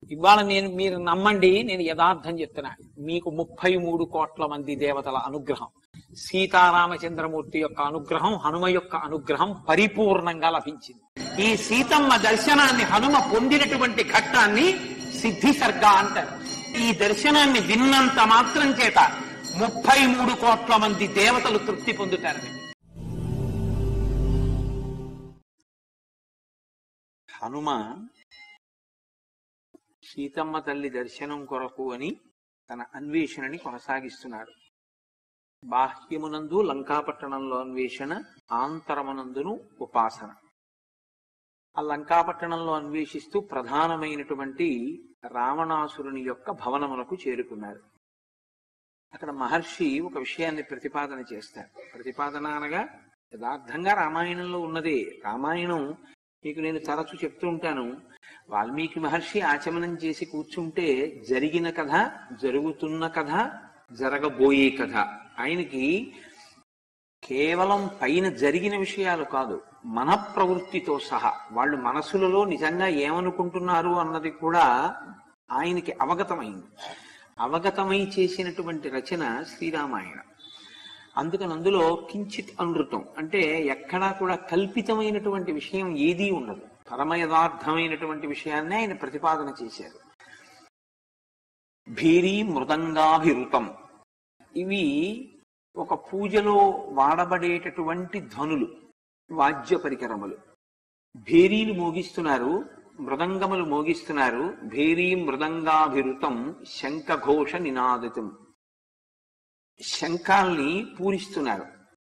ఇవాళ నేను మీరు నమ్మండి నేను యథార్థం చెప్తున్నా మీకు ముప్పై మూడు కోట్ల మంది దేవతల అనుగ్రహం సీతారామచంద్రమూర్తి యొక్క అనుగ్రహం హనుమ యొక్క అనుగ్రహం పరిపూర్ణంగా లభించింది ఈ సీతమ్మ దర్శనాన్ని హనుమ పొందినటువంటి ఘట్టాన్ని సిద్ధి సర్గ అంటారు ఈ దర్శనాన్ని విన్నంత మాత్రం చేత ముప్పై మూడు కోట్ల మంది దేవతలు తృప్తి పొందుతారని హనుమ సీతమ్మ తల్లి దర్శనం కొరకు అని తన అన్వేషణని కొనసాగిస్తున్నాడు బాహ్యమునందు లంకాపట్టణంలో అన్వేషణ ఆంతరమునందును ఉపాసన ఆ లంకాపట్టణంలో అన్వేషిస్తూ ప్రధానమైనటువంటి రావణాసురుని యొక్క భవనములకు చేరుకున్నారు అక్కడ మహర్షి ఒక విషయాన్ని ప్రతిపాదన చేస్తారు ప్రతిపాదన అనగా యథార్థంగా రామాయణంలో ఉన్నదే రామాయణం మీకు నేను తరచు చెప్తూ ఉంటాను వాల్మీకి మహర్షి ఆచమనం చేసి కూర్చుంటే జరిగిన కథ జరుగుతున్న కథ జరగబోయే కథ ఆయనకి కేవలం పైన జరిగిన విషయాలు కాదు మన ప్రవృత్తితో సహా వాళ్ళు మనసులలో నిజంగా ఏమనుకుంటున్నారు అన్నది కూడా ఆయనకి అవగతమైంది అవగతమై చేసినటువంటి రచన శ్రీరామాయణ అందుకని అందులో కించిత్ అనృతం అంటే ఎక్కడా కూడా కల్పితమైనటువంటి విషయం ఏదీ ఉండదు పరమయథార్థమైనటువంటి విషయాన్ని ఆయన ప్రతిపాదన చేశారు భీరీ మృదంగాభిరుతం ఇవి ఒక పూజలో వాడబడేటటువంటి ధ్వనులు వాద్య పరికరములు భేరీలు మోగిస్తున్నారు మృదంగములు మోగిస్తున్నారు భేరీ మృదంగాభిరుతం శంఖఘోష నినాదితం శంఖాల్ని పూరిస్తున్నారు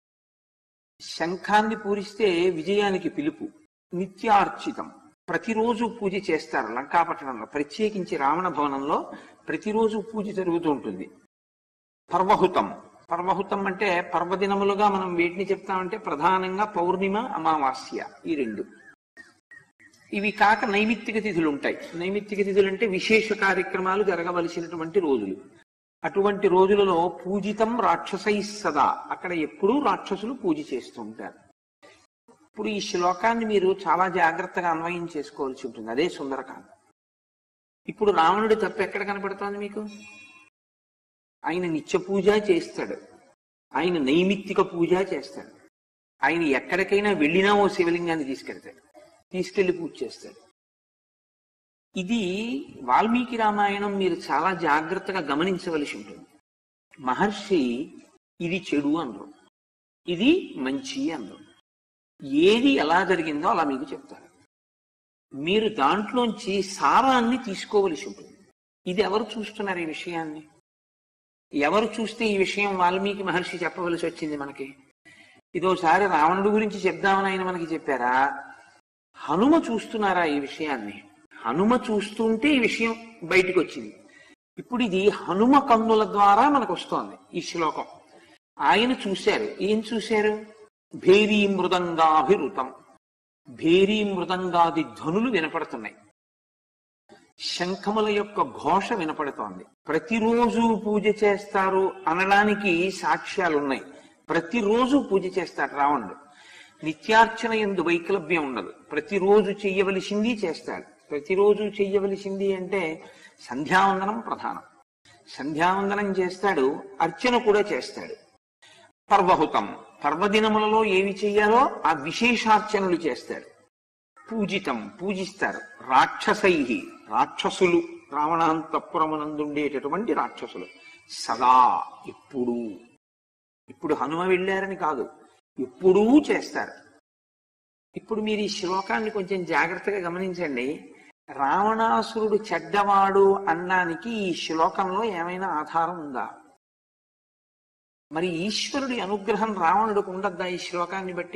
శంఖాన్ని పూరిస్తే విజయానికి పిలుపు నిత్యార్చితం ప్రతిరోజు పూజ చేస్తారు లంకాపట్టణంలో ప్రత్యేకించి రావణ భవనంలో ప్రతిరోజు పూజ జరుగుతూ ఉంటుంది పర్వహుతం పర్వహుతం అంటే పర్వదినములుగా మనం వేటిని చెప్తామంటే ప్రధానంగా పౌర్ణిమ అమావాస్య ఈ రెండు ఇవి కాక నైమిత్తిక తిథులు ఉంటాయి నైమిత్తిక తిథులు అంటే విశేష కార్యక్రమాలు జరగవలసినటువంటి రోజులు అటువంటి రోజులలో పూజితం రాక్షసై సదా అక్కడ ఎప్పుడూ రాక్షసులు పూజ చేస్తూ ఉంటారు ఇప్పుడు ఈ శ్లోకాన్ని మీరు చాలా జాగ్రత్తగా అన్వయం చేసుకోవాల్సి ఉంటుంది అదే సుందరకాండ ఇప్పుడు రావణుడి తప్పు ఎక్కడ కనపడుతోంది మీకు ఆయన నిత్య పూజ చేస్తాడు ఆయన నైమిత్తిక పూజ చేస్తాడు ఆయన ఎక్కడికైనా వెళ్ళినా ఓ శివలింగాన్ని తీసుకెళ్తాడు తీసుకెళ్లి పూజ చేస్తాడు ఇది వాల్మీకి రామాయణం మీరు చాలా జాగ్రత్తగా గమనించవలసి ఉంటుంది మహర్షి ఇది చెడు అనరు ఇది మంచి అనరు ఏది ఎలా జరిగిందో అలా మీకు చెప్తారు మీరు దాంట్లోంచి సారాన్ని తీసుకోవలసి ఉంటుంది ఇది ఎవరు చూస్తున్నారు ఈ విషయాన్ని ఎవరు చూస్తే ఈ విషయం వాల్మీకి మహర్షి చెప్పవలసి వచ్చింది మనకి ఇదోసారి రావణుడి గురించి చెప్దామని ఆయన మనకి చెప్పారా హనుమ చూస్తున్నారా ఈ విషయాన్ని హనుమ చూస్తుంటే ఈ విషయం బయటికి వచ్చింది ఇప్పుడు ఇది హనుమ కన్నుల ద్వారా మనకు వస్తోంది ఈ శ్లోకం ఆయన చూశారు ఏం చూశారు భేరీ మృదంగాభిరుతం భేరీ మృదంగాది ధ్వనులు వినపడుతున్నాయి శంఖముల యొక్క ఘోష వినపడుతోంది ప్రతిరోజు పూజ చేస్తారు అనడానికి సాక్ష్యాలు ఉన్నాయి ప్రతిరోజు పూజ చేస్తాడు రావణుడు నిత్యార్చన ఎందు వైకలభ్యం ఉండదు ప్రతిరోజు చెయ్యవలసింది చేస్తాడు ప్రతిరోజు చెయ్యవలసింది అంటే సంధ్యావందనం ప్రధానం సంధ్యావందనం చేస్తాడు అర్చన కూడా చేస్తాడు పర్వహుతం పర్వదినములలో ఏవి చెయ్యాలో ఆ విశేషార్చనలు చేస్తాడు పూజితం పూజిస్తారు రాక్షసై రాక్షసులు రావణాంతపురమునందుండేటటువంటి రాక్షసులు సదా ఇప్పుడు ఇప్పుడు హనుమ వెళ్ళారని కాదు ఎప్పుడూ చేస్తారు ఇప్పుడు మీరు ఈ శ్లోకాన్ని కొంచెం జాగ్రత్తగా గమనించండి రావణాసురుడు చెడ్డవాడు అన్నానికి ఈ శ్లోకంలో ఏమైనా ఆధారం ఉందా మరి ఈశ్వరుడి అనుగ్రహం రావణుడికి ఉండద్దా ఈ శ్లోకాన్ని బట్టి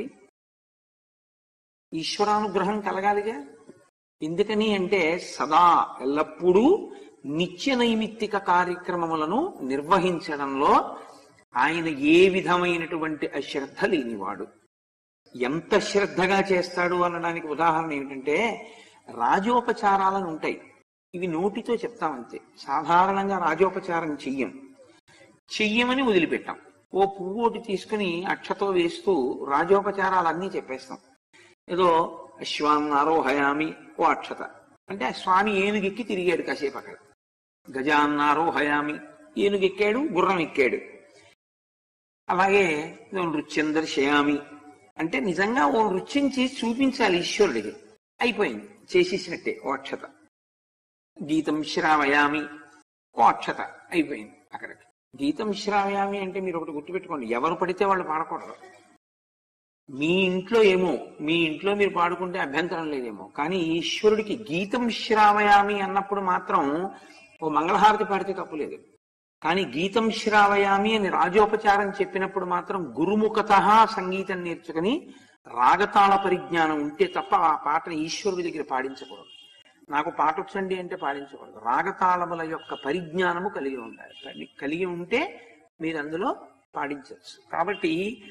ఈశ్వరానుగ్రహం కలగాలిగా ఎందుకని అంటే సదా ఎల్లప్పుడూ నిత్య నైమిత్తిక కార్యక్రమములను నిర్వహించడంలో ఆయన ఏ విధమైనటువంటి అశ్రద్ధ లేనివాడు ఎంత శ్రద్ధగా చేస్తాడు అనడానికి ఉదాహరణ ఏమిటంటే రాజోపచారాలను ఉంటాయి ఇవి నోటితో చెప్తామంతే సాధారణంగా రాజోపచారం చెయ్యం చెయ్యమని వదిలిపెట్టాం ఓ పువ్వు ఒకటి తీసుకుని అక్షతో వేస్తూ రాజోపచారాలన్నీ చెప్పేస్తాం ఏదో అశ్వాన్ ఆరోహయామి ఓ అక్షత అంటే ఆ స్వామి ఏనుగెక్కి తిరిగాడు కాసేపు అక్కడ గజాన్నారో హయామి ఏనుగెక్కాడు గుర్రం ఎక్కాడు అలాగే ఓ నృత్యం దర్శయామి అంటే నిజంగా ఓ నృత్యం చేసి చూపించాలి ఈశ్వరుడికి అయిపోయింది చేసేసినట్టే ఓ అక్షత గీతం శ్రావయామి ఓ అక్షత అయిపోయింది అక్కడికి గీతం శ్రావయామి అంటే మీరు ఒకటి గుర్తుపెట్టుకోండి ఎవరు పడితే వాళ్ళు పాడకూడదు మీ ఇంట్లో ఏమో మీ ఇంట్లో మీరు పాడుకుంటే అభ్యంతరం లేదేమో కానీ ఈశ్వరుడికి గీతం శ్రావయామి అన్నప్పుడు మాత్రం ఓ మంగళహారతి పాడితే తప్పులేదు కానీ గీతం శ్రావయామి అని రాజోపచారం చెప్పినప్పుడు మాత్రం గురుముఖత సంగీతం నేర్చుకుని రాగతాళ పరిజ్ఞానం ఉంటే తప్ప ఆ పాటను ఈశ్వరుడి దగ్గర పాడించకూడదు నాకు పాట వచ్చండి అంటే పాడించకూడదు రాగతాళముల యొక్క పరిజ్ఞానము కలిగి ఉండాలి కలి- కలిగి ఉంటే మీరు అందులో పాడించవచ్చు కాబట్టి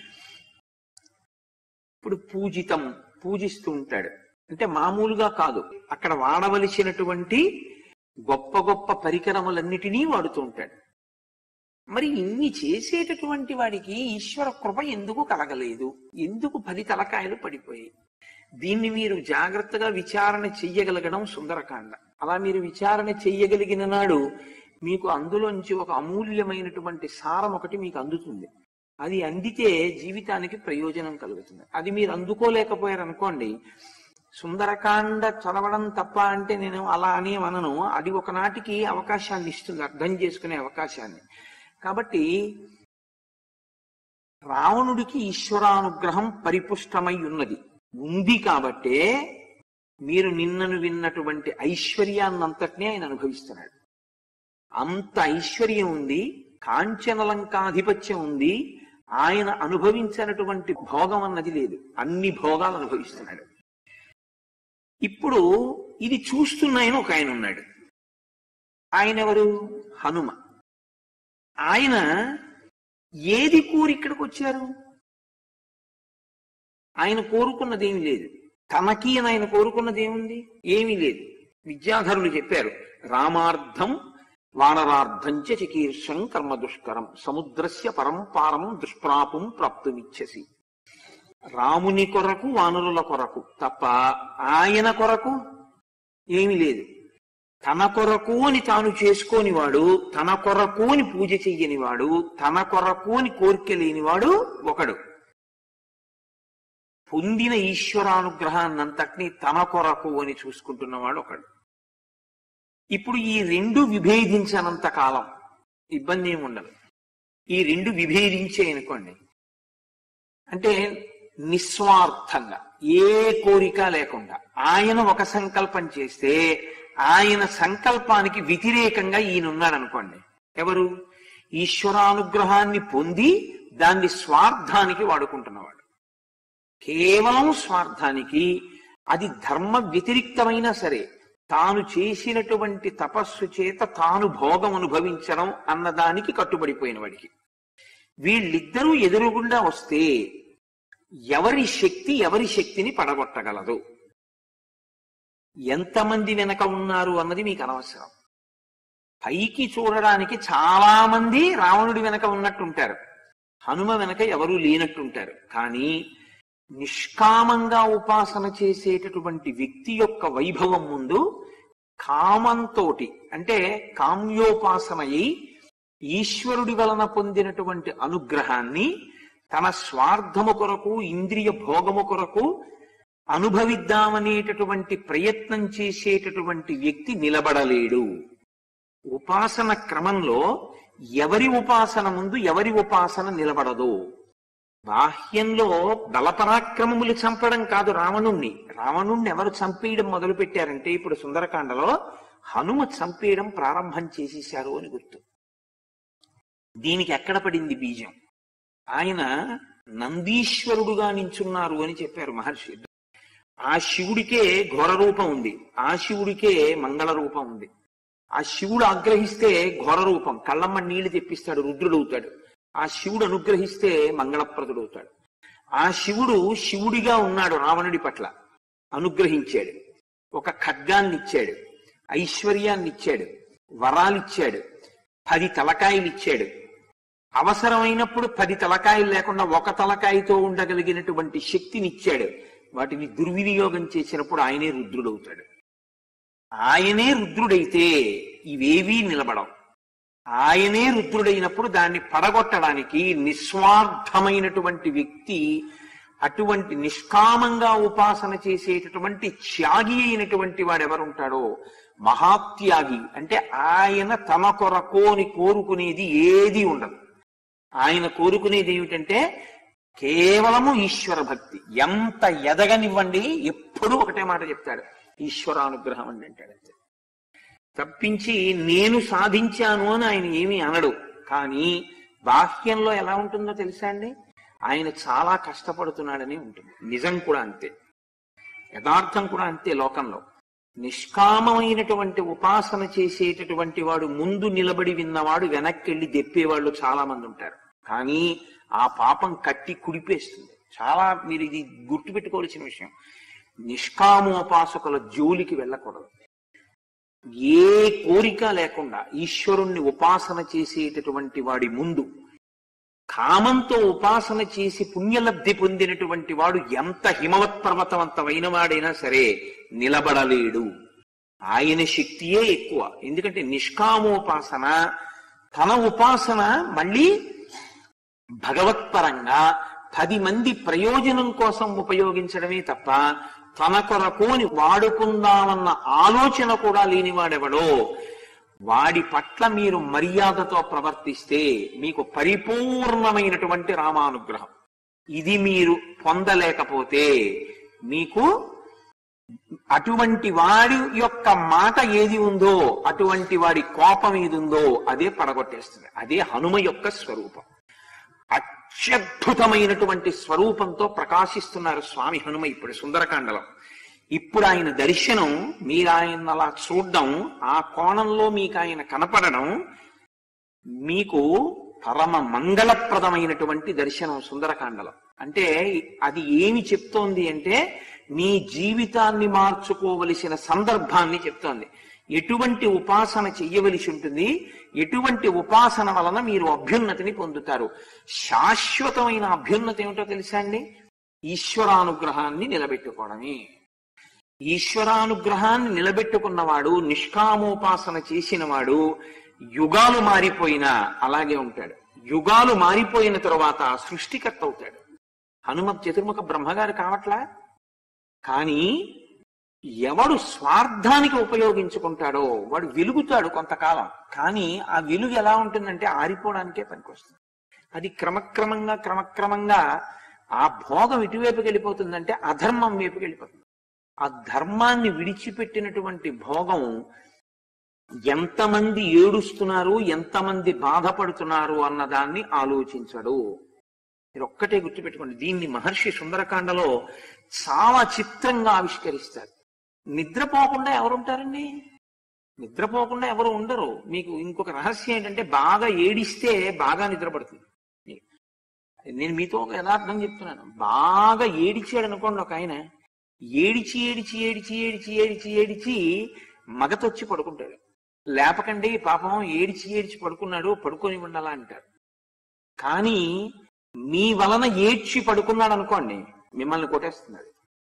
ఇప్పుడు పూజితం పూజిస్తూ ఉంటాడు అంటే మామూలుగా కాదు అక్కడ వాడవలసినటువంటి గొప్ప గొప్ప పరికరములన్నిటినీ వాడుతూ ఉంటాడు మరి ఇన్ని చేసేటటువంటి వాడికి ఈశ్వర కృప ఎందుకు కలగలేదు ఎందుకు పది తలకాయలు పడిపోయాయి దీన్ని మీరు జాగ్రత్తగా విచారణ చెయ్యగలగడం సుందరకాండ అలా మీరు విచారణ చెయ్యగలిగిన నాడు మీకు అందులోంచి ఒక అమూల్యమైనటువంటి సారం ఒకటి మీకు అందుతుంది అది అందితే జీవితానికి ప్రయోజనం కలుగుతుంది అది మీరు అందుకోలేకపోయారు అనుకోండి సుందరకాండ చదవడం తప్ప అంటే నేను అలా అని అనను అది ఒకనాటికి అవకాశాన్ని ఇస్తుంది అర్థం చేసుకునే అవకాశాన్ని కాబట్టి రావణుడికి ఈశ్వరానుగ్రహం పరిపుష్టమై ఉన్నది ఉంది కాబట్టే మీరు నిన్నను విన్నటువంటి ఐశ్వర్యాన్నంతటినీ ఆయన అనుభవిస్తున్నాడు అంత ఐశ్వర్యం ఉంది కాంచనలంకాధిపత్యం ఉంది ఆయన అనుభవించినటువంటి భోగం అన్నది లేదు అన్ని భోగాలు అనుభవిస్తున్నాడు ఇప్పుడు ఇది చూస్తున్న ఆయన ఒక ఆయన ఉన్నాడు ఆయన ఎవరు హనుమ ఆయన ఏది కోరి ఇక్కడికి వచ్చారు ఆయన కోరుకున్నది ఏమి లేదు తనకి అని ఆయన కోరుకున్నది ఏముంది ఏమీ లేదు విద్యాధరులు చెప్పారు రామార్థం వానరార్థం చ చికీర్షం కర్మ దుష్కరం సముద్రస్య పరం పారం దుష్ప్రాపం ప్రాప్తుమిచ్చసి రాముని కొరకు వానరుల కొరకు తప్ప ఆయన కొరకు ఏమీ లేదు తన కొరకు అని తాను చేసుకోని వాడు తన కొరకు అని పూజ చెయ్యని వాడు తన కొరకు అని కోరిక లేనివాడు ఒకడు పొందిన ఈశ్వరానుగ్రహాన్నంతటినీ తన కొరకు అని చూసుకుంటున్నవాడు ఒకడు ఇప్పుడు ఈ రెండు విభేదించనంత కాలం ఇబ్బంది ఏమి ఉండదు ఈ రెండు విభేదించే అనుకోండి అంటే నిస్వార్థంగా ఏ కోరిక లేకుండా ఆయన ఒక సంకల్పం చేస్తే ఆయన సంకల్పానికి వ్యతిరేకంగా ఈయన ఉన్నాడు అనుకోండి ఎవరు ఈశ్వరానుగ్రహాన్ని పొంది దాన్ని స్వార్థానికి వాడుకుంటున్నవాడు కేవలం స్వార్థానికి అది ధర్మ వ్యతిరిక్తమైనా సరే తాను చేసినటువంటి తపస్సు చేత తాను భోగం అనుభవించడం అన్నదానికి కట్టుబడిపోయిన వాడికి వీళ్ళిద్దరూ ఎదురుగుండా వస్తే ఎవరి శక్తి ఎవరి శక్తిని పడగొట్టగలదు ఎంతమంది వెనక ఉన్నారు అన్నది మీకు అనవసరం పైకి చూడడానికి చాలా మంది రావణుడి వెనక ఉన్నట్టుంటారు హనుమ వెనక ఎవరూ లేనట్టుంటారు కానీ నిష్కామంగా ఉపాసన చేసేటటువంటి వ్యక్తి యొక్క వైభవం ముందు కామంతోటి అంటే కామ్యోపాసనయి ఈశ్వరుడి వలన పొందినటువంటి అనుగ్రహాన్ని తన స్వార్థము కొరకు ఇంద్రియ భోగము కొరకు అనుభవిద్దామనేటటువంటి ప్రయత్నం చేసేటటువంటి వ్యక్తి నిలబడలేడు ఉపాసన క్రమంలో ఎవరి ఉపాసన ముందు ఎవరి ఉపాసన నిలబడదు బాహ్యంలో బలపరాక్రమములు చంపడం కాదు రావణుణ్ణి రావణుణ్ణి ఎవరు చంపేయడం మొదలు పెట్టారంటే ఇప్పుడు సుందరకాండలో హనుమ చంపేయడం ప్రారంభం చేసేశారు అని గుర్తు దీనికి ఎక్కడ పడింది బీజం ఆయన నందీశ్వరుడుగా నించున్నారు అని చెప్పారు మహర్షి ఆ శివుడికే ఘోర రూపం ఉంది ఆ శివుడికే మంగళ రూపం ఉంది ఆ శివుడు ఆగ్రహిస్తే ఘోర రూపం కళ్ళమ్మ నీళ్లు తెప్పిస్తాడు రుద్రుడవుతాడు ఆ శివుడు అనుగ్రహిస్తే మంగళప్రదుడవుతాడు ఆ శివుడు శివుడిగా ఉన్నాడు రావణుడి పట్ల అనుగ్రహించాడు ఒక ఖడ్గాన్ని ఇచ్చాడు ఐశ్వర్యాన్ని ఇచ్చాడు వరాలిచ్చాడు పది తలకాయలు ఇచ్చాడు అవసరమైనప్పుడు పది తలకాయలు లేకుండా ఒక తలకాయతో ఉండగలిగినటువంటి శక్తిని ఇచ్చాడు వాటిని దుర్వినియోగం చేసినప్పుడు ఆయనే రుద్రుడవుతాడు ఆయనే రుద్రుడైతే ఇవేవీ నిలబడవు ఆయనే రుద్రుడైనప్పుడు దాన్ని పడగొట్టడానికి నిస్వార్థమైనటువంటి వ్యక్తి అటువంటి నిష్కామంగా ఉపాసన చేసేటటువంటి త్యాగి అయినటువంటి వాడు ఎవరుంటాడో మహాత్యాగి అంటే ఆయన తన కొరకోని కోరుకునేది ఏది ఉండదు ఆయన కోరుకునేది ఏమిటంటే కేవలము ఈశ్వర భక్తి ఎంత ఎదగనివ్వండి ఎప్పుడూ ఒకటే మాట చెప్తాడు ఈశ్వరానుగ్రహం అని అంటాడు అంతే. తప్పించి నేను సాధించాను అని ఆయన ఏమీ అనడు కానీ బాహ్యంలో ఎలా ఉంటుందో తెలుసా అండి ఆయన చాలా కష్టపడుతున్నాడని ఉంటుంది నిజం కూడా అంతే యథార్థం కూడా అంతే లోకంలో నిష్కామమైనటువంటి ఉపాసన చేసేటటువంటి వాడు ముందు నిలబడి విన్నవాడు వెనక్కి వెళ్ళి దెప్పేవాళ్ళు చాలా మంది ఉంటారు కానీ ఆ పాపం కట్టి కుడిపేస్తుంది చాలా మీరు ఇది గుర్తుపెట్టుకోవాల్సిన విషయం నిష్కామోపాసకుల జోలికి వెళ్ళకూడదు ఏ కోరిక లేకుండా ఈశ్వరుణ్ణి ఉపాసన చేసేటటువంటి వాడి ముందు కామంతో ఉపాసన చేసి పుణ్యలబ్ధి పొందినటువంటి వాడు ఎంత హిమవత్ పర్వతవంతమైన వాడైనా సరే నిలబడలేడు ఆయన శక్తియే ఎక్కువ ఎందుకంటే నిష్కామోపాసన తన ఉపాసన మళ్ళీ భగవత్పరంగా పది మంది ప్రయోజనం కోసం ఉపయోగించడమే తప్ప తన కొరకోని వాడుకుందామన్న ఆలోచన కూడా లేనివాడెవడో వాడి పట్ల మీరు మర్యాదతో ప్రవర్తిస్తే మీకు పరిపూర్ణమైనటువంటి రామానుగ్రహం ఇది మీరు పొందలేకపోతే మీకు అటువంటి వాడి యొక్క మాట ఏది ఉందో అటువంటి వాడి కోపం ఏది ఉందో అదే పడగొట్టేస్తుంది అదే హనుమ యొక్క స్వరూపం అత్యద్భుతమైనటువంటి స్వరూపంతో ప్రకాశిస్తున్నారు స్వామి హనుమ ఇప్పుడు సుందరకాండలో ఇప్పుడు ఆయన దర్శనం మీరు ఆయన అలా చూడడం ఆ కోణంలో మీకు ఆయన కనపడడం మీకు పరమ మంగళప్రదమైనటువంటి దర్శనం సుందరకాండలో అంటే అది ఏమి చెప్తోంది అంటే మీ జీవితాన్ని మార్చుకోవలసిన సందర్భాన్ని చెప్తోంది ఎటువంటి ఉపాసన చెయ్యవలసి ఉంటుంది ఎటువంటి ఉపాసన వలన మీరు అభ్యున్నతిని పొందుతారు శాశ్వతమైన అభ్యున్నతి ఏమిటో తెలుసా అండి ఈశ్వరానుగ్రహాన్ని నిలబెట్టుకోవడమే ఈశ్వరానుగ్రహాన్ని నిలబెట్టుకున్నవాడు నిష్కామోపాసన చేసినవాడు యుగాలు మారిపోయినా అలాగే ఉంటాడు యుగాలు మారిపోయిన తరువాత సృష్టికర్త అవుతాడు హనుమత్ చతుర్ముఖ బ్రహ్మగారు కావట్లా కానీ ఎవడు స్వార్థానికి ఉపయోగించుకుంటాడో వాడు వెలుగుతాడు కొంతకాలం కానీ ఆ వెలుగు ఎలా ఉంటుందంటే ఆరిపోవడానికే పనికొస్తుంది అది క్రమక్రమంగా క్రమక్రమంగా ఆ భోగం ఇటువైపుకి వెళ్ళిపోతుందంటే అధర్మం వైపుకి వెళ్ళిపోతుంది ఆ ధర్మాన్ని విడిచిపెట్టినటువంటి భోగం ఎంతమంది ఏడుస్తున్నారు ఎంతమంది బాధపడుతున్నారు అన్నదాన్ని ఆలోచించడు మీరు ఒక్కటే గుర్తుపెట్టుకోండి దీన్ని మహర్షి సుందరకాండలో చాలా చిత్రంగా ఆవిష్కరిస్తారు నిద్రపోకుండా ఎవరుంటారండి నిద్రపోకుండా ఎవరు ఉండరు మీకు ఇంకొక రహస్యం ఏంటంటే బాగా ఏడిస్తే బాగా నిద్రపడుతుంది నేను మీతో ఒక యథార్థం చెప్తున్నాను బాగా ఏడిచాడు అనుకోండి ఒక ఆయన ఏడిచి ఏడిచి ఏడిచి ఏడిచి ఏడిచి ఏడిచి మగతొచ్చి పడుకుంటాడు లేపకండి పాపం ఏడిచి ఏడిచి పడుకున్నాడు పడుకొని ఉండాలా అంటారు కానీ మీ వలన ఏడ్చి పడుకున్నాడు అనుకోండి మిమ్మల్ని కొట్టేస్తున్నాడు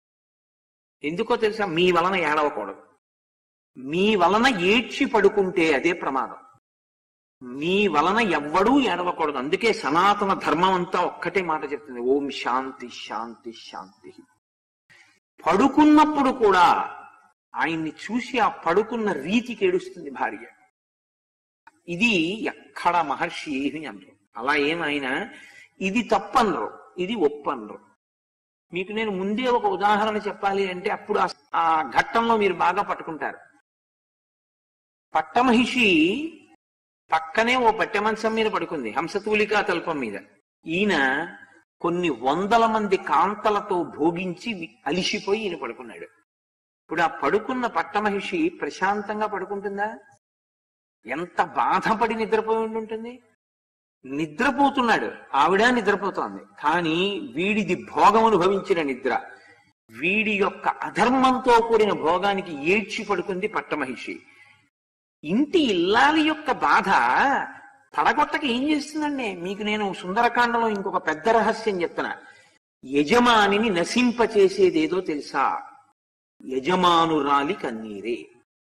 ఎందుకో తెలుసా మీ వలన ఏడవకూడదు మీ వలన ఏడ్చి పడుకుంటే అదే ప్రమాదం మీ వలన ఎవ్వడూ ఏడవకూడదు అందుకే సనాతన ధర్మం అంతా ఒక్కటే మాట చెప్తుంది ఓం శాంతి శాంతి శాంతి పడుకున్నప్పుడు కూడా ఆయన్ని చూసి ఆ పడుకున్న రీతికి ఏడుస్తుంది భార్య ఇది ఎక్కడ మహర్షి ఏమి అనరు అలా ఏమైనా ఇది తప్పనరు ఇది ఒప్పనరు మీకు నేను ముందే ఒక ఉదాహరణ చెప్పాలి అంటే అప్పుడు ఆ- ఆ ఘట్టంలో మీరు బాగా పట్టుకుంటారు పట్టమహిషి పక్కనే ఓ పట్టె మంచం మీద పడుకుంది హంసతూలికా తల్పం మీద ఈయన కొన్ని వందల మంది కాంతలతో భోగించి వి- అలిసిపోయి ఈయన పడుకున్నాడు ఇప్పుడు ఆ పడుకున్న పట్టమహిషి ప్రశాంతంగా పడుకుంటుందా ఎంత బాధపడి నిద్రపోయి ఉండి ఉంటుంది నిద్రపోతున్నాడు ఆవిడ నిద్రపోతోంది కానీ వీడిది భోగం అనుభవించిన నిద్ర వీడి యొక్క అధర్మంతో కూడిన భోగానికి ఏడ్చి పడుకుంది పట్టమహిషి ఇంటి ఇల్లాలి యొక్క బాధ పడగొట్టక ఏం చేస్తుందండి మీకు నేను సుందరకాండలో ఇంకొక పెద్ద రహస్యం చెప్తున్నా యజమానిని నశింపచేసేదేదో తెలుసా యజమానురాలి కన్నీరే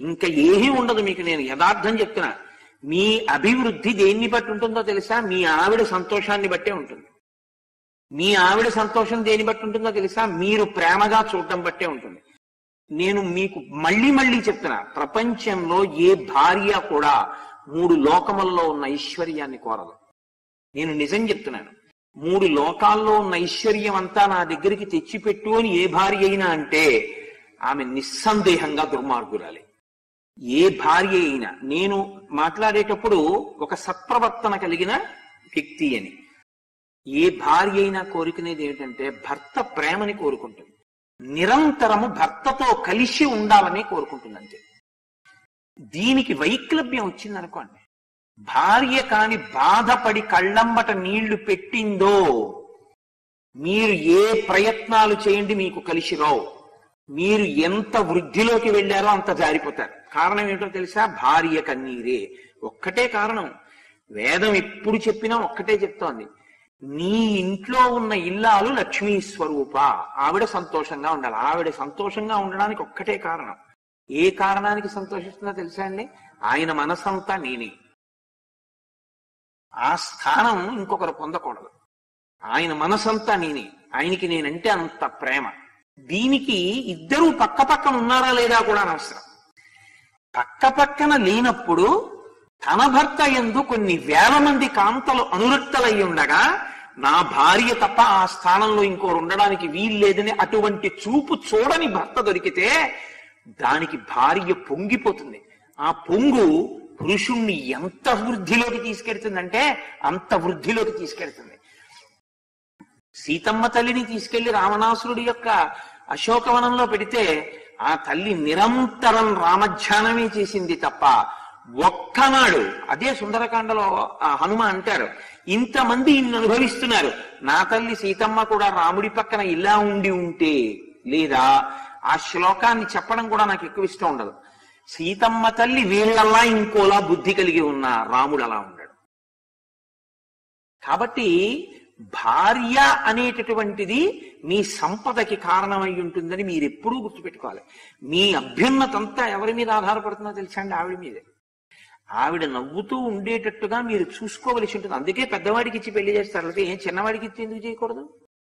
ఇంకా ఏమీ ఉండదు మీకు నేను యథార్థం చెప్తున్నా మీ అభివృద్ధి దేన్ని బట్టి ఉంటుందో తెలుసా మీ ఆవిడ సంతోషాన్ని బట్టే ఉంటుంది మీ ఆవిడ సంతోషం దేని బట్టి ఉంటుందో తెలుసా మీరు ప్రేమగా చూడటం బట్టే ఉంటుంది నేను మీకు మళ్ళీ మళ్ళీ చెప్తున్నా ప్రపంచంలో ఏ భార్య కూడా మూడు లోకములలో ఉన్న ఐశ్వర్యాన్ని కోరదు నేను నిజం చెప్తున్నాను మూడు లోకాల్లో ఉన్న ఐశ్వర్యం అంతా నా దగ్గరికి తెచ్చిపెట్టు అని ఏ భార్య అయినా అంటే ఆమె నిస్సందేహంగా దుర్మార్గురాలి ఏ భార్య అయినా నేను మాట్లాడేటప్పుడు ఒక సత్ప్రవర్తన కలిగిన వ్యక్తి అని ఏ భార్య అయినా కోరుకునేది ఏమిటంటే భర్త ప్రేమని కోరుకుంటుంది నిరంతరము భర్తతో కలిసి ఉండాలని కోరుకుంటుంది అంతే దీనికి వైక్లభ్యం వచ్చిందనుకోండి భార్య కాని బాధపడి కళ్ళంబట నీళ్లు పెట్టిందో మీరు ఏ ప్రయత్నాలు చేయండి మీకు కలిసి రావు మీరు ఎంత వృద్ధిలోకి వెళ్ళారో అంత జారిపోతారు కారణం ఏమిటో తెలుసా భార్య కన్నీరే ఒక్కటే కారణం వేదం ఎప్పుడు చెప్పినా ఒక్కటే చెప్తోంది నీ ఇంట్లో ఉన్న ఇల్లాలు లక్ష్మీ స్వరూప ఆవిడ సంతోషంగా ఉండాలి ఆవిడ సంతోషంగా ఉండడానికి ఒక్కటే కారణం ఏ కారణానికి సంతోషిస్తుందో తెలుసా అండి ఆయన మనసంతా నేనే ఆ స్థానం ఇంకొకరు పొందకూడదు ఆయన మనసంతా నేనే ఆయనకి నేనంటే అంత ప్రేమ దీనికి ఇద్దరూ పక్క పక్కన ఉన్నారా లేదా కూడా అనవసరం పక్క పక్కన లేనప్పుడు తన భర్త ఎందు కొన్ని వేల మంది కాంతలు అనురక్తలై ఉండగా నా భార్య తప్ప ఆ స్థానంలో ఇంకోరు ఉండడానికి వీల్లేదని అటువంటి చూపు చూడని భర్త దొరికితే దానికి భార్య పొంగిపోతుంది ఆ పొంగు పురుషుణ్ణి ఎంత వృద్ధిలోకి తీసుకెడుతుందంటే అంత వృద్ధిలోకి తీసుకెడుతుంది సీతమ్మ తల్లిని తీసుకెళ్లి రావణాసురుడి యొక్క అశోకవనంలో పెడితే ఆ తల్లి నిరంతరం రామధ్యానమే చేసింది తప్ప ఒక్కనాడు అదే సుందరకాండలో ఆ హనుమ అంటారు ఇంతమంది ఇన్ని అనుభవిస్తున్నారు నా తల్లి సీతమ్మ కూడా రాముడి పక్కన ఇలా ఉండి ఉంటే లేదా ఆ శ్లోకాన్ని చెప్పడం కూడా నాకు ఎక్కువ ఇష్టం ఉండదు సీతమ్మ తల్లి వీళ్ళల్లా ఇంకోలా బుద్ధి కలిగి ఉన్న రాముడు అలా ఉన్నాడు కాబట్టి భార్య అనేటటువంటిది మీ సంపదకి కారణమై ఉంటుందని మీరు ఎప్పుడూ గుర్తుపెట్టుకోవాలి మీ అభ్యున్నత అంతా ఎవరి మీద ఆధారపడుతుందో తెలుసా అండి ఆవిడ మీదే ఆవిడ నవ్వుతూ ఉండేటట్టుగా మీరు చూసుకోవలసి ఉంటుంది అందుకే పెద్దవాడికి ఇచ్చి పెళ్లి చేస్తారు అయితే ఏం చిన్నవాడికి ఇచ్చి ఎందుకు చేయకూడదు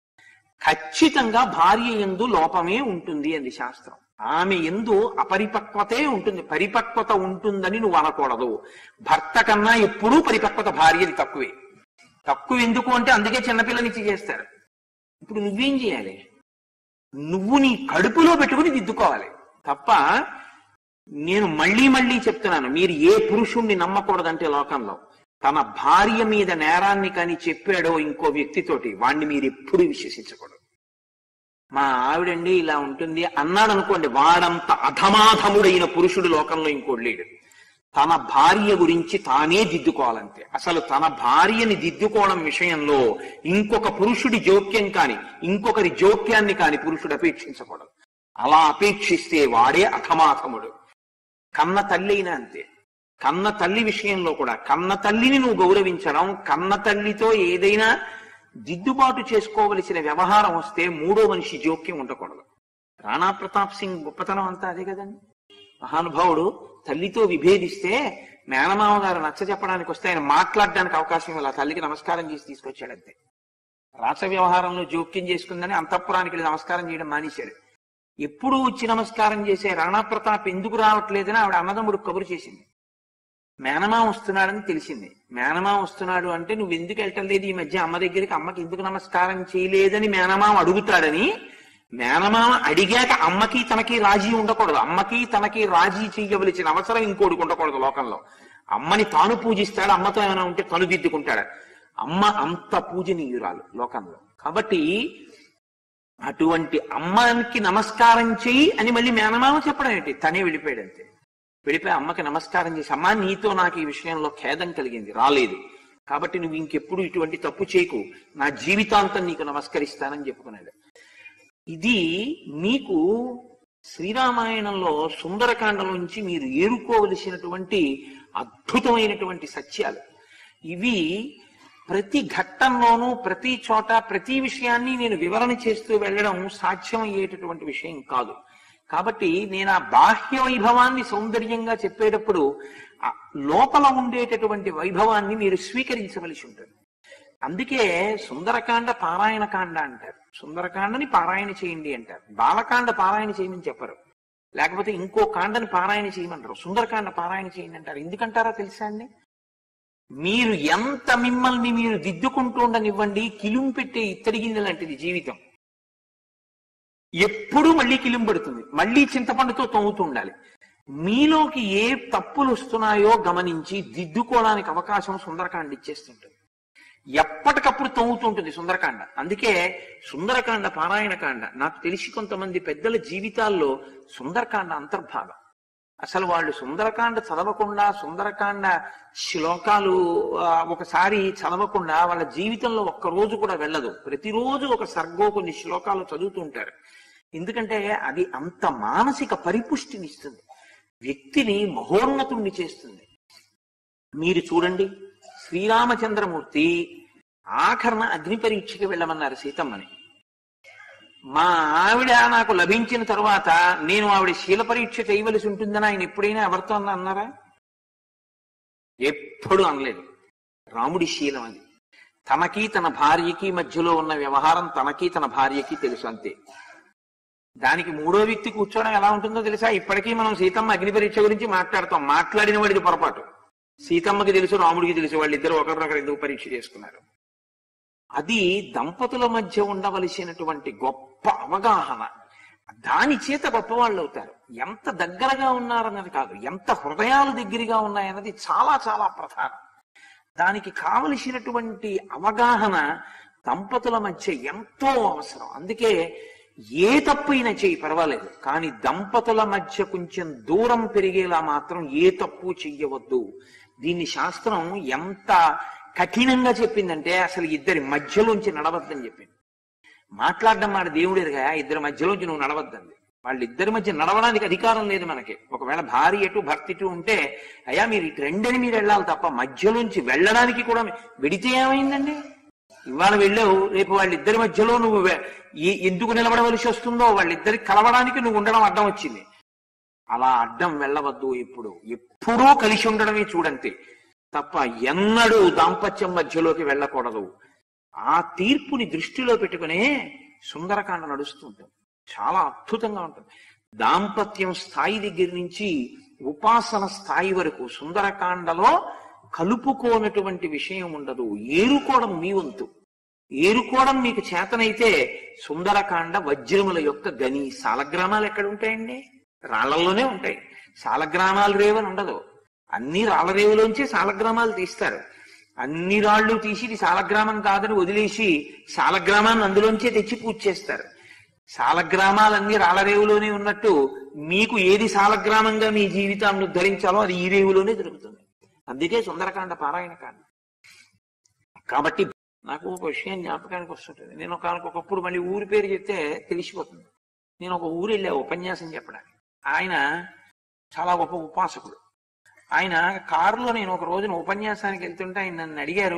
ఖచ్చితంగా భార్య ఎందు లోపమే ఉంటుంది అంది శాస్త్రం ఆమె ఎందు అపరిపక్వతే ఉంటుంది పరిపక్వత ఉంటుందని నువ్వు అనకూడదు భర్త కన్నా ఎప్పుడూ పరిపక్వత భార్యది తక్కువే తక్కువ ఎందుకు అంటే అందుకే చిన్నపిల్లనిచ్చి చేస్తారు ఇప్పుడు నువ్వేం చేయాలి నువ్వు నీ కడుపులో పెట్టుకుని దిద్దుకోవాలి తప్ప నేను మళ్ళీ మళ్ళీ చెప్తున్నాను మీరు ఏ పురుషుణ్ణి నమ్మకూడదంటే లోకంలో తన భార్య మీద నేరాన్ని కానీ చెప్పాడో ఇంకో వ్యక్తితోటి వాణ్ణి మీరు ఎప్పుడు విశ్వసించకూడదు మా ఆవిడండి ఇలా ఉంటుంది అన్నాడు అనుకోండి వాడంత అధమాధముడైన పురుషుడు లోకంలో ఇంకోటి లేడు తన భార్య గురించి తానే దిద్దుకోవాలంతే అసలు తన భార్యని దిద్దుకోవడం విషయంలో ఇంకొక పురుషుడి జోక్యం కాని ఇంకొకరి జోక్యాన్ని కాని పురుషుడు అపేక్షించకూడదు అలా అపేక్షిస్తే వాడే అధమాధముడు కన్న తల్లి అయినా అంతే కన్న తల్లి విషయంలో కూడా కన్న తల్లిని నువ్వు గౌరవించడం కన్న తల్లితో ఏదైనా దిద్దుబాటు చేసుకోవలసిన వ్యవహారం వస్తే మూడో మనిషి జోక్యం ఉండకూడదు రాణా ప్రతాప్ సింగ్ గొప్పతనం అంతా అదే కదండి మహానుభావుడు తల్లితో విభేదిస్తే మేనమామ గారు నచ్చ చెప్పడానికి వస్తే ఆయన మాట్లాడడానికి అవకాశం ఇవ్వాలి ఆ తల్లికి నమస్కారం చేసి తీసుకొచ్చాడంతే రాస వ్యవహారంలో జోక్యం చేసుకుందని అంతఃపురానికి వెళ్ళి నమస్కారం చేయడం మానేశాడు ఎప్పుడు వచ్చి నమస్కారం చేసే రాణా ప్రతాప్ ఎందుకు రావట్లేదని ఆవిడ అన్నదమ్ముడు కబురు చేసింది మేనమా వస్తున్నాడని తెలిసింది మేనమా వస్తున్నాడు అంటే నువ్వు ఎందుకు వెళ్ళటం లేదు ఈ మధ్య అమ్మ దగ్గరికి అమ్మకి ఎందుకు నమస్కారం చేయలేదని మేనమామ అడుగుతాడని మేనమామ అడిగాక అమ్మకి తనకి రాజీ ఉండకూడదు అమ్మకి తనకి రాజీ చేయవలసిన అవసరం ఇంకోటికి ఉండకూడదు లోకంలో అమ్మని తాను పూజిస్తాడు అమ్మతో ఏమైనా ఉంటే తను దిద్దుకుంటాడు అమ్మ అంత పూజనీయురాలు లోకంలో కాబట్టి అటువంటి అమ్మకి నమస్కారం చెయ్యి అని మళ్ళీ మేనమామ చెప్పడం ఏంటి తనే వెళ్ళిపోయాడు అంతే వెళ్ళిపోయి అమ్మకి నమస్కారం చేసి అమ్మా నీతో నాకు ఈ విషయంలో ఖేదం కలిగింది రాలేదు కాబట్టి నువ్వు ఇంకెప్పుడు ఇటువంటి తప్పు చేయకు నా జీవితాంతం నీకు నమస్కరిస్తానని చెప్పుకున్నాడు ఇది మీకు శ్రీరామాయణంలో సుందరకాండం నుంచి మీరు ఏరుకోవలసినటువంటి అద్భుతమైనటువంటి సత్యాలు ఇవి ప్రతి ఘట్టంలోనూ ప్రతి చోట ప్రతి విషయాన్ని నేను వివరణ చేస్తూ వెళ్ళడం సాధ్యమయ్యేటటువంటి విషయం కాదు కాబట్టి నేను ఆ బాహ్య వైభవాన్ని సౌందర్యంగా చెప్పేటప్పుడు ఆ లోపల ఉండేటటువంటి వైభవాన్ని మీరు స్వీకరించవలసి ఉంటుంది అందుకే సుందరకాండ పారాయణ కాండ అంటారు సుందరకాండని పారాయణ చేయండి అంటారు బాలకాండ పారాయణ చేయమని చెప్పరు లేకపోతే ఇంకో కాండని పారాయణ చేయమంటారు సుందరకాండ పారాయణ చేయండి అంటారు ఎందుకంటారా తెలుసా అండి మీరు ఎంత మిమ్మల్ని మీరు దిద్దుకుంటూ ఉండనివ్వండి కిలుం పెట్టే ఇత్తడి గిన్నె లాంటిది జీవితం ఎప్పుడూ మళ్ళీ కిలుం పడుతుంది మళ్ళీ చింతపండుతో తోముతూ ఉండాలి మీలోకి ఏ తప్పులు వస్తున్నాయో గమనించి దిద్దుకోవడానికి అవకాశం సుందరకాండ ఇచ్చేస్తుంటుంది ఎప్పటికప్పుడు తొంగుతుంటుంది సుందరకాండ అందుకే సుందరకాండ పారాయణకాండ నాకు తెలిసి కొంతమంది పెద్దల జీవితాల్లో సుందరకాండ అంతర్భాగం అసలు వాళ్ళు సుందరకాండ చదవకుండా సుందరకాండ శ్లోకాలు ఆ, ఒకసారి చదవకుండా వాళ్ళ జీవితంలో ఒక్క రోజు కూడా వెళ్ళదు ప్రతిరోజు ఒక సర్గో కొన్ని శ్లోకాలు చదువుతుంటారు ఎందుకంటే అది అంత మానసిక పరిపుష్టినిస్తుంది వ్యక్తిని మహోన్నతుణ్ణి చేస్తుంది మీరు చూడండి శ్రీరామచంద్రమూర్తి ఆఖరణ అగ్ని పరీక్షకి వెళ్ళమన్నారు సీతమ్మని మా ఆవిడ నాకు లభించిన తరువాత నేను ఆవిడ శీల పరీక్ష చేయవలసి ఉంటుందని ఆయన ఎప్పుడైనా ఎవరితో అన్నా అన్నారా ఎప్పుడు అనలేదు రాముడి శీలం అది తనకి తన భార్యకి మధ్యలో ఉన్న వ్యవహారం తనకి తన భార్యకి తెలుసు అంతే దానికి మూడో వ్యక్తి కూర్చోవడం ఎలా ఉంటుందో తెలుసా ఇప్పటికీ మనం సీతమ్మ అగ్ని పరీక్ష గురించి మాట్లాడతాం మాట్లాడిన వాడిది పొరపాటు సీతమ్మకి తెలుసు రాముడికి తెలుసు వాళ్ళిద్దరు ఒకరినొకరు ఎందుకు పరీక్ష చేసుకున్నారు అది దంపతుల మధ్య ఉండవలసినటువంటి గొప్ప అవగాహన దాని చేత గొప్పవాళ్ళు అవుతారు ఎంత దగ్గరగా ఉన్నారన్నది కాదు ఎంత హృదయాలు దగ్గరగా ఉన్నాయన్నది చాలా చాలా ప్రధానం దానికి కావలసినటువంటి అవగాహన దంపతుల మధ్య ఎంతో అవసరం అందుకే ఏ తప్పైనా చేయి పర్వాలేదు కానీ దంపతుల మధ్య కొంచెం దూరం పెరిగేలా మాత్రం ఏ తప్పు చెయ్యవద్దు దీన్ని శాస్త్రం ఎంత కఠినంగా చెప్పిందంటే అసలు ఇద్దరి మధ్యలోంచి నడవద్దని చెప్పింది మాట్లాడడం మాట దేవుడేరుగా ఇద్దరి మధ్యలోంచి నువ్వు నడవద్దండి వాళ్ళిద్దరి మధ్య నడవడానికి అధికారం లేదు మనకి ఒకవేళ భార్య ఎటు భర్త ఇటు ఉంటే అయ్యా మీరు ఇటు రెండని మీరు వెళ్ళాలి తప్ప మధ్యలోంచి వెళ్ళడానికి కూడా వెడితే ఏమైందండి ఇవాళ వెళ్ళావు రేపు వాళ్ళిద్దరి మధ్యలో నువ్వు వె- ఏ- ఎందుకు నిలబడవలసి వస్తుందో వాళ్ళిద్దరికి కలవడానికి నువ్వు ఉండడం అడ్డం వచ్చింది అలా అడ్డం వెళ్ళవద్దు ఎప్పుడు ఎప్పుడూ కలిసి ఉండడమే చూడంతే తప్ప ఎన్నడూ దాంపత్యం మధ్యలోకి వెళ్ళకూడదు ఆ తీర్పుని దృష్టిలో పెట్టుకునే సుందరకాండ నడుస్తుంటుంది చాలా అద్భుతంగా ఉంటుంది దాంపత్యం స్థాయి దగ్గర నుంచి ఉపాసన స్థాయి వరకు సుందరకాండలో కలుపుకోనటువంటి విషయం ఉండదు ఏరుకోవడం మీ వంతు ఏరుకోవడం మీకు చేతనైతే సుందరకాండ వజ్రముల యొక్క గని సాలగ్రామాలు ఎక్కడ ఉంటాయండి రాళ్లలోనే ఉంటాయి సాలగ్రామాలు రేవని ఉండదు అన్ని రాళ్ల రేవులోంచి సాలగ్రామాలు తీస్తారు అన్ని రాళ్ళు తీసి ఇది సాలగ్రామం కాదని వదిలేసి సాలగ్రామాన్ని అందులోంచే తెచ్చి పూజ చేస్తారు సాలగ్రామాలన్నీ రాళ్ల రేవులోనే ఉన్నట్టు మీకు ఏది సాలగ్రామంగా మీ జీవితాన్ని ఉద్ధరించాలో అది ఈ రేవులోనే దొరుకుతుంది అందుకే సుందరకాండ పారాయణ కాండ కాబట్టి నాకు ఒక విషయం జ్ఞాపకానికి వస్తుంటుంది నేను ఒక ఒకప్పుడు మళ్ళీ ఊరి పేరు చెప్తే తెలిసిపోతుంది నేను ఒక ఊరు వెళ్ళా ఉపన్యాసం చెప్పడానికి ఆయన చాలా గొప్ప ఉపాసకుడు ఆయన కారులో నేను ఒక రోజున ఉపన్యాసానికి వెళ్తుంటే ఆయన నన్ను అడిగారు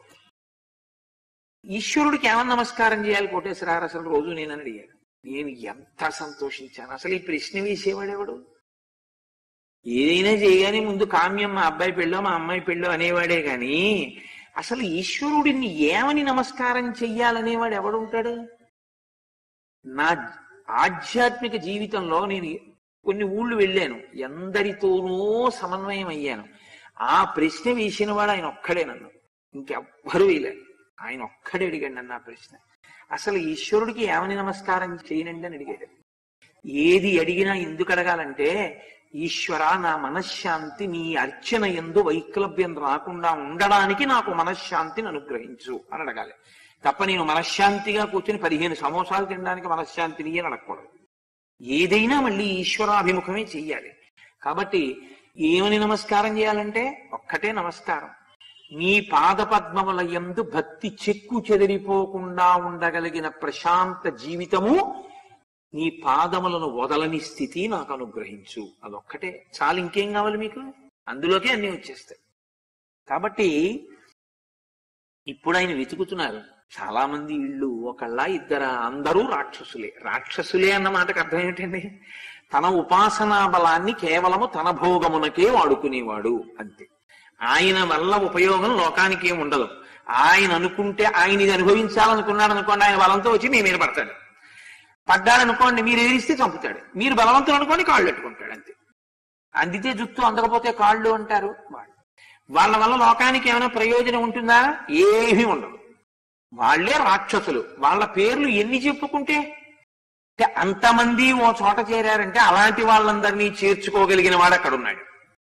ఈశ్వరుడికి ఏమన్నా నమస్కారం చేయాలి కోటేశ్వరారు అసలు రోజు నేనని అడిగారు నేను ఎంత సంతోషించాను అసలు ఈ ప్రశ్న వేసేవాడెవడు ఏదైనా చేయగానే ముందు కామ్యం మా అబ్బాయి పెళ్ళో మా అమ్మాయి పెళ్ళో అనేవాడే గాని అసలు ఈశ్వరుడిని ఏమని నమస్కారం చెయ్యాలనేవాడు ఎవడు ఉంటాడు నా ఆధ్యాత్మిక జీవితంలో నేను కొన్ని ఊళ్ళు వెళ్ళాను ఎందరితోనూ సమన్వయం అయ్యాను ఆ ప్రశ్న వేసిన వాడు ఆయన ఒక్కడే నన్ను ఇంకెవ్వరూ వేయలేదు ఆయన ఒక్కడే అడిగాడు నన్ను ఆ ప్రశ్న అసలు ఈశ్వరుడికి ఏమని నమస్కారం చేయనండి అని అడిగాడు ఏది అడిగినా ఎందుకు అడగాలంటే ఈశ్వర నా మనశ్శాంతి నీ అర్చన ఎందు వైక్లభ్యం రాకుండా ఉండడానికి నాకు మనశ్శాంతిని అనుగ్రహించు అని అడగాలి తప్ప నేను మనశ్శాంతిగా కూర్చొని పదిహేను సమోసాలు తినడానికి మనశ్శాంతిని అని అడగకూడదు ఏదైనా మళ్ళీ ఈశ్వరాభిముఖమే చెయ్యాలి కాబట్టి ఏమని నమస్కారం చేయాలంటే ఒక్కటే నమస్కారం నీ పాద పద్మముల యందు భక్తి చెక్కు చెదిరిపోకుండా ఉండగలిగిన ప్రశాంత జీవితము నీ పాదములను వదలని స్థితి నాకు అనుగ్రహించు అదొక్కటే చాలు ఇంకేం కావాలి మీకు అందులోకే అన్ని వచ్చేస్తాయి కాబట్టి ఇప్పుడు ఆయన వెతుకుతున్నారు చాలా మంది ఇళ్ళు ఒకళ్ళ ఇద్దర అందరూ రాక్షసులే రాక్షసులే అన్న మాటకు అర్థం ఏమిటండి తన ఉపాసనా బలాన్ని కేవలము తన భోగమునకే వాడుకునేవాడు అంతే ఆయన వల్ల ఉపయోగం లోకానికి ఏమి ఉండదు ఆయన అనుకుంటే ఆయన ఇది అనుభవించాలనుకున్నాడు అనుకోండి ఆయన బలంతో వచ్చి మీ మీద పడతాడు పడ్డాడనుకోండి మీరు ఎదిరిస్తే చంపుతాడు మీరు బలవంతులు అనుకోండి కాళ్ళు పెట్టుకుంటాడు అంతే అందితే జుత్తు అందకపోతే కాళ్ళు అంటారు వాళ్ళు వాళ్ళ వల్ల లోకానికి ఏమైనా ప్రయోజనం ఉంటుందా ఏమీ ఉండదు వాళ్ళే రాక్షసులు వాళ్ళ పేర్లు ఎన్ని చెప్పుకుంటే అంటే అంతమంది ఓ చోట చేరారంటే అలాంటి వాళ్ళందరినీ చేర్చుకోగలిగిన వాడు అక్కడ ఉన్నాడు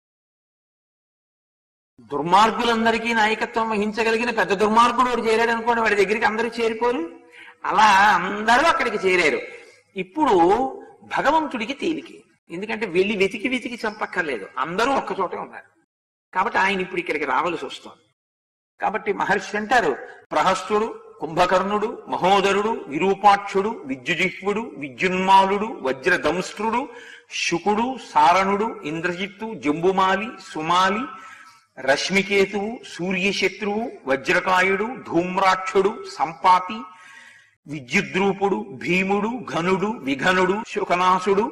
దుర్మార్గులందరికీ నాయకత్వం వహించగలిగిన పెద్ద దుర్మార్గుడు వాడు చేరాడు అనుకోండి వాడి దగ్గరికి అందరూ చేరిపోరు అలా అందరూ అక్కడికి చేరారు ఇప్పుడు భగవంతుడికి తేలికే ఎందుకంటే వెళ్ళి వెతికి వెతికి చంపక్కర్లేదు అందరూ ఒక్క చోటే ఉన్నారు కాబట్టి ఆయన ఇప్పుడు ఇక్కడికి రావాల్సి వస్తుంది కాబట్టి మహర్షి అంటారు ప్రహస్తుడు కుంభకర్ణుడు మహోదరుడు విరూపాక్షుడు విద్యుజిహ్వుడు విద్యున్మాలుడు వజ్రదంష్ట్రుడు శుకుడు సారణుడు ఇంద్రజిత్తు జంబుమాలి సుమాలి రశ్మికేతువు సూర్యశత్రువు వజ్రకాయుడు ధూమ్రాక్షుడు సంపాతి విద్యుద్రూపుడు భీముడు ఘనుడు విఘనుడు శుకనాసుడు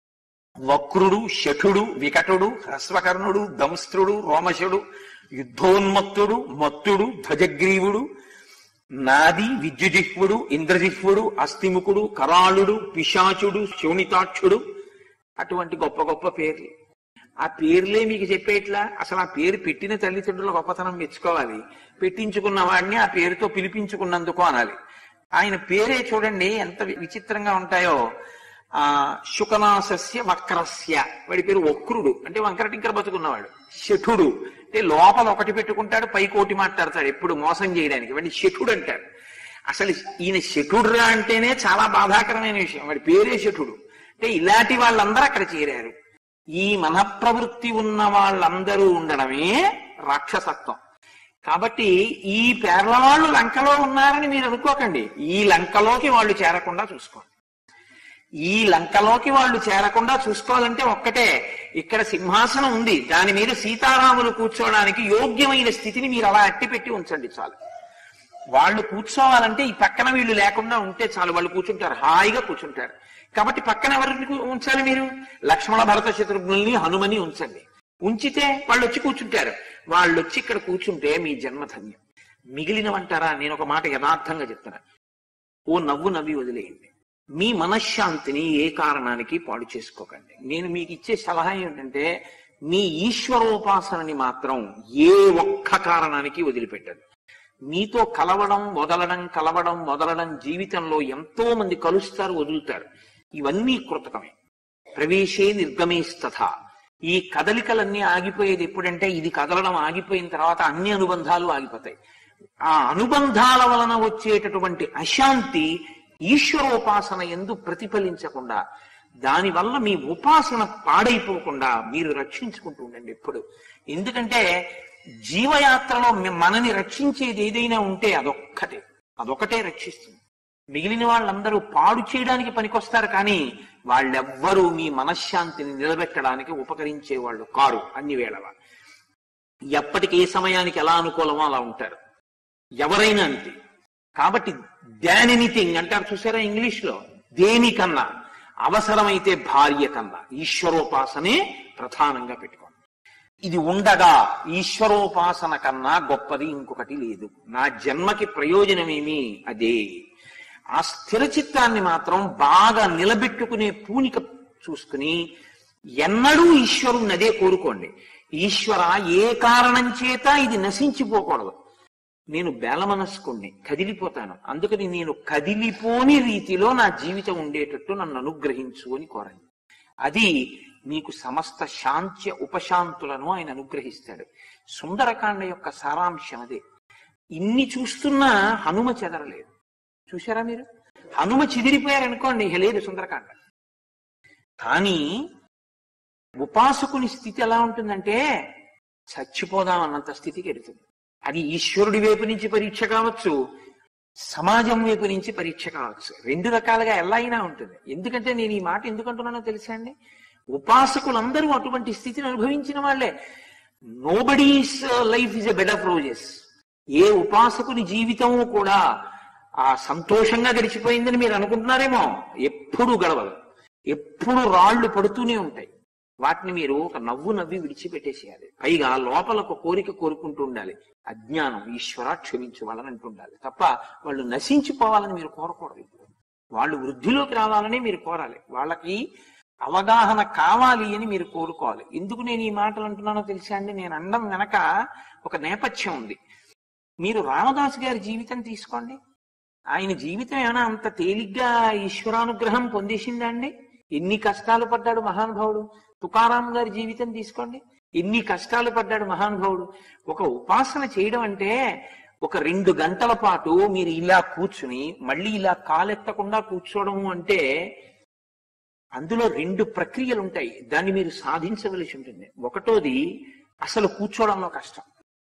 వక్రుడు శఠుడు వికటుడు హ్రస్వకర్ణుడు దంస్త్రుడు రోమశుడు యుద్ధోన్మత్తుడు మత్తుడు ధ్వజగ్రీవుడు నాది విద్యుజిహ్వుడు ఇంద్రజిహ్వుడు అస్థిముఖుడు కరాళుడు పిశాచుడు శోణితాక్షుడు అటువంటి గొప్ప గొప్ప పేర్లు ఆ పేర్లే మీకు చెప్పేట్లా అసలు ఆ పేరు పెట్టిన తల్లిదండ్రుల గొప్పతనం మెచ్చుకోవాలి పెట్టించుకున్న వాడిని ఆ పేరుతో పిలిపించుకున్నందుకు అనాలి ఆయన పేరే చూడండి ఎంత వి- విచిత్రంగా ఉంటాయో ఆ శుకనాసస్య వక్రస్య వాడి పేరు వక్రుడు అంటే వంకర టింకర బతుకున్నవాడు శఠుడు అంటే లోపల ఒకటి పెట్టుకుంటాడు పై కోటి మాట్లాడతాడు ఎప్పుడు మోసం చేయడానికి వాడిని శఠుడు అంటారు అసలు ఈయన శఠుడురా అంటేనే చాలా బాధాకరమైన విషయం వాడి పేరే శఠుడు అంటే ఇలాంటి వాళ్ళందరూ అక్కడ చేరారు ఈ మనఃప్రవృత్తి ఉన్న వాళ్ళందరూ ఉండడమే రాక్షసత్వం కాబట్టి ఈ పేర్ల వాళ్ళు లంకలో ఉన్నారని మీరు అనుకోకండి ఈ లంకలోకి వాళ్ళు చేరకుండా చూసుకోండి ఈ లంకలోకి వాళ్ళు చేరకుండా చూసుకోవాలంటే ఒక్కటే ఇక్కడ సింహాసనం ఉంది దాని మీద సీతారాములు కూర్చోవడానికి యోగ్యమైన స్థితిని మీరు అలా అట్టి పెట్టి ఉంచండి చాలు వాళ్ళు కూర్చోవాలంటే ఈ పక్కన వీళ్ళు లేకుండా ఉంటే చాలు వాళ్ళు కూర్చుంటారు హాయిగా కూర్చుంటారు కాబట్టి పక్కన ఎవరిని కూ- ఉంచాలి మీరు లక్ష్మణ భరత శత్రుఘ్నుల్ని హనుమని ఉంచండి ఉంచితే వాళ్ళు వచ్చి కూర్చుంటారు వాళ్ళు వచ్చి ఇక్కడ కూర్చుంటే మీ జన్మ ధన్యం మిగిలినవంటారా నేను ఒక మాట యథార్థంగా చెప్తున్నా ఓ నవ్వు నవ్వి వదిలేయండి మీ మనశ్శాంతిని ఏ కారణానికి పాడు చేసుకోకండి నేను మీకు ఇచ్చే సలహా ఏమిటంటే మీ ఈశ్వరోపాసనని మాత్రం ఏ ఒక్క కారణానికి వదిలిపెట్టదు మీతో కలవడం వదలడం కలవడం వదలడం జీవితంలో ఎంతో మంది కలుస్తారు వదులుతారు ఇవన్నీ కృతకమే ప్రవేశే నిర్గమేస్తథ ఈ కదలికలన్నీ ఆగిపోయేది ఎప్పుడంటే ఇది కదలడం ఆగిపోయిన తర్వాత అన్ని అనుబంధాలు ఆగిపోతాయి ఆ అనుబంధాల వలన వచ్చేటటువంటి అశాంతి ఈశ్వరోపాసన ఎందు ప్రతిఫలించకుండా దానివల్ల మీ ఉపాసన పాడైపోకుండా మీరు రక్షించుకుంటూ ఉండండి ఎప్పుడు ఎందుకంటే జీవయాత్రలో మి- మనని రక్షించేది ఏదైనా ఉంటే అదొక్కటే అదొకటే రక్షిస్తుంది మిగిలిన వాళ్ళందరూ పాడు చేయడానికి పనికొస్తారు కానీ వాళ్ళెవ్వరూ మీ మనశ్శాంతిని నిలబెట్టడానికి ఉపకరించే వాళ్ళు కారు అన్ని వేళలా ఎప్పటికి ఏ సమయానికి ఎలా అనుకూలమో అలా ఉంటారు ఎవరైనా అంతే కాబట్టి దాన్ ఎనీథింగ్ అంటారు చూసారా ఇంగ్లీష్ లో దేనికన్నా అవసరమైతే భార్య కన్నా ఈశ్వరోపాసనే ప్రధానంగా పెట్టుకోండి ఇది ఉండగా ఈశ్వరోపాసన కన్నా గొప్పది ఇంకొకటి లేదు నా జన్మకి ప్రయోజనమేమి అదే ఆ స్థిర చిత్తాన్ని మాత్రం బాగా నిలబెట్టుకునే పూనిక చూసుకుని ఎన్నడూ ఈశ్వరుణ్ణి అదే కోరుకోండి ఈశ్వర ఏ కారణం చేత ఇది నశించిపోకూడదు నేను బేలమనస్కుణ్ణి కదిలిపోతాను అందుకని నేను కదిలిపోని రీతిలో నా జీవితం ఉండేటట్టు నన్ను అనుగ్రహించు అని కోరండి అది మీకు సమస్త శాంత్య ఉపశాంతులను ఆయన అనుగ్రహిస్తాడు సుందరకాండ యొక్క సారాంశం అదే ఇన్ని చూస్తున్నా హనుమ చెదరలేదు చూశారా మీరు హనుమ చెదిరిపోయారనుకోండి ఇక లేదు సుందరకాండ కానీ ఉపాసకుని స్థితి ఎలా ఉంటుందంటే చచ్చిపోదాం అన్నంత స్థితికి ఎడుతుంది అది ఈశ్వరుడి వైపు నుంచి పరీక్ష కావచ్చు సమాజం వైపు నుంచి పరీక్ష కావచ్చు రెండు రకాలుగా ఎలా అయినా ఉంటుంది ఎందుకంటే నేను ఈ మాట ఎందుకు అంటున్నానో తెలుసా అండి ఉపాసకులందరూ అటువంటి స్థితిని అనుభవించిన వాళ్ళే nobody's life is a bed of roses ఏ ఉపాసకుని జీవితము కూడా ఆ సంతోషంగా గడిచిపోయిందని మీరు అనుకుంటున్నారేమో ఎప్పుడు గడవదు ఎప్పుడు రాళ్లు పడుతూనే ఉంటాయి వాటిని మీరు ఒక నవ్వు నవ్వి విడిచిపెట్టేసేయాలి పైగా లోపల ఒక కోరిక కోరుకుంటూ ఉండాలి అజ్ఞానం ఈశ్వర క్షమించు వాళ్ళని అంటుండాలి తప్ప వాళ్ళు నశించిపోవాలని మీరు కోరకూడదు ఇప్పుడు వాళ్ళు వృద్ధిలోకి రావాలని మీరు కోరాలి వాళ్ళకి అవగాహన కావాలి అని మీరు కోరుకోవాలి ఎందుకు నేను ఈ మాటలు అంటున్నానో తెలుసా అండి నేను అనడం వెనక ఒక నేపథ్యం ఉంది మీరు రామదాస్ గారి జీవితం తీసుకోండి ఆయన జీవితం ఏమైనా అంత తేలిగ్గా ఈశ్వరానుగ్రహం పొందేసిందా అండి ఎన్ని కష్టాలు పడ్డాడు మహానుభావుడు తుకారాం గారి జీవితం తీసుకోండి ఎన్ని కష్టాలు పడ్డాడు మహానుభావుడు ఒక ఉపాసన చేయడం అంటే ఒక రెండు గంటల పాటు మీరు ఇలా కూర్చుని మళ్ళీ ఇలా కాలెత్తకుండా కూర్చోవడము అంటే అందులో రెండు ప్రక్రియలు ఉంటాయి దాన్ని మీరు సాధించవలసి ఉంటుంది ఒకటోది అసలు కూర్చోవడంలో కష్టం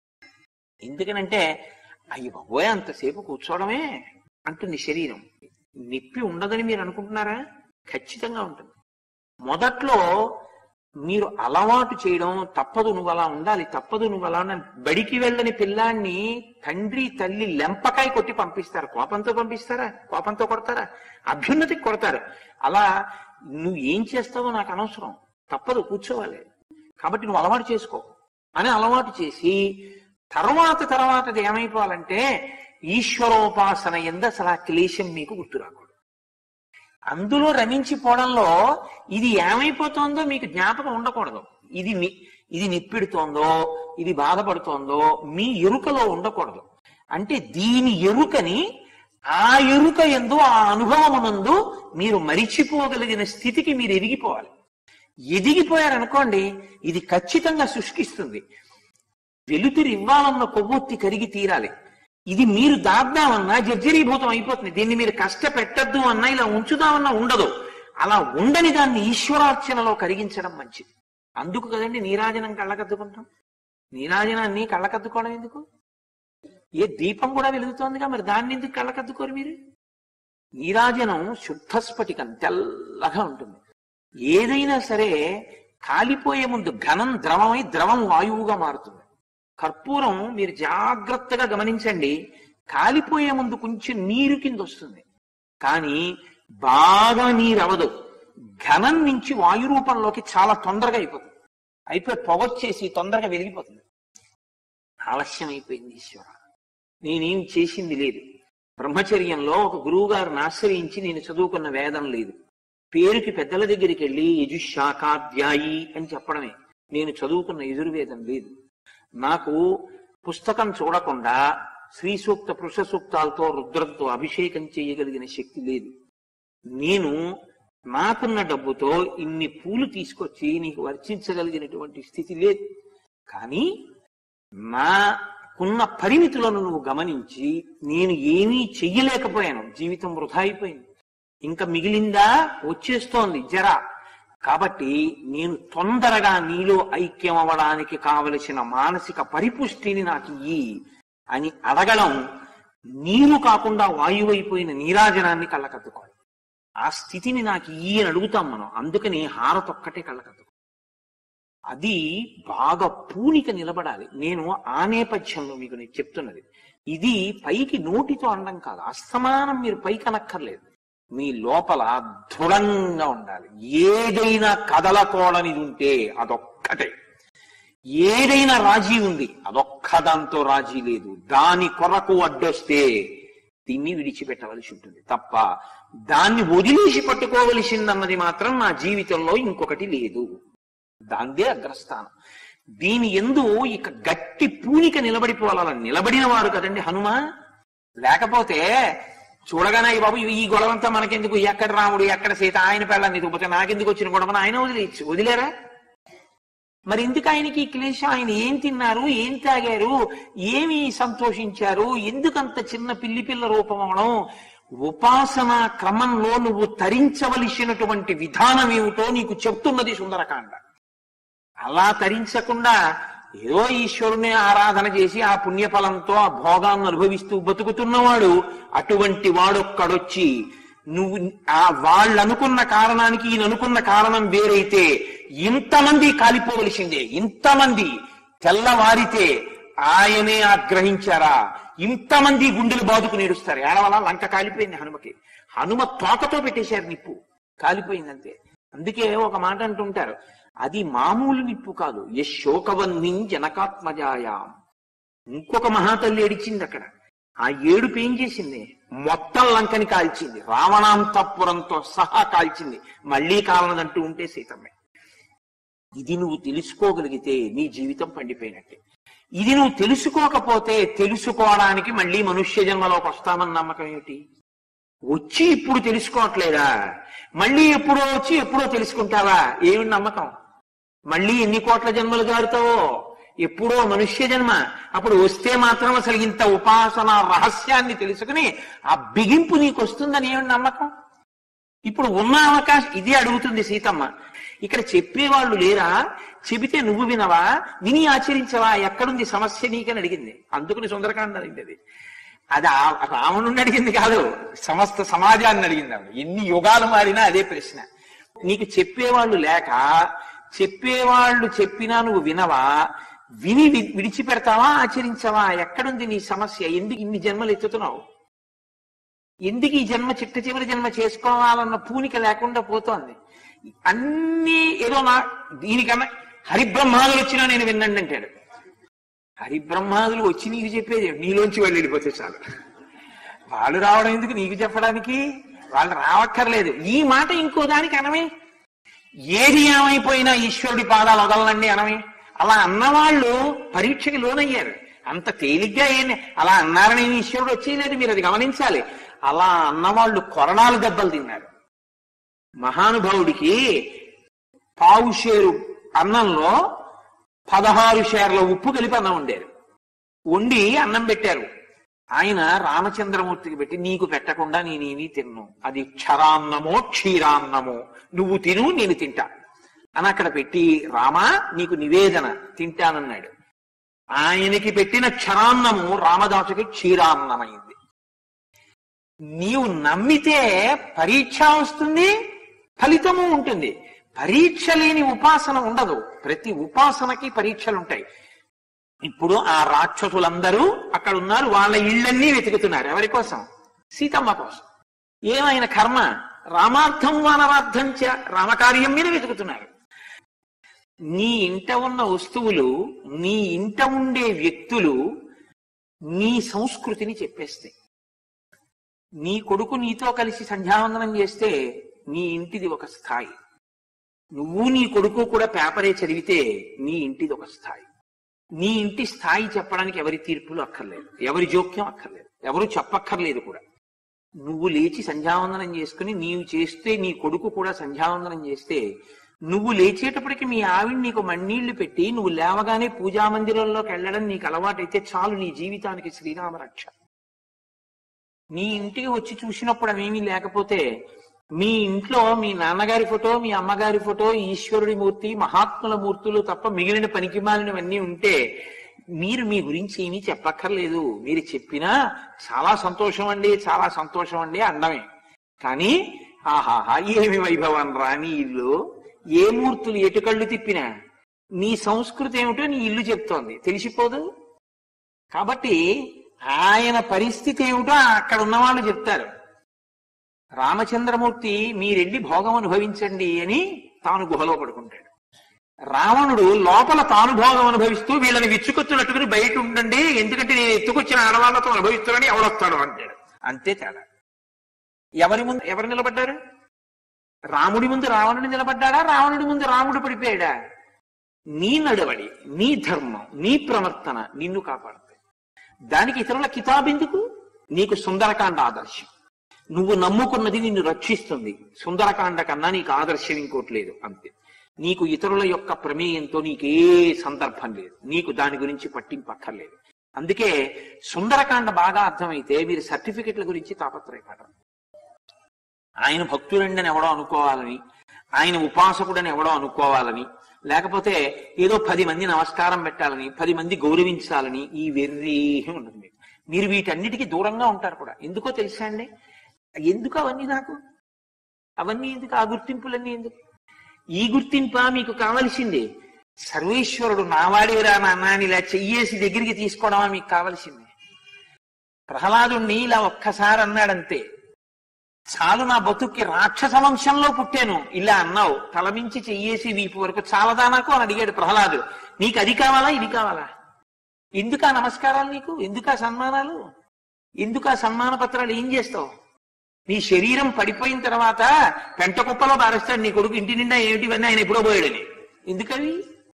ఎందుకనంటే అయ్యి బాబోయ్ అంతసేపు కూర్చోవడమే అంటుంది శరీరం నొప్పి ఉండదని మీరు అనుకుంటున్నారా ఖచ్చితంగా ఉంటుంది మొదట్లో మీరు అలవాటు చేయడం తప్పదు నువ్వు అలా ఉండాలి తప్పదు నువ్వు అలా ఉండాలి. బడికి వెళ్ళని పిల్లాన్ని తండ్రి తల్లి లెంపకాయ కొట్టి పంపిస్తారు కోపంతో పంపిస్తారా కోపంతో కొడతారా అభ్యున్నతికి కొడతారు అలా నువ్వు ఏం చేస్తావో నాకు అనవసరం తప్పదు కూర్చోవాలి కాబట్టి నువ్వు అలవాటు చేసుకో అని అలవాటు చేసి తర్వాత తర్వాతది ఏమైపోవాలంటే ఈశ్వరోపాసన ఎందు అసలు ఆ క్లేశం మీకు గుర్తు రాకూడదు అందులో రమించిపోవడంలో ఇది ఏమైపోతుందో మీకు జ్ఞాపకం ఉండకూడదు ఇది ని- ఇది నిప్పిడుతోందో ఇది బాధపడుతోందో మీ ఎరుకలో ఉండకూడదు అంటే దీని ఎరుకని ఆ ఎరుక ఎందు ఆ అనుభవమునందు మీరు మరిచిపోగలిగిన స్థితికి మీరు ఎదిగిపోవాలి ఎదిగిపోయారనుకోండి ఇది ఖచ్చితంగా శుష్కిస్తుంది వెలుతురు ఇవ్వాలన్న కొవ్వొత్తి కరిగి తీరాలి ఇది మీరు దాద్దామన్నా జర్జరీభూతం అయిపోతుంది దీన్ని మీరు కష్టపెట్టద్దు అన్నా ఇలా ఉంచుదామన్నా ఉండదు అలా ఉండని దాన్ని ఈశ్వరార్చనలో కరిగించడం మంచిది అందుకు కదండి నీరాజనం కళ్ళకద్దుకుంటాం నీరాజనాన్ని కళ్ళకద్దుకోవడం ఎందుకు ఏ దీపం కూడా వెలుగుతోందిగా మరి దాన్ని ఎందుకు కళ్ళకద్దుకోరు మీరు నీరాజనం శుద్ధ స్ఫటికం తెల్లగా ఉంటుంది ఏదైనా సరే కాలిపోయే ముందు ఘనం ద్రవమై ద్రవం వాయువుగా మారుతుంది కర్పూరం మీరు జాగ్రత్తగా గమనించండి కాలిపోయే ముందు కొంచెం నీరు కింద వస్తుంది కానీ బాగా నీరు అవదు ఘనం నుంచి వాయు రూపంలోకి చాలా తొందరగా అయిపోతుంది అయిపోయి పొగొచ్చేసి తొందరగా వెలిగిపోతుంది ఆలస్యం అయిపోయింది ఈశ్వర నేనేం చేసింది లేదు బ్రహ్మచర్యంలో ఒక గురువు గారిని ఆశ్రయించి నేను చదువుకున్న వేదం లేదు పేరుకి పెద్దల దగ్గరికి వెళ్ళి యజుశాఖాధ్యాయి అని చెప్పడమే నేను చదువుకున్న యజుర్వేదం లేదు నాకు పుస్తకం చూడకుండా శ్రీ సూక్త పురుష సూక్తాలతో రుద్రంతో అభిషేకం చేయగలిగిన శక్తి లేదు నేను నాకున్న డబ్బుతో ఇన్ని పూలు తీసుకొచ్చి నీకు వర్చించగలిగినటువంటి స్థితి లేదు కానీ నాకున్న పరిమితులను నువ్వు గమనించి నేను ఏమీ చెయ్యలేకపోయాను జీవితం వృధా అయిపోయింది ఇంకా మిగిలిందా వచ్చేస్తోంది జర కాబట్టి నేను తొందరగా నీలో ఐక్యం అవ్వడానికి కావలసిన మానసిక పరిపుష్టిని నాకు ఇయ్యి అని అడగడం నీరు కాకుండా వాయువైపోయిన నీరాజనాన్ని కళ్ళకద్దుకోవాలి ఆ స్థితిని నాకు ఇయ్యి అని అడుగుతాం మనం అందుకని హారతొక్కటే కళ్ళకద్దుకో అది బాగా పూనిక నిలబడాలి నేను ఆ నేపథ్యంలో మీకు నేను చెప్తున్నది ఇది పైకి నోటితో అనడం కాదు అస్తమానం మీరు పైకి అనక్కర్లేదు మీ లోపల దృఢంగా ఉండాలి ఏదైనా కదలకూడనిది ఉంటే అదొక్కటే ఏదైనా రాజీ ఉంది అదొక్క దాంతో రాజీ లేదు దాని కొరకు అడ్డొస్తే దీన్ని విడిచిపెట్టవలసి ఉంటుంది తప్ప దాన్ని వదిలేసి పట్టుకోవలసిందన్నది మాత్రం నా జీవితంలో ఇంకొకటి లేదు దాందే అగ్రస్థానం దీని ఎందు ఇక గట్టి పూనిక నిలబడిపోవాల నిలబడిన వారు కదండి హనుమ లేకపోతే చూడగానే "ఈ బాబు ఈ గొడవంతా మనకెందుకు ఎక్కడ రాముడు ఎక్కడ సీత ఆయన పెళ్ళని ఎదుగుపోతే నాకెందుకు వచ్చిన గొడవను ఆయన వదిలేయచ్చు వదిలేరా మరి ఎందుకు ఆయనకి ఈ క్లేశం ఆయన ఏం తిన్నారు ఏం తాగారు ఏమి సంతోషించారు ఎందుకంత చిన్న పిల్లి పిల్ల రూపం అవడం ఉపాసన క్రమంలో నువ్వు తరించవలసినటువంటి విధానం ఏమిటో నీకు చెప్తున్నది సుందరకాండ అలా తరించకుండా ఏదో ఈశ్వరుని ఆరాధన చేసి ఆ పుణ్యఫలంతో ఆ భోగాన్ని అనుభవిస్తూ బతుకుతున్నవాడు అటువంటి వాడొక్కడొచ్చి నువ్వు ఆ వాళ్ళు అనుకున్న కారణానికి ఈయన అనుకున్న కారణం వేరైతే ఇంతమంది కాలిపోవలసిందే ఇంతమంది తెల్లవారితే ఆయనే ఆగ్రహించారా ఇంతమంది గుండెలు బాదుకు నేడుస్తారు ఏడవల లంక కాలిపోయింది హనుమకి హనుమ తోకతో పెట్టేశారు నిప్పు కాలిపోయిందంతే అందుకే ఒక మాట అంటుంటారు అది మామూలు నిప్పు కాదు యశోకవన్నీ జనకాత్మజాయాం ఇంకొక మహాతల్లి ఏడిచింది అక్కడ ఆ ఏడుపు ఏం చేసింది మొత్తం లంకని కాల్చింది రావణాంతపురంతో సహా కాల్చింది మళ్ళీ కాలనదంటూ ఉంటే సీతమ్మే ఇది నువ్వు తెలుసుకోగలిగితే నీ జీవితం పండిపోయినట్టే ఇది నువ్వు తెలుసుకోకపోతే తెలుసుకోవడానికి మళ్ళీ మనుష్య జన్మలోకి వస్తామన్న నమ్మకం ఏమిటి వచ్చి ఇప్పుడు తెలుసుకోవట్లేదా మళ్ళీ ఎప్పుడో వచ్చి ఎప్పుడో తెలుసుకుంటావా ఏమి నమ్మకం మళ్ళీ ఎన్ని కోట్ల జన్మలు దాడుతావో ఎప్పుడో మనుష్య జన్మ అప్పుడు వస్తే మాత్రం అసలు ఇంత ఉపాసన రహస్యాన్ని తెలుసుకుని ఆ బిగింపు నీకు వస్తుందని ఏమి నమ్మకం ఇప్పుడు ఉన్న అవకాశం ఇది అడుగుతుంది సీతమ్మ ఇక్కడ చెప్పేవాళ్ళు లేరా చెబితే నువ్వు వినవా విని ఆచరించవా ఎక్కడుంది సమస్య నీకని అడిగింది అందుకని సుందరకాండ అడిగింది అది అది ఆ- రావణుని అడిగింది కాదు సమస్త సమాజాన్ని అడిగింది ఆవిడ ఎన్ని యుగాలు మారినా అదే ప్రశ్న నీకు చెప్పేవాళ్ళు లేక చెప్పేవాళ్ళు చెప్పినా నువ్వు వినవా విని వి- విడిచిపెడతావా ఆచరించవా ఎక్కడుంది నీ సమస్య ఎందుకు ఇన్ని జన్మలు ఎత్తుతున్నావు ఎందుకు ఈ జన్మ చిట్ట చివరి జన్మ చేసుకోవాలన్న పూనిక లేకుండా పోతోంది అన్నీ ఏదో నా దీనికన్నా హరిబ్రహ్మాదులు వచ్చినా నేను విన్నండి అంటాడు హరిబ్రహ్మాదులు వచ్చి నీకు చెప్పేది ఏమిటి? నీలోంచి వాళ్ళు వెళ్ళిపోతే చాలు వాళ్ళు రావడం ఎందుకు నీకు చెప్పడానికి వాళ్ళు రావక్కర్లేదు ఈ మాట ఇంకో దానికి అనమే ఏది ఏమైపోయినా ఈశ్వరుడి పాదాలు వదలనండి అనమే అలా అన్నవాళ్ళు పరీక్షకి లోనయ్యారు అంత తేలిగ్గా ఏంటి అలా అన్నారని ఈశ్వరుడు వచ్చేయలేదు మీరు అది గమనించాలి అలా అన్నవాళ్ళు కొరణాలు దెబ్బలు తిన్నారు మహానుభావుడికి పావు షేరు అన్నంలో పదహారు షేర్ల ఉప్పు కలిపి అన్నం వండారు వండి అన్నం పెట్టారు ఆయన రామచంద్రమూర్తికి పెట్టి నీకు పెట్టకుండా నేనేమీ తిన్ను అది క్షరాన్నమో క్షీరాన్నమో నువ్వు తిను నేను తింటా అని అక్కడ పెట్టి రామా నీకు నివేదన తింటానన్నాడు ఆయనకి పెట్టిన క్షరాన్నము రామదాసుకి క్షీరాన్నమైంది నీవు నమ్మితే పరీక్ష వస్తుంది ఫలితము ఉంటుంది పరీక్ష లేని ఉపాసన ఉండదు ప్రతి ఉపాసనకి పరీక్షలు ఉంటాయి ఇప్పుడు ఆ రాక్షసులందరూ అక్కడ ఉన్నారు వాళ్ళ ఇళ్ళన్నీ వెతుకుతున్నారు ఎవరి కోసం సీతమ్మ కోసం ఏమైన కర్మ రామార్థం వానరార్థం చ రామకార్యం మీద వెతుకుతున్నారు నీ ఇంట ఉన్న వస్తువులు నీ ఇంట ఉండే వ్యక్తులు నీ సంస్కృతిని చెప్పేస్తాయి నీ కొడుకు నీతో కలిసి సంధ్యావందనం చేస్తే నీ ఇంటిది ఒక స్థాయి నువ్వు నీ కొడుకు కూడా పేపరే చదివితే నీ ఇంటిది ఒక స్థాయి నీ ఇంటి స్థాయి చెప్పడానికి ఎవరి తీర్పులు అక్కర్లేదు ఎవరి జోక్యం అక్కర్లేదు ఎవరు చెప్పక్కర్లేదు కూడా నువ్వు లేచి సంధ్యావందనం చేసుకుని నీవు చేస్తే నీ కొడుకు కూడా సంధ్యావందనం చేస్తే నువ్వు లేచేటప్పటికి మీ ఆవిడ నీకు మన్నీళ్లు పెట్టి నువ్వు లేవగానే పూజా మందిరంలోకి వెళ్ళడం నీకు అలవాటైతే చాలు నీ జీవితానికి శ్రీరామ రక్ష నీ ఇంటికి వచ్చి చూసినప్పుడు అవేమీ లేకపోతే మీ ఇంట్లో మీ నాన్నగారి ఫోటో మీ అమ్మగారి ఫోటో ఈశ్వరుడి మూర్తి మహాత్ముల మూర్తులు తప్ప మిగిలిన పనికిమాలినవన్నీ ఉంటే మీరు మీ గురించి ఏమీ చెప్పక్కర్లేదు మీరు చెప్పినా చాలా సంతోషం అండి చాలా సంతోషం అండి అండమే కానీ ఆహాహా ఏమి వైభవం రా నీ ఇల్లు ఏ మూర్తులు ఎటు కళ్ళు తిప్పినా నీ సంస్కృతి ఏమిటో నీ ఇల్లు చెప్తోంది తెలిసిపోదు కాబట్టి ఆయన పరిస్థితి ఏమిటో అక్కడ ఉన్న వాళ్ళు చెప్తారు రామచంద్రమూర్తి మీరెళ్ళి భోగం అనుభవించండి అని తాను గుహలో పడుకుంటాడు రావణుడు లోపల తాను భోగం అనుభవిస్తూ వీళ్ళని విచ్చుకొచ్చినట్టుకుని బయట ఉండండి ఎందుకంటే నేను ఎత్తుకొచ్చిన ఆడవాళ్లతో అనుభవిస్తానని ఎవడొస్తాడు అంటాడు అంతే తేడా ఎవరి ముందు ఎవరు నిలబడ్డారు రాముడి ముందు రావణుడు నిలబడ్డాడా రావణుడి ముందు రాముడు పడిపోయాడా నీ నడవడి నీ ధర్మం నీ ప్రవర్తన నిన్ను కాపాడుతాయి దానికి ఇతరుల కితాబెందుకు నీకు సుందరకాండ ఆదర్శం నువ్వు నమ్ముకున్నది నిన్ను రక్షిస్తుంది సుందరకాండ కన్నా నీకు ఆదర్శం ఇంకోటి లేదు అంతే నీకు ఇతరుల యొక్క ప్రమేయంతో నీకే సందర్భం లేదు నీకు దాని గురించి పట్టింపక్కర్లేదు అందుకే సుందరకాండ బాగా అర్థమైతే మీరు సర్టిఫికెట్ల గురించి తాపత్రయపడరు ఆయన భక్తుడండి ఎవడో అనుకోవాలని ఆయన ఉపాసకుడని ఎవడో అనుకోవాలని లేకపోతే ఏదో పది మంది నమస్కారం పెట్టాలని పది మంది గౌరవించాలని ఈ వెర్రి ఉండదు మీకు మీరు వీటన్నిటికీ దూరంగా ఉంటారు కూడా ఎందుకో తెలుసా అండి ఎందుకు అవన్నీ నాకు అవన్నీ ఎందుకు ఆ గుర్తింపులన్నీ ఎందుకు ఈ గుర్తింప మీకు కావలసింది సర్వేశ్వరుడు నావాడేరా నాన్న అని ఇలా చెయ్యేసి దగ్గరికి తీసుకోవడమా మీకు కావలసింది ప్రహ్లాదుణ్ణి ఇలా ఒక్కసారి అన్నాడంతే చాలు నా బతుక్కి రాక్షస వంశంలో పుట్టాను ఇలా అన్నావు తలమించి చెయ్యేసి వీపు వరకు చాలదా నాకు అని అడిగాడు ప్రహ్లాదుడు నీకు అది కావాలా ఇది కావాలా ఎందుకా నమస్కారాలు నీకు ఎందుకా సన్మానాలు ఎందుకా సన్మాన పత్రాలు ఏం చేస్తావు నీ శరీరం పడిపోయిన తర్వాత పెంట కుప్పలో బారేస్తాడు నీ కొడుకు ఇంటి నిండా ఏమిటివన్నీ ఆయన ఎప్పుడో పోయాడని ఎందుకవి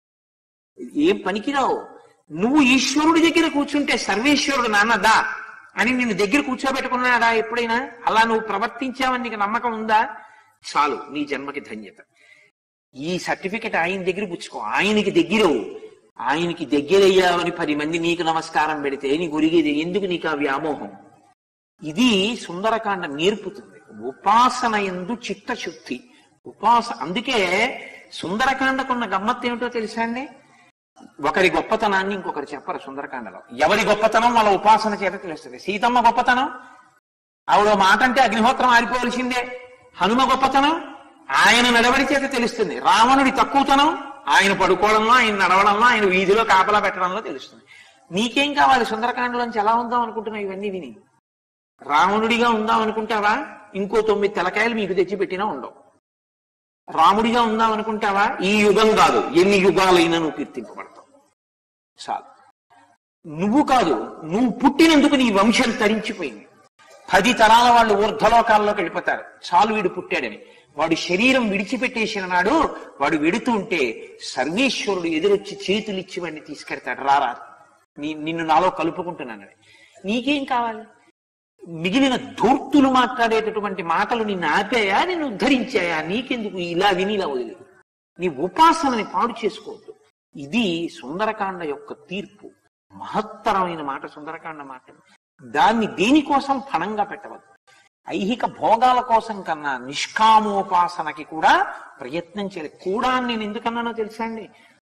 ఏం పనికిరావు నువ్వు ఈశ్వరుడి దగ్గర కూర్చుంటే సర్వేశ్వరుడు నాన్నదా అని నిన్ను దగ్గర కూర్చోబెట్టుకున్నాడా ఎప్పుడైనా అలా నువ్వు ప్రవర్తించావని నీకు నమ్మకం ఉందా చాలు నీ జన్మకి ధన్యత ఈ సర్టిఫికెట్ ఆయన దగ్గర పుచ్చుకో ఆయనకి దగ్గరవు ఆయనకి దగ్గరయ్యావని పది మంది నీకు నమస్కారం పెడితే నీకు ఒరిగేది ఎందుకు నీకు ఆ వ్యామోహం ఇది సుందరకాండ నేర్పుతుంది ఉపాసన ఎందు చిత్తశుద్ధి ఉపాస అందుకే సుందరకాండకున్న గమ్మత్తు ఏమిటో తెలుసా అండి ఒకరి గొప్పతనాన్ని ఇంకొకరు చెప్పరు సుందరకాండలో ఎవరి గొప్పతనం వాళ్ళ ఉపాసన చేత తెలుస్తుంది సీతమ్మ గొప్పతనం ఆవిడ ఓ మాట అంటే అగ్నిహోత్రం ఆరిపోవలసిందే హనుమ గొప్పతనం ఆయన నడవడి చేత తెలుస్తుంది రావణుడి తక్కువతనం ఆయన పడుకోవడంలో ఆయన నడవడంలో ఆయన వీధిలో కాపలా పెట్టడంలో తెలుస్తుంది నీకేం కావాలి సుందరకాండలోంచి ఎలా ఉందాం అనుకుంటున్నావు ఇవన్నీ విని రావణుడిగా ఉందాం అనుకుంటావా ఇంకో తొమ్మిది తెలకాయలు మీకు తెచ్చి పెట్టినా ఉండవు రాముడిగా ఉందాం అనుకుంటావా ఈ యుగం కాదు ఎన్ని యుగాలైనా నువ్వు కీర్తింపబడతావు చాలు నువ్వు కాదు నువ్వు పుట్టినందుకు నీ వంశం తరించిపోయింది పది తరాల వాళ్ళు ఊర్ధ్వలోకాల్లోకి వెళ్ళిపోతారు చాలు వీడు పుట్టాడని వాడు శరీరం విడిచిపెట్టేసిన నాడు వాడు వెడుతూ ఉంటే సర్వేశ్వరుడు ఎదురొచ్చి చేతులిచ్చి వాడిని తీసుకెడతాడు రారా నీ నిన్ను నాలో కలుపుకుంటున్నానని నీకేం కావాలి మిగిలిన ధూర్తులు మాట్లాడేటటువంటి మాటలు నిన్ను ఆపాయా నిన్ను ఉద్ధరించాయా నీకెందుకు ఇలా విని ఇలా వదిలి నీ ఉపాసనని పాడు చేసుకోవద్దు ఇది సుందరకాండ యొక్క తీర్పు మహత్తరమైన మాట సుందరకాండ మాట దాన్ని దేనికోసం ఫణంగా పెట్టవద్దు ఐహిక భోగాల కోసం కన్నా నిష్కామోపాసనకి కూడా ప్రయత్నం చేయాలి కూడా అని నేను ఎందుకన్నానో తెలుసా అండి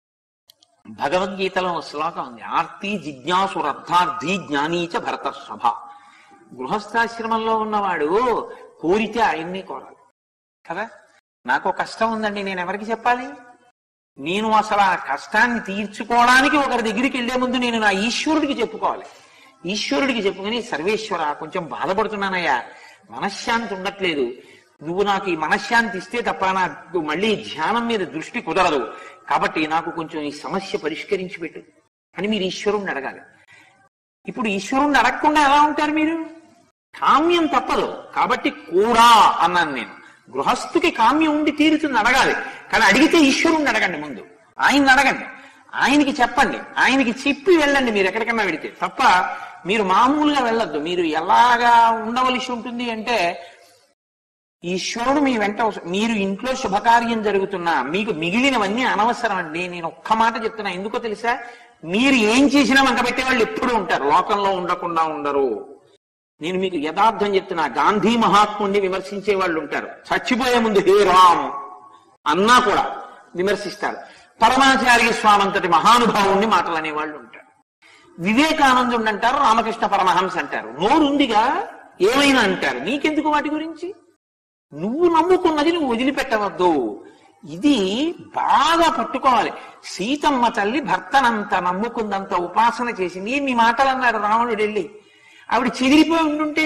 భగవద్గీతలో ఒక శ్లోకం ఉంది ఆర్తి జిజ్ఞాసు రర్థార్థి జ్ఞానీచ భరత సభ గృహస్థాశ్రమంలో ఉన్నవాడు కోరితే ఆయన్ని కోరాలి కదా నాకు ఒక కష్టం ఉందండి నేను ఎవరికి చెప్పాలి నేను అసలు ఆ కష్టాన్ని తీర్చుకోవడానికి ఒకరి దగ్గరికి వెళ్లే ముందు నేను నా ఈశ్వరుడికి చెప్పుకోవాలి ఈశ్వరుడికి చెప్పుకొని సర్వేశ్వర కొంచెం బాధపడుతున్నానయ్యా మనశ్శాంతి ఉండట్లేదు నువ్వు నాకు ఈ మనశ్శాంతి ఇస్తే తప్ప నాకు మళ్ళీ ధ్యానం మీద దృష్టి కుదరదు కాబట్టి నాకు కొంచెం ఈ సమస్య పరిష్కరించి పెట్టు అని మీరు ఈశ్వరుణ్ణి అడగాలి ఇప్పుడు ఈశ్వరుణ్ణి అడగకుండా ఎలా ఉంటారు మీరు కామ్యం తప్పదు కాబట్టి కూడా అన్నాను నేను గృహస్థుకి కామ్యం ఉండి తీరుతుంది అడగాలి కానీ అడిగితే ఈశ్వరుణ్ణి అడగండి ముందు ఆయన్ని అడగండి ఆయనకి చెప్పండి ఆయనకి చెప్పి వెళ్ళండి మీరు ఎక్కడికన్నా వెడితే తప్ప మీరు మామూలుగా వెళ్ళొద్దు మీరు ఎలాగా ఉండవలసి ఉంటుంది అంటే ఈశ్వరుడు మీ వెంట వస్త- మీరు ఇంట్లో శుభకార్యం జరుగుతున్నా మీకు మిగిలినవన్నీ అనవసరం అండి నేను ఒక్క మాట చెప్తున్నా ఎందుకో తెలుసా మీరు ఏం చేసినా వంక పెట్టే వాళ్ళు ఎప్పుడు ఉంటారు లోకంలో ఉండకుండా ఉండరు నేను మీకు యథార్థం చెప్తున్నా గాంధీ మహాత్ముడిని విమర్శించే వాళ్ళు ఉంటారు చచ్చిపోయే ముందు హే రామ్ అన్నా కూడా విమర్శిస్తారు పరమాచార్య స్వామి అంతటి మహానుభావుణ్ణి మాటలనే వాళ్ళు ఉంటారు వివేకానందుడు అంటారు రామకృష్ణ పరమహంస అంటారు నోరుందిగా ఏమైనా అంటారు నీకెందుకు వాటి గురించి నువ్వు నమ్ముకున్నది నువ్వు వదిలిపెట్టవద్దు ఇది బాగా పట్టుకోవాలి సీతమ్మ తల్లి భర్తనంత నమ్ముకుందంత ఉపాసన చేసింది మీ మాటలు అన్నాడు రావణుడు వెళ్ళి ఆవిడ చెదిరిపోయి ఉండుంటే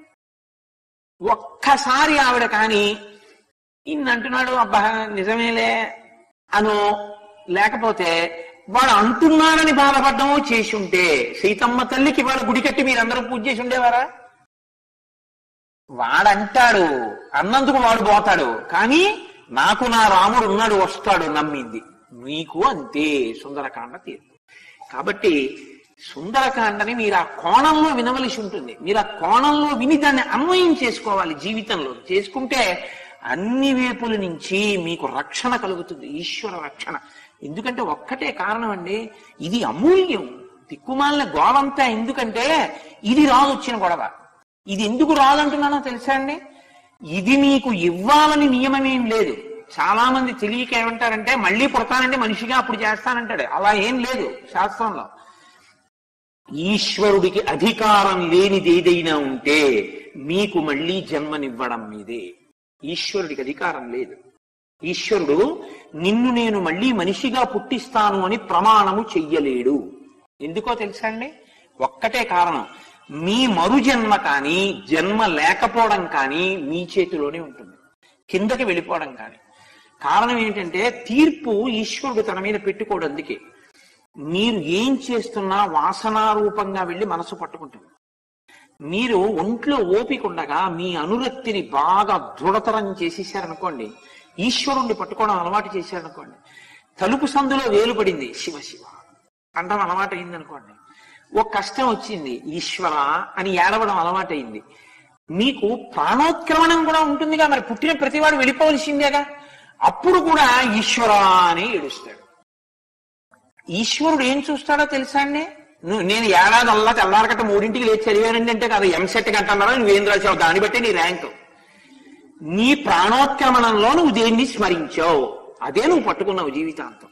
ఒక్కసారి ఆవిడ కానీ ఇన్ని అంటున్నాడు అబ్బా నిజమేలే అనో లేకపోతే వాడు అంటున్నాడని బాధపడ్డమో చేసి ఉంటే సీతమ్మ తల్లికి వాడు గుడి కట్టి మీరందరూ పూజ చేసి ఉండేవారా వాడంటాడు అన్నందుకు వాడు పోతాడు కానీ నాకు నా రాముడు ఉన్నాడు వస్తాడు నమ్మింది నీకు అంతే సుందరకాండ తీర్పు కాబట్టి సుందరకాండని మీరు ఆ కోణంలో వినవలసి ఉంటుంది మీరు ఆ కోణంలో విని దాన్ని అన్వయం చేసుకోవాలి జీవితంలో చేసుకుంటే అన్ని వైపుల నుంచి మీకు రక్షణ కలుగుతుంది ఈశ్వర రక్షణ ఎందుకంటే ఒక్కటే కారణం అండి ఇది అమూల్యం దిక్కుమాలిన గోడంతా ఎందుకంటే ఇది రాదు వచ్చిన గొడవ ఇది ఎందుకు రాదంటున్నానో తెలుసా అండి ఇది మీకు ఇవ్వాలని నియమమేం లేదు చాలా మంది తెలియక ఏమంటారంటే మళ్ళీ పుడతానంటే మనిషిగా అప్పుడు చేస్తానంటాడు అలా ఏం లేదు శాస్త్రంలో ఈశ్వరుడికి అధికారం లేనిది ఏదైనా ఉంటే మీకు మళ్ళీ జన్మనివ్వడం మీదే ఈశ్వరుడికి అధికారం లేదు ఈశ్వరుడు నిన్ను నేను మళ్ళీ మనిషిగా పుట్టిస్తాను అని ప్రమాణము చెయ్యలేడు ఎందుకో తెలుసా అండి ఒక్కటే కారణం మీ మరు జన్మ కానీ జన్మ లేకపోవడం కానీ మీ చేతిలోనే ఉంటుంది కిందకి వెళ్ళిపోవడం కానీ కారణం ఏంటంటే తీర్పు ఈశ్వరుడు తన మీద పెట్టుకోడు అందుకే మీరు ఏం చేస్తున్నా వాసనారూపంగా వెళ్ళి మనసు పట్టుకుంటుంది మీరు ఒంట్లో ఓపిక ఉండగా మీ అనురక్తిని బాగా దృఢతరం చేసేసారనుకోండి ఈశ్వరుణ్ణి పట్టుకోవడం అలవాటు చేశారనుకోండి తలుపు సందులో వేలు పడింది శివ శివ అంటాం అలవాటు అయింది అనుకోండి ఒక కష్టం వచ్చింది ఈశ్వర అని ఏడవడం అలవాటైంది మీకు ప్రాణోత్క్రమణం కూడా ఉంటుందిగా మరి పుట్టిన ప్రతివాడు వెళ్ళిపోవలసిందేగా అప్పుడు కూడా ఈశ్వర అని ఏడుస్తాడు ఈశ్వరుడు ఏం చూస్తాడో తెలుసా అండి నువ్వు నేను ఏడాది అల్లా తెల్లారకట్ట మూడింటికి లేచి చదివానండి అంటే కాదు ఎంసెట్ గంటన్నారా నువ్వేం రాసావు దాన్ని బట్టి నీ ర్యాంకు నీ ప్రాణోత్క్రమణంలో నువ్వు దేన్ని స్మరించావు అదే నువ్వు పట్టుకున్నావు జీవితాంతం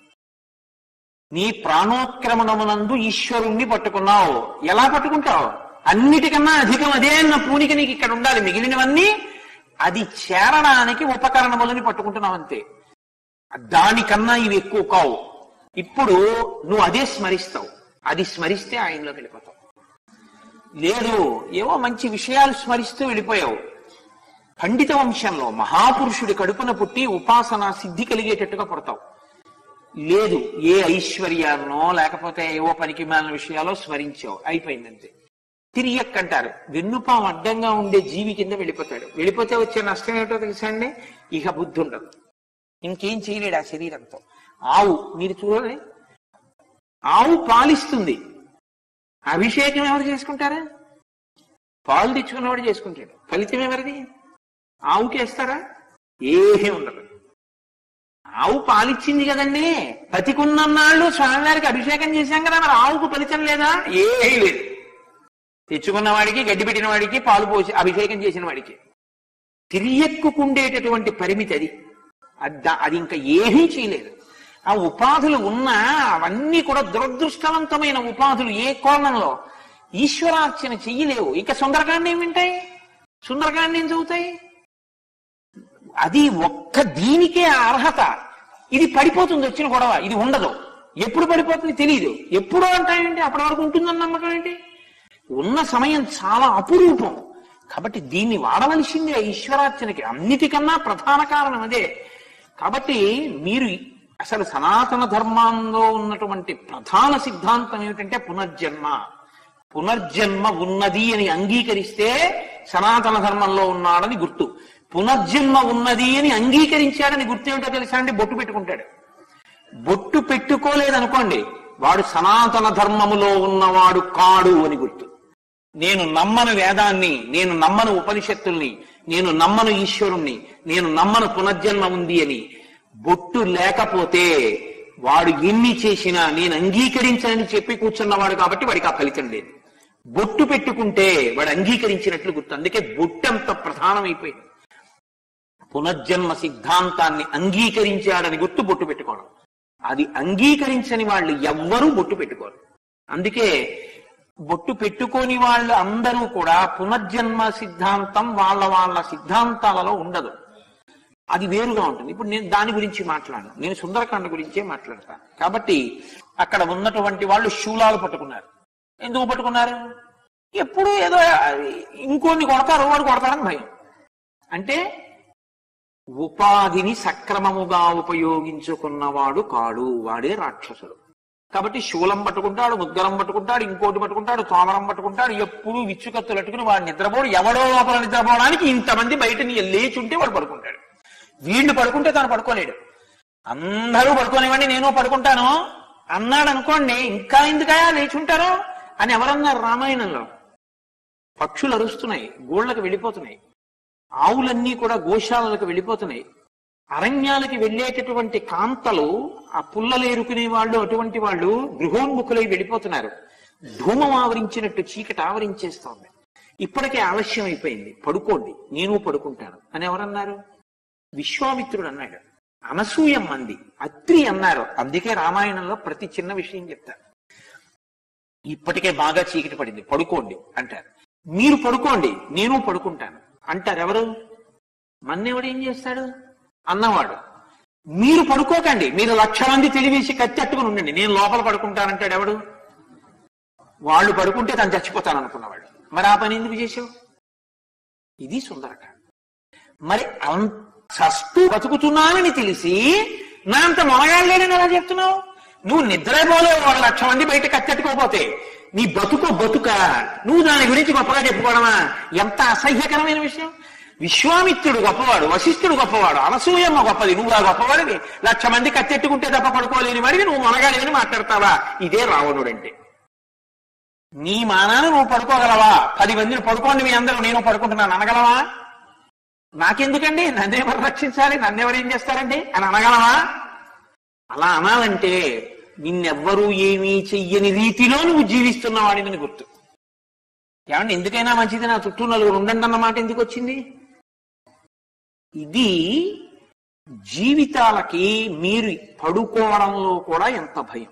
నీ ప్రాణోత్క్రమణమునందు ఈశ్వరుణ్ణి పట్టుకున్నావు ఎలా పట్టుకుంటావు అన్నిటికన్నా అధికం అదే అన్న పూనిక నీకు ఇక్కడ ఉండాలి మిగిలినవన్నీ అది చేరడానికి ఉపకరణములని పట్టుకుంటున్నావు అంతే దానికన్నా ఇవి ఎక్కువ కావు ఇప్పుడు నువ్వు అదే స్మరిస్తావు అది స్మరిస్తే ఆయనలోకి వెళ్ళిపోతావు లేదు ఏవో మంచి విషయాలు స్మరిస్తూ వెళ్ళిపోయావు పండిత వంశంలో మహాపురుషుడి కడుపున పుట్టి ఉపాసన సిద్ధి కలిగేటట్టుగా పుడతావు లేదు ఏ ఐశ్వర్యాన్నో లేకపోతే ఏవో పనికి మాలిన విషయాలో స్మరించావు అయిపోయిందంతే తిరియక్కంటారు వెన్నుపాం అడ్డంగా ఉండే జీవి కింద వెళ్ళిపోతాడు వెళ్ళిపోతే వచ్చే నష్టం ఏమిటో తెలుసా అండి ఇక బుద్ధి ఉండదు ఇంకేం చేయలేడు ఆ శరీరంతో ఆవు మీరు చూడండి ఆవు పాలిస్తుంది అభిషేకం ఎవరు చేసుకుంటారా పాలు తెచ్చుకున్నవాడు చేసుకుంటాడు ఫలితం ఎవరిది ఆవుకి వేస్తారా ఏమీ ఉండదు ఆవు పాలిచ్చింది కదండి పతికున్నన్నాళ్ళు స్వామివారికి అభిషేకం చేశాం కదా మరి ఆవుకు ఫలితం లేదా ఏమీ లేదు తెచ్చుకున్న వాడికి గడ్డి పెట్టిన వాడికి పాలు పోసి అభిషేకం చేసిన వాడికి తిరియక్కుకుండేటటువంటి పరిమితి అది అద్ద- అది ఇంకా ఏమీ చేయలేదు ఆ ఉపాధులు ఉన్నా అవన్నీ కూడా దురదృష్టవంతమైన ఉపాధులు ఏ కోణంలో ఈశ్వరార్చన చెయ్యలేవు ఇక సుందరకాండ ఏం వింటాయి సుందరకాండ ఏం చదువుతాయి అది ఒక్క దీనికే ఆ అర్హత ఇది పడిపోతుంది వచ్చిన గొడవ ఇది ఉండదు ఎప్పుడు పడిపోతుంది తెలియదు ఎప్పుడు అంటాయండి అప్పటి వరకు ఉంటుందని నమ్మకం ఏంటి ఉన్న సమయం చాలా అపురూపం కాబట్టి దీన్ని వాడవలసిందే ఈశ్వరార్చనకి అన్నిటికన్నా ప్రధాన కారణం అదే కాబట్టి మీరు అసలు సనాతన ధర్మంలో ఉన్నటువంటి ప్రధాన సిద్ధాంతం ఏమిటంటే పునర్జన్మ పునర్జన్మ ఉన్నది అని అంగీకరిస్తే సనాతన ధర్మంలో ఉన్నాడని గుర్తు పునర్జన్మ ఉన్నది అని అంగీకరించాడని గుర్తు ఏమిటో తెలుసా అండి బొట్టు పెట్టుకుంటాడు బొట్టు పెట్టుకోలేదనుకోండి వాడు సనాతన ధర్మములో ఉన్నవాడు కాడు అని గుర్తు నేను నమ్మను వేదాన్ని నేను నమ్మను ఉపనిషత్తుల్ని నేను నమ్మను ఈశ్వరుణ్ణి నేను నమ్మను పునర్జన్మ ఉంది అని బొట్టు లేకపోతే వాడు ఎన్ని చేసినా నేను అంగీకరించనని చెప్పి కూర్చున్నవాడు కాబట్టి వాడికి ఆ ఫలితం లేదు బొట్టు పెట్టుకుంటే వాడు అంగీకరించినట్లు గుర్తు అందుకే బొట్టు అంత ప్రధానమైపోయింది పునర్జన్మ సిద్ధాంతాన్ని అంగీకరించాడని గుర్తు బొట్టు పెట్టుకోవడం అది అంగీకరించని వాళ్ళు ఎవ్వరూ బొట్టు పెట్టుకోరు అందుకే బొట్టు పెట్టుకోని వాళ్ళు అందరూ కూడా పునర్జన్మ సిద్ధాంతం వాళ్ళ వాళ్ళ సిద్ధాంతాలలో ఉండదు అది వేరుగా ఉంటుంది ఇప్పుడు నేను దాని గురించి మాట్లాడను నేను సుందరకాండ గురించే మాట్లాడతాను కాబట్టి అక్కడ ఉన్నటువంటి వాళ్ళు శూలాలు పట్టుకున్నారు ఎందుకు పట్టుకున్నారు ఎప్పుడు ఏదో ఇంకోని కొడతారు వాడు కొడతాడని భయం అంటే ఉపాధిని సక్రమముగా ఉపయోగించుకున్నవాడు కాడు వాడే రాక్షసుడు కాబట్టి శూలం పట్టుకుంటాడు ముద్గరం పట్టుకుంటాడు ఇంకోటి పట్టుకుంటాడు తోమరం పట్టుకుంటాడు ఎప్పుడు విచ్చుకత్తులు అట్టుకుని వాడు నిద్రపోడు ఎవడో లోపల నిద్రపోవడానికి ఇంతమంది బయట నీ- లేచి ఉంటే వాడు పడుకుంటాడు వీళ్ళు పడుకుంటే తాను పడుకోలేడు అందరూ పడుకోనివ్వండి నేను పడుకుంటాను అన్నాడు అనుకోండి ఇంకా ఎందుకయా లేచి ఉంటారు అని ఎవరన్నారు రామాయణంలో పక్షులు అరుస్తున్నాయి గోళ్ళకి వెళ్ళిపోతున్నాయి ఆవులన్నీ కూడా గోశాలలకు వెళ్ళిపోతున్నాయి అరణ్యాలకి వెళ్ళేటటువంటి కాంతలు ఆ పుల్లలు ఏరుకునే వాళ్ళు అటువంటి వాళ్ళు గృహోన్ముఖులై వెళ్ళిపోతున్నారు ధూమం ఆవరించినట్టు చీకటి ఆవరించేస్తోంది ఇప్పటికే ఆలస్యం అయిపోయింది పడుకోండి నేను పడుకుంటాను అని ఎవరన్నారు విశ్వామిత్రుడు అన్నాడు అనసూయం అంది అత్రి అన్నారు అందుకే రామాయణంలో ప్రతి చిన్న విషయం చెప్తారు ఇప్పటికే బాగా చీకటి పడింది పడుకోండి అంటారు మీరు పడుకోండి నేను పడుకుంటాను అంటారు ఎవరు మన్నెవడు ఏం చేస్తాడు అన్నవాడు మీరు పడుకోకండి మీరు లక్ష మంది తెలివేసి కత్తి అట్టుకుని ఉండండి నేను లోపల పడుకుంటానంటాడు ఎవడు వాళ్ళు పడుకుంటే తను చచ్చిపోతాను అనుకున్నవాడు మరి ఆ పని ఎందుకు చేసావు ఇది సుందరకాండ మరి అంత చస్తూ బతుకుతున్నానని తెలిసి నా అంత మొనగాళ్ళేనని ఎలా చెప్తున్నావు నువ్వు నిద్రపోలేవు వాళ్ళ లక్ష మంది బయట కత్తెట్టుకోపోతే నీ బతుకు బతుక నువ్వు దాని గురించి గొప్పగా చెప్పుకోవడమా ఎంత అసహ్యకరమైన విషయం విశ్వామిత్రుడు గొప్పవాడు వశిష్ఠుడు గొప్పవాడు అనసూయమ్మ గొప్పది నువ్వు ఆ గొప్పవాడివి లక్ష మంది కత్తెట్టుకుంటే తప్ప పడుకోలేని వాడివి నువ్వు మొనగాడివని మాట్లాడతావా ఇదే రావణుడంటే నీ మానాన్ని నువ్వు పడుకోగలవా పది మందిని పడుకోండి మీ అందరూ నేను పడుకుంటున్నాను అనగలవా నాకెందుకండి నన్నెవరు రక్షించాలి నన్నెవరు ఏం చేస్తారండి అని అనగలవా అలా అనాలంటే నిన్నెవ్వరూ ఏమీ చెయ్యని రీతిలో నువ్వు జీవిస్తున్నవాడిని గుర్తు ఏమంటే ఎందుకైనా మంచిది నా చుట్టూ నలుగురు ఉండండి అన్నమాట ఎందుకు వచ్చింది ఇది జీవితాలకి మీరు పడుకోవడంలో కూడా ఎంత భయం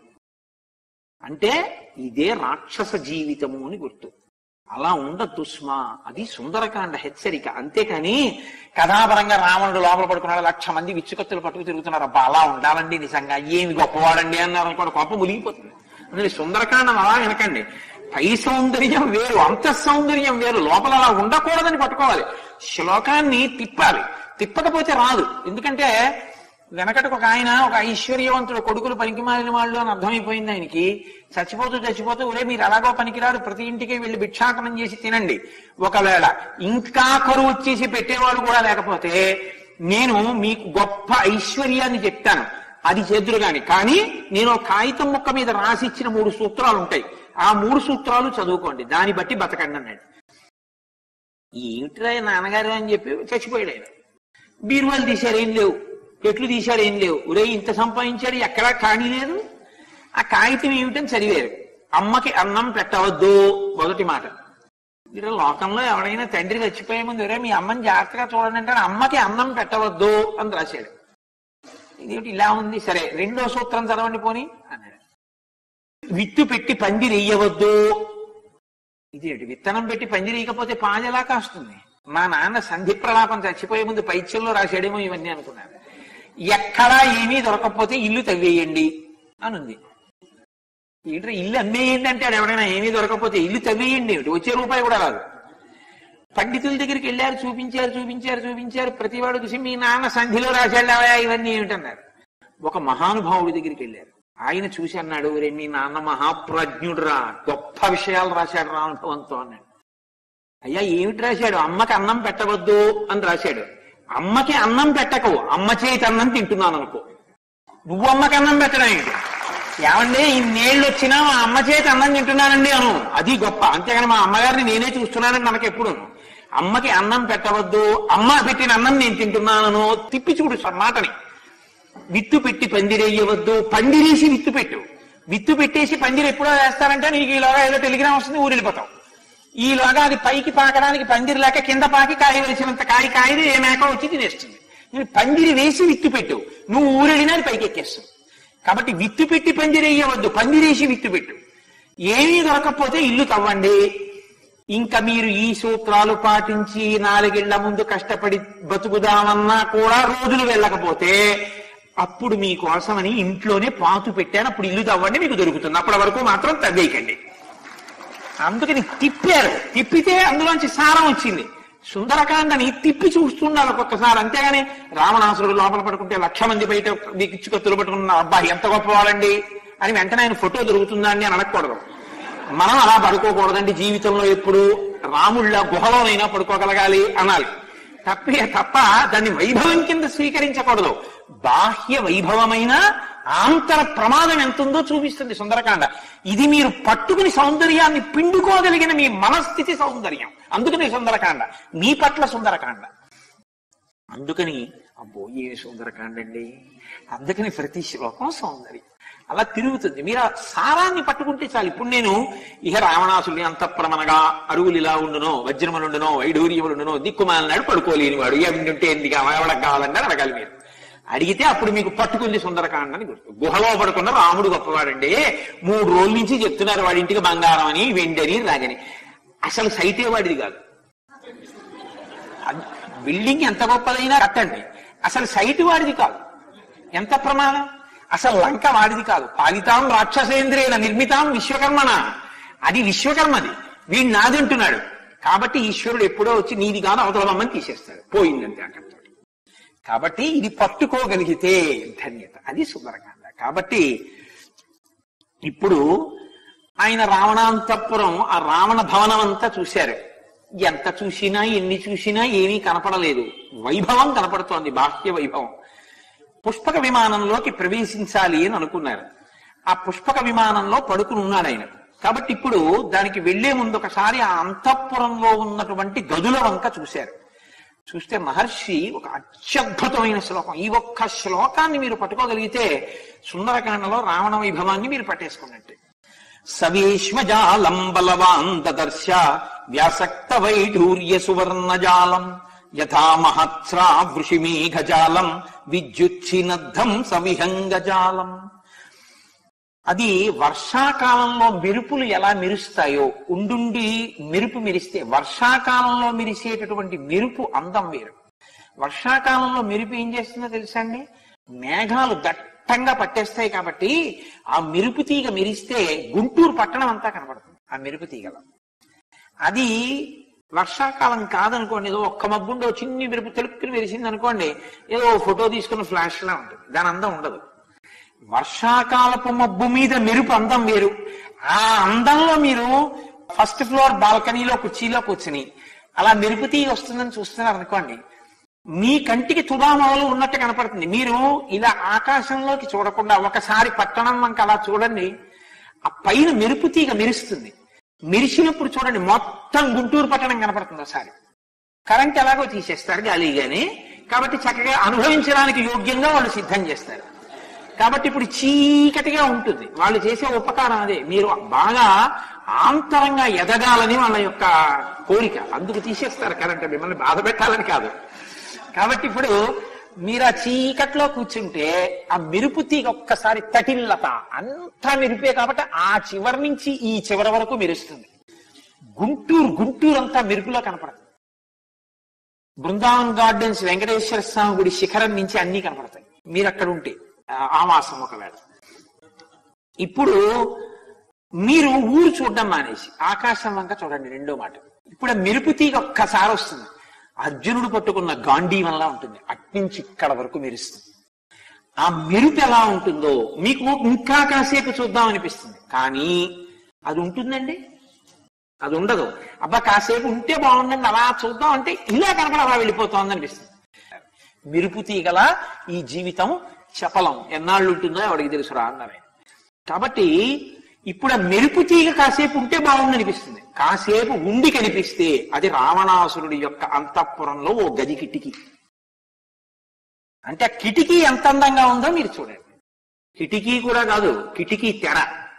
అంటే ఇదే రాక్షస జీవితము అని గుర్తు అలా ఉండద్దు స్మా అది సుందరకాండ హెచ్చరిక అంతేకాని కథాపరంగా రావణుడు లోపల పడుకున్నాడు లక్ష మంది విచ్చుకత్తులు పట్టుకు తిరుగుతున్నారు అబ్బా అలా ఉండాలండి నిజంగా ఏమి గొప్పవాడండి అన్నారు అనుకోండి గొప్ప మునిగిపోతుంది అందుకని సుందరకాండం అలా వినకండి పై సౌందర్యం వేరు అంత సౌందర్యం వేరు లోపల అలా ఉండకూడదని పట్టుకోవాలి శ్లోకాన్ని తిప్పాలి తిప్పకపోతే రాదు ఎందుకంటే వెనకటికి ఒక ఆయన ఒక ఐశ్వర్యవంతుడు కొడుకులు పనికి మారిన వాళ్ళు అని అర్థమైపోయింది ఆయనకి చచ్చిపోతూ చచ్చిపోతూ ఒరే మీరు అలాగో పనికిరారు ప్రతి ఇంటికి వెళ్ళి భిక్షాటనం చేసి తినండి ఒకవేళ ఇంకా కరువు వచ్చేసి పెట్టేవాడు కూడా లేకపోతే నేను మీకు గొప్ప ఐశ్వర్యాన్ని చెప్తాను అది చేతులు గాని కానీ నేను ఒక కాగితం ముక్క మీద రాసి ఇచ్చిన మూడు సూత్రాలు ఉంటాయి ఆ మూడు సూత్రాలు చదువుకోండి దాన్ని బట్టి బతకండి అన్నాడు ఏమిటిరా ఈ నాన్నగారు అని చెప్పి చచ్చిపోయాడు ఆయన బీరువాలు తీశారు ఏం లేవు పెట్లు తీశాడు ఏం లేవు ఒరే ఇంత సంపాదించాడు ఎక్కడా కానీ లేదు ఆ కాగితం ఏమిటని చదివారు అమ్మకి అన్నం పెట్టవద్దు మొదటి మాట ఇక్కడ లోకంలో ఎవడైనా తండ్రి చచ్చిపోయే ముందు ఒరే మీ అమ్మని జాగ్రత్తగా చూడండి అంటే అమ్మకి అన్నం పెట్టవద్దు అని రాశాడు ఇదేమిటి ఇలా ఉంది సరే రెండో సూత్రం చదవండి పోని అన్నాడు విత్తు పెట్టి పందిరి వెయ్యవద్దు ఇదేంటి విత్తనం పెట్టి పందిరి వేయకపోతే పాజలా కాస్తుంది మా నాన్న సంధి ప్రలాపం చచ్చిపోయే ముందు పైత్యంలో రాశాడేమో ఇవన్నీ అనుకున్నాను ఎక్కడా ఏమీ దొరకకపోతే ఇల్లు తవ్వేయండి అని ఉంది ఏంటంటే ఇల్లు అమ్మేయండి అంటే ఆడు ఎవడైనా ఏమీ దొరకకపోతే ఇల్లు తవ్వేయండి ఏమిటి వచ్చే రూపాయి కూడా రాదు పండితుల దగ్గరికి వెళ్ళారు చూపించారు చూపించారు చూపించారు ప్రతివాడు చూసి మీ నాన్న సంధిలో రాశాళ్ళవా ఇవన్నీ ఏమిటన్నారు ఒక మహానుభావుడి దగ్గరికి వెళ్ళారు ఆయన చూసి అన్నాడు రే మీ నాన్న మహాప్రజ్ఞుడురా గొప్ప విషయాలు రాశాడు రా అనుభవంతో అన్నాడు అయ్యా ఏమిటి రాశాడు అమ్మకి అన్నం పెట్టవద్దు అని రాశాడు అమ్మకి అన్నం పెట్టకు అమ్మ చేతి అన్నం తింటున్నాను అనుకో నువ్వు అమ్మకి అన్నం పెట్టడం ఏంటి ఏమండి ఇన్నేళ్ళు వచ్చినా మా అమ్మ చేతి అన్నం తింటున్నానండి అను అది గొప్ప అంతేగాని మా అమ్మగారిని నేనే చూస్తున్నానని మనకి ఎప్పుడు అమ్మకి అన్నం పెట్టవద్దు అమ్మ పెట్టిన అన్నం నేను తింటున్నాను తిప్పి చూడు స- మాటని విత్తు పెట్టి పందిరేయవద్దు పందిరేసి విత్తు పెట్టు విత్తు పెట్టేసి పందిరి ఎప్పుడో వేస్తారంటే నీకు ఈలోగా ఏదో టెలిగ్రామ్ వస్తుంది ఊరు వెళ్ళిపోతావు ఈలోగా అది పైకి పాకడానికి పందిరి లేక కింద పాకి కాయ వేసినంత కాయ కాయది ఏ మేక వచ్చి తినేస్తుంది నేను పందిరి వేసి విత్తు పెట్టు నువ్వు ఊరెళ్ళినా అది పైకి ఎక్కేస్తుంది కాబట్టి విత్తు పెట్టి పందిరేయవద్దు పందిరేసి విత్తు పెట్టు ఏమీ దొరకకపోతే ఇల్లు తవ్వండి ఇంకా మీరు ఈ సూత్రాలు పాటించి నాలుగేళ్ల ముందు కష్టపడి బతుకుదామన్నా కూడా రోజులు వెళ్ళకపోతే అప్పుడు మీకోసమని ఇంట్లోనే పాతు పెట్టాను అప్పుడు ఇల్లు తవ్వండి మీకు దొరుకుతుంది అప్పటి వరకు మాత్రం తవ్వేయకండి అందుకని తిప్పారు తిప్పితే అందులోంచి సారం వచ్చింది సుందరకాండని తిప్పి చూస్తుండాలి ఒక్కొక్కసారి అంతేగాని రావణాసురుడు లోపల పడుకుంటే లక్ష మంది బయట దిక్కిచ్చుకొత్తులు పట్టుకున్న అబ్బాయి ఎంత గొప్పవాడండి అని వెంటనే ఆయన ఫోటో దొరుకుతుందా అని అనకూడదు మనం అలా పడుకోకూడదండి జీవితంలో ఎప్పుడు రాముళ్ళ గుహలోనైనా పడుకోగలగాలి అనాలి తప్పే తప్ప దాన్ని వైభవం కింద స్వీకరించకూడదు బాహ్య వైభవమైన ఆంతర ప్రమాదం ఎంతుందో చూపిస్తుంది సుందరకాండ ఇది మీరు పట్టుకుని సౌందర్యాన్ని పిండుకోగలిగిన మీ మనస్థితి సౌందర్యం అందుకని సుందరకాండ మీ పట్ల సుందరకాండ అందుకని అబ్బో ఏ సుందరకాండ అండి అందుకని ప్రతి శ్లోకం సౌందర్యం అలా తిరుగుతుంది మీరు ఆ సారాన్ని పట్టుకుంటే చాలు ఇప్పుడు నేను ఇహ రావణాసుని అంతఃప్రమనగా అరువులు ఇలా ఉండునో వజ్రములుండునో వైఢూర్యములుండునో దిక్కుమాలనాడు పడుకోలేని వాడు ఉంటే ఎందుకు ఎవరికి కావాలంటే అడగాలి మీరు అడిగితే అప్పుడు మీకు పట్టుకుంది సుందరకాండ అని గుర్తు గుహలో పడుకున్న రాముడు గొప్పవాడండి మూడు రోజుల నుంచి చెప్తున్నారు వాడి ఇంటికి బంగారం అని వెండని రాగని అసలు సైతే వాడిది కాదు అది- బిల్డింగ్ ఎంత గొప్పదైనా కట్టండి అసలు సైట్ వాడిది కాదు ఎంత ప్రమాదం అసలు లంక వాడిది కాదు పాలితాం రాక్షసేంద్రేణ నిర్మితాం విశ్వకర్మణ అది విశ్వకర్మది వీడు నాదంటున్నాడు కాబట్టి ఈశ్వరుడు ఎప్పుడో వచ్చి నీది కాదు అవతలమని తీసేస్తాడు పోయిందంటే అక్కడితో కాబట్టి ఇది పట్టుకోగలిగితే ధన్యత అది సుందరకాండ కాబట్టి ఇప్పుడు ఆయన రావణాంతపురం ఆ రావణ భవనం అంతా చూశారు ఎంత చూసినా ఎన్ని చూసినా ఏమీ కనపడలేదు వైభవం కనపడుతోంది బాహ్య వైభవం పుష్పక విమానంలోకి ప్రవేశించాలి అని అనుకున్నారు ఆ పుష్పక విమానంలో పడుకుని ఉన్నాడు ఆయన కాబట్టి ఇప్పుడు దానికి వెళ్లే ముందు ఒకసారి ఆ అంతఃపురంలో ఉన్నటువంటి గదుల వంక చూశారు చూస్తే మహర్షి ఒక అత్యద్భుతమైన శ్లోకం ఈ ఒక్క శ్లోకాన్ని మీరు పట్టుకోగలిగితే సుందరకాండలో రావణ వైభవాన్ని మీరు పట్టేసుకున్నట్టే సవేష్మజాలం బలవాన్ దదర్శ వ్యాసక్త వైఢూర్య సువర్ణజాలం యథా మహత్స్రా వృషిమేఘజాలం విద్యుచ్చినద్ధం సవిహంగజాలం అది వర్షాకాలంలో మెరుపులు ఎలా మెరుస్తాయో ఉండుండి మెరుపు మెరిస్తే వర్షాకాలంలో మెరిసేటటువంటి మెరుపు అందం వేరు వర్షాకాలంలో మెరుపు ఏం చేస్తుందో తెలుసా అండి మేఘాలు దట్టంగా పట్టేస్తాయి కాబట్టి ఆ మెరుపు తీగ మెరిస్తే గుంటూరు పట్టణం అంతా కనబడుతుంది ఆ మెరుపు తీగలో అది వర్షాకాలం కాదనుకోండి ఏదో ఒక్క మబ్బుండో చిన్ని మెరుపు తెలుపుకుని మెరిసింది అనుకోండి ఏదో ఓ ఫోటో తీసుకున్న ఫ్లాష్ లా ఉంటుంది దాని అందం ఉండదు వర్షాకాలపు మబ్బు మీద మెరుపు అందం వేరు ఆ అందంలో మీరు ఫస్ట్ ఫ్లోర్ బాల్కనీలో కుర్చీలో కూర్చుని అలా మెరుపు తీగ వస్తుందని చూస్తున్నారు అనుకోండి మీ కంటికి తుదామోలు ఉన్నట్టు కనపడుతుంది మీరు ఇలా ఆకాశంలోకి చూడకుండా ఒకసారి పట్టణం వంక అలా చూడండి ఆ పైన మెరుపు తీగ మెరుస్తుంది మెరిసినప్పుడు చూడండి మొత్తం గుంటూరు పట్టణం కనపడుతుంది ఒకసారి కరెంట్ ఎలాగో తీసేస్తారు గాలిగానే కాబట్టి చక్కగా అనుభవించడానికి యోగ్యంగా వాళ్ళు సిద్ధం చేస్తారు కాబట్టి ఇప్పుడు చీకటిగా ఉంటుంది వాళ్ళు చేసే ఉపకారం అదే మీరు బాగా ఆంతరంగా ఎదగాలని వాళ్ళ యొక్క కోరిక అందుకు తీసేస్తారు కరెంట్ మిమ్మల్ని బాధ పెట్టాలని కాదు కాబట్టి ఇప్పుడు మీరు ఆ చీకట్లో కూర్చుంటే ఆ మెరుపు తీగ ఒక్కసారి తటిల్లత అంతా మెరిపే కాబట్టి ఆ చివరి నుంచి ఈ చివరి వరకు మెరుస్తుంది గుంటూరు గుంటూరు అంతా మెరుపులో కనపడదు బృందావన్ గార్డెన్స్ వెంకటేశ్వర స్వామి గుడి శిఖరం నుంచి అన్ని కనపడతాయి మీరు అక్కడ ఉంటే ఆ, ఆవాసం ఒకవేళ ఇప్పుడు మీరు ఊరు చూడడం మానేసి ఆకాశం వంక చూడండి రెండో మాట ఇప్పుడు ఆ మెరుపు తీగ ఒక్కసారి వస్తుంది అర్జునుడు పట్టుకున్న గాంధీవంలా ఉంటుంది అట్నుంచి ఇక్కడ వరకు మెరుస్తుంది ఆ మెరుపు ఎలా ఉంటుందో మీకు ఇంకా కాసేపు చూద్దాం అనిపిస్తుంది కానీ అది ఉంటుందండి అది ఉండదు అబ్బా కాసేపు ఉంటే బాగుండండి అలా చూద్దాం అంటే ఇలా కనపడ అలా వెళ్ళిపోతోంది అనిపిస్తుంది మెరుపు తీగల ఈ జీవితం చపలం ఎన్నాళ్ళు ఉంటుందో ఎవడికి తెలుసురా అన్నారు ఆయన. కాబట్టి ఇప్పుడు ఆ మెరుపు తీగ కాసేపు ఉంటే బాగుంది అనిపిస్తుంది కాసేపు ఉండి కనిపిస్తే అది రావణాసురుడి యొక్క అంతఃపురంలో ఓ గది కిటికీ అంటే ఆ కిటికీ ఎంత అందంగా ఉందో మీరు చూడండి కిటికీ కూడా కాదు కిటికీ తెర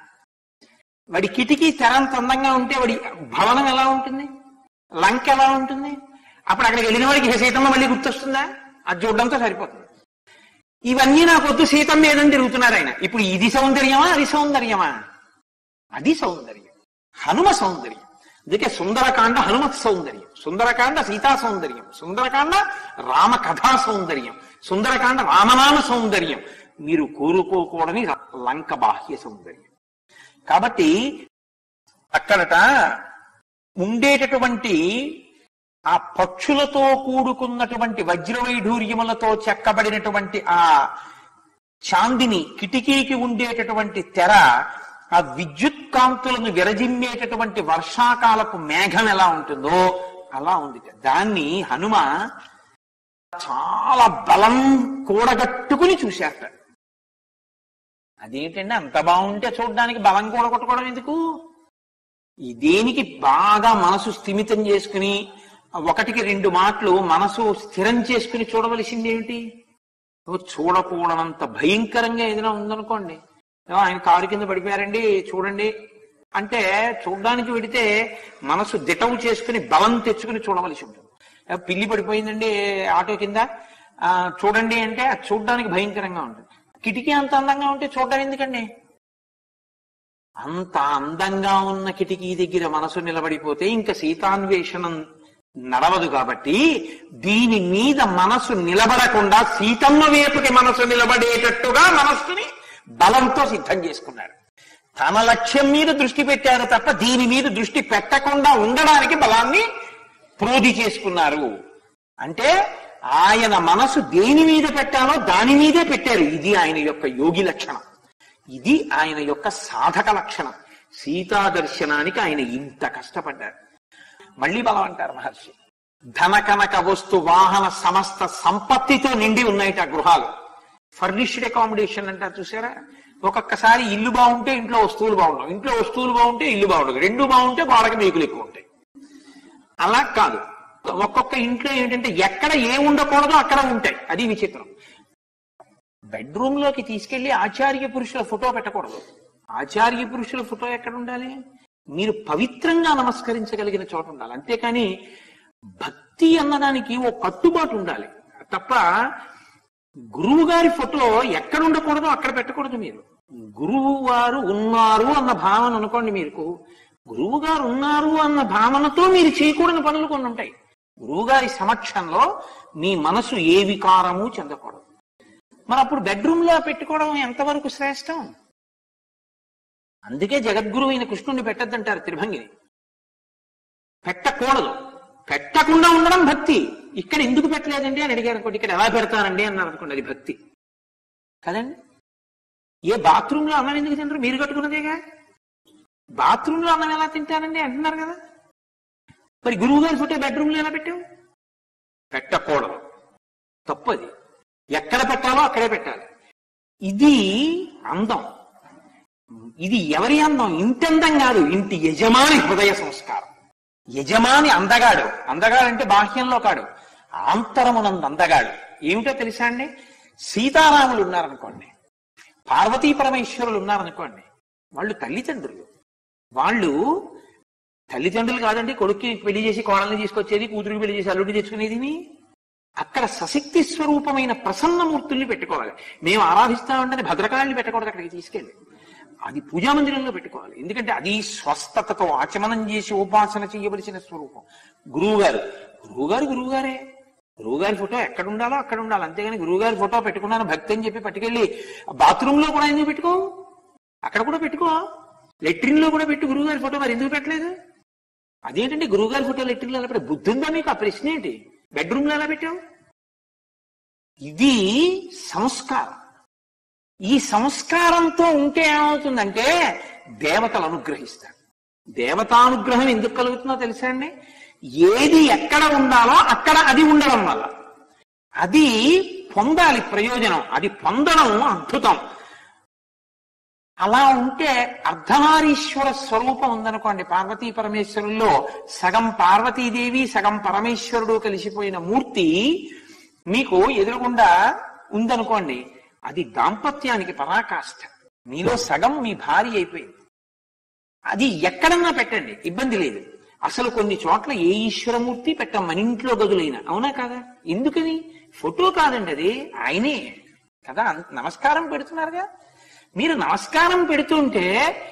వాడి కిటికీ తెర అంత అందంగా ఉంటే వాడి భవనం ఎలా ఉంటుంది లంక ఎలా ఉంటుంది అప్పుడు అక్కడికి వెళ్ళిన వాడికి సీతమ్మ మళ్ళీ గుర్తొస్తుందా అది చూడడంతో సరిపోతుంది ఇవన్నీ నాకు వద్దు సీతమ్మ ఏదని తిరుగుతున్నారు ఆయన ఇప్పుడు ఇది సౌందర్యమా అది సౌందర్యమా అది సౌందర్యం హనుమ సౌందర్యం అందుకే సుందరకాండ హనుమత్ సౌందర్యం సుందరకాండ సీతా సౌందర్యం సుందరకాండ రామ కథా సౌందర్యం సుందరకాండ రామనామ సౌందర్యం మీరు కోరుకోకూడని లంక బాహ్య సౌందర్యం కాబట్టి అక్కడట ఉండేటటువంటి ఆ పక్షులతో కూడుకున్నటువంటి వజ్రవైఢూర్యములతో చెక్కబడినటువంటి ఆ చాందిని కిటికీకి ఉండేటటువంటి తెర ఆ విద్యుత్ కాంతులను విరజిమ్మేటటువంటి వర్షాకాలపు మేఘం ఎలా ఉంటుందో అలా ఉంది దాన్ని హనుమ చాలా బలం కూడగట్టుకుని చూశారట అదేంటండి అంత బాగుంటే చూడడానికి బలం కూడగొట్టుకోవడం ఎందుకు ఈ దేనికి బాగా మనసు స్థిమితం చేసుకుని ఒకటికి రెండు మాటలు మనసు స్థిరం చేసుకుని చూడవలసింది ఏమిటి ఓ చూడకూడనంత భయంకరంగా ఏదైనా ఉందనుకోండి ఏమో ఆయన కారు కింద పడిపోయారండి చూడండి అంటే చూడడానికి వెడితే మనసు దిటవు చేసుకుని బలం తెచ్చుకుని చూడవలసి ఉంటుంది ఏ, పిల్లి పడిపోయిందండి ఆటో కింద ఆ, చూడండి అంటే అది చూడడానికి భయంకరంగా ఉంటుంది కిటికీ అంత అందంగా ఉంటే చూడడం ఎందుకండి అంత అందంగా ఉన్న కిటికీ దగ్గర మనసు నిలబడిపోతే ఇంకా సీతాన్వేషణం నడవదు కాబట్టి దీని మీద మనసు నిలబడకుండా సీతమ్మ వైపుకి మనసు నిలబడేటట్టుగా మనస్సుని బలంతో సిద్ధం చేసుకున్నారు తన లక్ష్యం మీద దృష్టి పెట్టారు తప్ప దీని మీద దృష్టి పెట్టకుండా ఉండడానికి బలాన్ని ప్రోధి చేసుకున్నారు అంటే ఆయన మనసు దేని మీద పెట్టాలో దాని మీదే పెట్టారు ఇది ఆయన యొక్క యోగి లక్షణం ఇది ఆయన యొక్క సాధక లక్షణం సీతా దర్శనానికి ఆయన ఇంత కష్టపడ్డారు మళ్ళీ బలం అంటారు మహర్షి ధన కనక వస్తు వాహన సమస్త సంపత్తితో నిండి ఉన్నాయి ఆ గృహాలు ఫర్నిష్డ్ అకామిడేషన్ అంటారు చూసారా ఒక్కొక్కసారి ఇల్లు బాగుంటే ఇంట్లో వస్తువులు బాగుండవు ఇంట్లో వస్తువులు బాగుంటే ఇల్లు బాగుండదు రెండు బాగుంటే గోడకి మేకులు ఎక్కువ ఉంటాయి అలా కాదు ఒక్కొక్క ఇంట్లో ఏంటంటే ఎక్కడ ఏ ఉండకూడదో అక్కడ ఉంటాయి అది విచిత్రం బెడ్రూమ్ లోకి తీసుకెళ్లి ఆచార్య పురుషుల ఫోటో పెట్టకూడదు ఆచార్య పురుషుల ఫోటో ఎక్కడ ఉండాలి మీరు పవిత్రంగా నమస్కరించగలిగిన చోట ఉండాలి అంతేకాని భక్తి అన్నదానికి ఓ కట్టుబాటు ఉండాలి తప్ప గురువు గారి ఫోటో ఎక్కడ ఉండకూడదో అక్కడ పెట్టకూడదు మీరు గురువు వారు ఉన్నారు అన్న భావన అనుకోండి మీకు గురువు గారు ఉన్నారు అన్న భావనతో మీరు చేయకూడని పనులు కొన్ని ఉంటాయి గురువు గారి సమక్షంలో మీ మనసు ఏ వికారము చెందకూడదు మరి అప్పుడు బెడ్రూమ్ లో పెట్టుకోవడం ఎంతవరకు శ్రేష్టం అందుకే జగద్గురువైన కృష్ణుడిని పెట్టద్దంటారు త్రిభంగిని పెట్టకూడదు పెట్టకుండా ఉండడం భక్తి ఇక్కడ ఎందుకు పెట్టలేదండి అని అడిగారు అనుకోండి ఇక్కడ ఎలా పెడతానండి అన్నారు అనుకోండి అది భక్తి కదండి ఏ బాత్రూమ్ లో అన్నం ఎందుకు తింటారు మీరు కట్టుకున్నదేగా బాత్రూమ్ లో అన్నం ఎలా తింటారండి అంటున్నారు కదా మరి గురువు గారి ఫోటో బెడ్రూమ్ లో ఎలా పెట్టావు పెట్టకూడదు తప్పది ఎక్కడ పెట్టాలో అక్కడే పెట్టాలి ఇది అందం ఇది ఎవరి అందం ఇంటి అందం కాదు ఇంటి యజమాని హృదయ సంస్కారం యజమాని అందగాడు అందగాడు అంటే బాహ్యంలో కాడు ఆంతరమునందు అందగాడు ఏమిటో తెలుసా అండి సీతారాములు ఉన్నారనుకోండి పార్వతీ పరమేశ్వరులు ఉన్నారనుకోండి వాళ్ళు తల్లిదండ్రులు వాళ్ళు తల్లిదండ్రులు కాదండి కొడుక్కి పెళ్లి చేసి కోడల్ని తీసుకొచ్చేది కూతురికి పెళ్లి చేసి అల్లుడిని తెచ్చుకునేది అక్కడ సశక్తి స్వరూపమైన ప్రసన్నమూర్తుల్ని పెట్టుకోవాలి మేము ఆరాధిస్తామంటే భద్రకాళిని పెట్టకూడదు అక్కడికి తీసుకెళ్ళి అది పూజా మందిరంలో పెట్టుకోవాలి ఎందుకంటే అది స్వస్థతతో ఆచమనం చేసి ఉపాసన చేయవలసిన స్వరూపం గురువు గారు గురువు గారు గురువు గారే గురువు గారి ఫోటో ఎక్కడ ఉండాలో అక్కడ ఉండాలి అంతేగాని గురువు గారి ఫోటో పెట్టుకున్నాను భక్తి అని చెప్పి పట్టుకెళ్ళి బాత్రూమ్ లో కూడా ఎందుకు పెట్టుకో అక్కడ కూడా పెట్టుకో లెట్రిన్ లో కూడా పెట్టు గురువు గారి ఫోటో మరి ఎందుకు పెట్టలేదు అదేంటంటే గురువు గారి ఫోటో లెట్రిన్ లో ఎలా పెట్టావు బుద్ధి ఉందా మీకు ఆ ప్రశ్న ఏంటి బెడ్రూమ్ లో ఎలా పెట్టావు ఇది సంస్కారం ఈ సంస్కారంతో ఉంటే ఏమవుతుందంటే దేవతలు అనుగ్రహిస్తారు దేవతానుగ్రహం ఎందుకు కలుగుతుందో తెలుసా అండి ఏది ఎక్కడ ఉండాలో అక్కడ అది ఉండడం వల్ల అది పొందాలి ప్రయోజనం అది పొందడం అద్భుతం అలా ఉంటే అర్ధనారీశ్వర స్వరూపం ఉందనుకోండి పార్వతీ పరమేశ్వరుల్లో సగం పార్వతీదేవి సగం పరమేశ్వరుడు కలిసిపోయిన మూర్తి మీకు ఎదురుగుండా ఉందనుకోండి అది దాంపత్యానికి పరాకాష్ఠ మీలో సగం మీ భార్య అయిపోయింది అది ఎక్కడన్నా పెట్టండి ఇబ్బంది లేదు అసలు కొన్ని చోట్ల ఏ ఈశ్వరమూర్తి పెట్టం మన ఇంట్లో గదులైన అవునా కాదా ఎందుకని ఫోటో కాదండి అది ఆయనే కదా అన్- నమస్కారం పెడుతున్నారుగా మీరు నమస్కారం పెడుతుంటే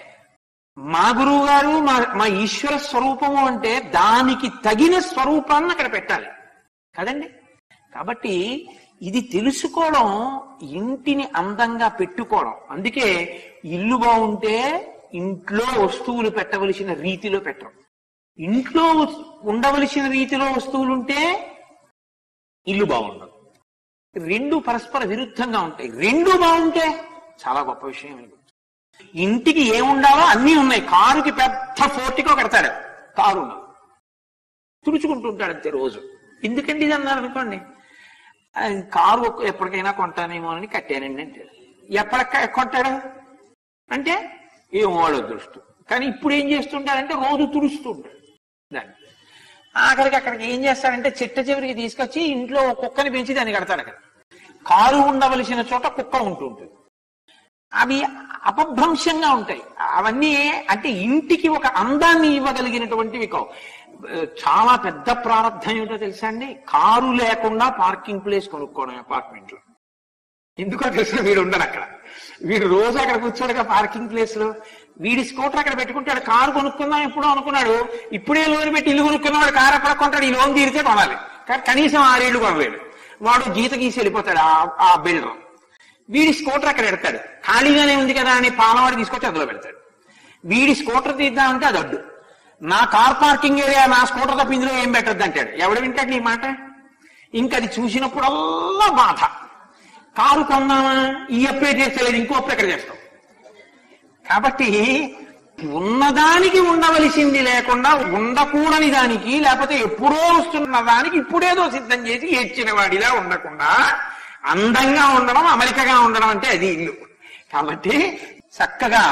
మా గురువు గారు మా మా ఈశ్వర స్వరూపము అంటే దానికి తగిన స్వరూపాన్ని అక్కడ పెట్టాలి కదండి కాబట్టి ఇది తెలుసుకోవడం ఇంటిని అందంగా పెట్టుకోవడం అందుకే ఇల్లు బాగుంటే ఇంట్లో వస్తువులు పెట్టవలసిన రీతిలో పెట్టడం ఇంట్లో ఉండవలసిన రీతిలో వస్తువులు ఉంటే ఇల్లు బాగుండదు రెండు పరస్పర విరుద్ధంగా ఉంటాయి రెండు బాగుంటే చాలా గొప్ప విషయం ఇది ఇంటికి ఏముండాలో అన్నీ ఉన్నాయి కారుకి పెద్ద ఫోర్టికో కడతాడు కారు ఉండదు తుడుచుకుంటుంటాడు అంతే రోజు ఎందుకండి ఇది అన్నారు అనుకోండి ఆ, కారు ఒక్క- ఎప్పటికైనా కొంటానేమో అని కట్టానండి అంటే ఎప్పటి కొంటాడు అంటే ఏం వాడు అదృష్టం కానీ ఇప్పుడు ఏం చేస్తుంటాడంటే రోజు తుడుస్తూ ఉంటాడు దాన్ని ఆఖరికి అక్కడికి ఏం చేస్తాడంటే చిట్ట చివరికి తీసుకొచ్చి ఇంట్లో ఒక కుక్కని పెంచి దాన్ని కడతాడు అక్కడ కారు ఉండవలసిన చోట కుక్క ఉంటూ ఉంటుంది అవి అపభ్రంశంగా ఉంటాయి అవన్నీ అంటే ఇంటికి ఒక అందాన్ని ఇవ్వగలిగినటువంటివి కావు చాలా పెద్ద ప్రారంధం ఏమిటో తెలుసా అండి కారు లేకుండా పార్కింగ్ ప్లేస్ కొనుక్కోవడం అపార్ట్మెంట్ లో ఎందుకో తెలుసా వీడు ఉండడు అక్కడ వీడు రోజు అక్కడ కూర్చోడుగా పార్కింగ్ ప్లేస్ లో వీడి స్కూటర్ అక్కడ పెట్టుకుంటాడు కారు కొనుక్కుందాం ఎప్పుడో అనుకున్నాడు ఇప్పుడే లోన్ పెట్టి ఇల్లు కొనుక్కున్నవాడు కారు ఎక్కడ కొంటాడు ఈ లోన్ తీరితే కొనాలి కానీ కనీసం ఆరేళ్లు కొనలేడు వాడు జీత గీసి వెళ్ళిపోతాడు ఆ- ఆ బిల్డర్ వీడి స్కూటర్ అక్కడ పెడతాడు ఖాళీగానే ఉంది కదా అని పాలవాడు తీసుకొచ్చి అందులో పెడతాడు వీడి స్కూటర్ తీద్దామంటే అది అడ్డు నా కార్ పార్కింగ్ ఏరియా నా స్కూటర్ తప్ప ఇందులో ఏం పెట్టద్దు అంటాడు ఎవడు వింటాడు నీ మాట ఇంకా అది చూసినప్పుడల్లా బాధ కారు కొన్నామా ఈ అప్పే చేస్తలేదు ఇంకో అప్పు ఎక్కడ చేస్తాం కాబట్టి ఉన్నదానికి ఉండవలసింది లేకుండా ఉండకూడని దానికి లేకపోతే ఎప్పుడో వస్తున్న దానికి ఇప్పుడేదో సిద్ధం చేసి ఏడ్చిన వాడిలా ఉండకుండా అందంగా ఉండడం అమెరికగా ఉండడం అంటే అది ఇల్లు కాబట్టి చక్కగా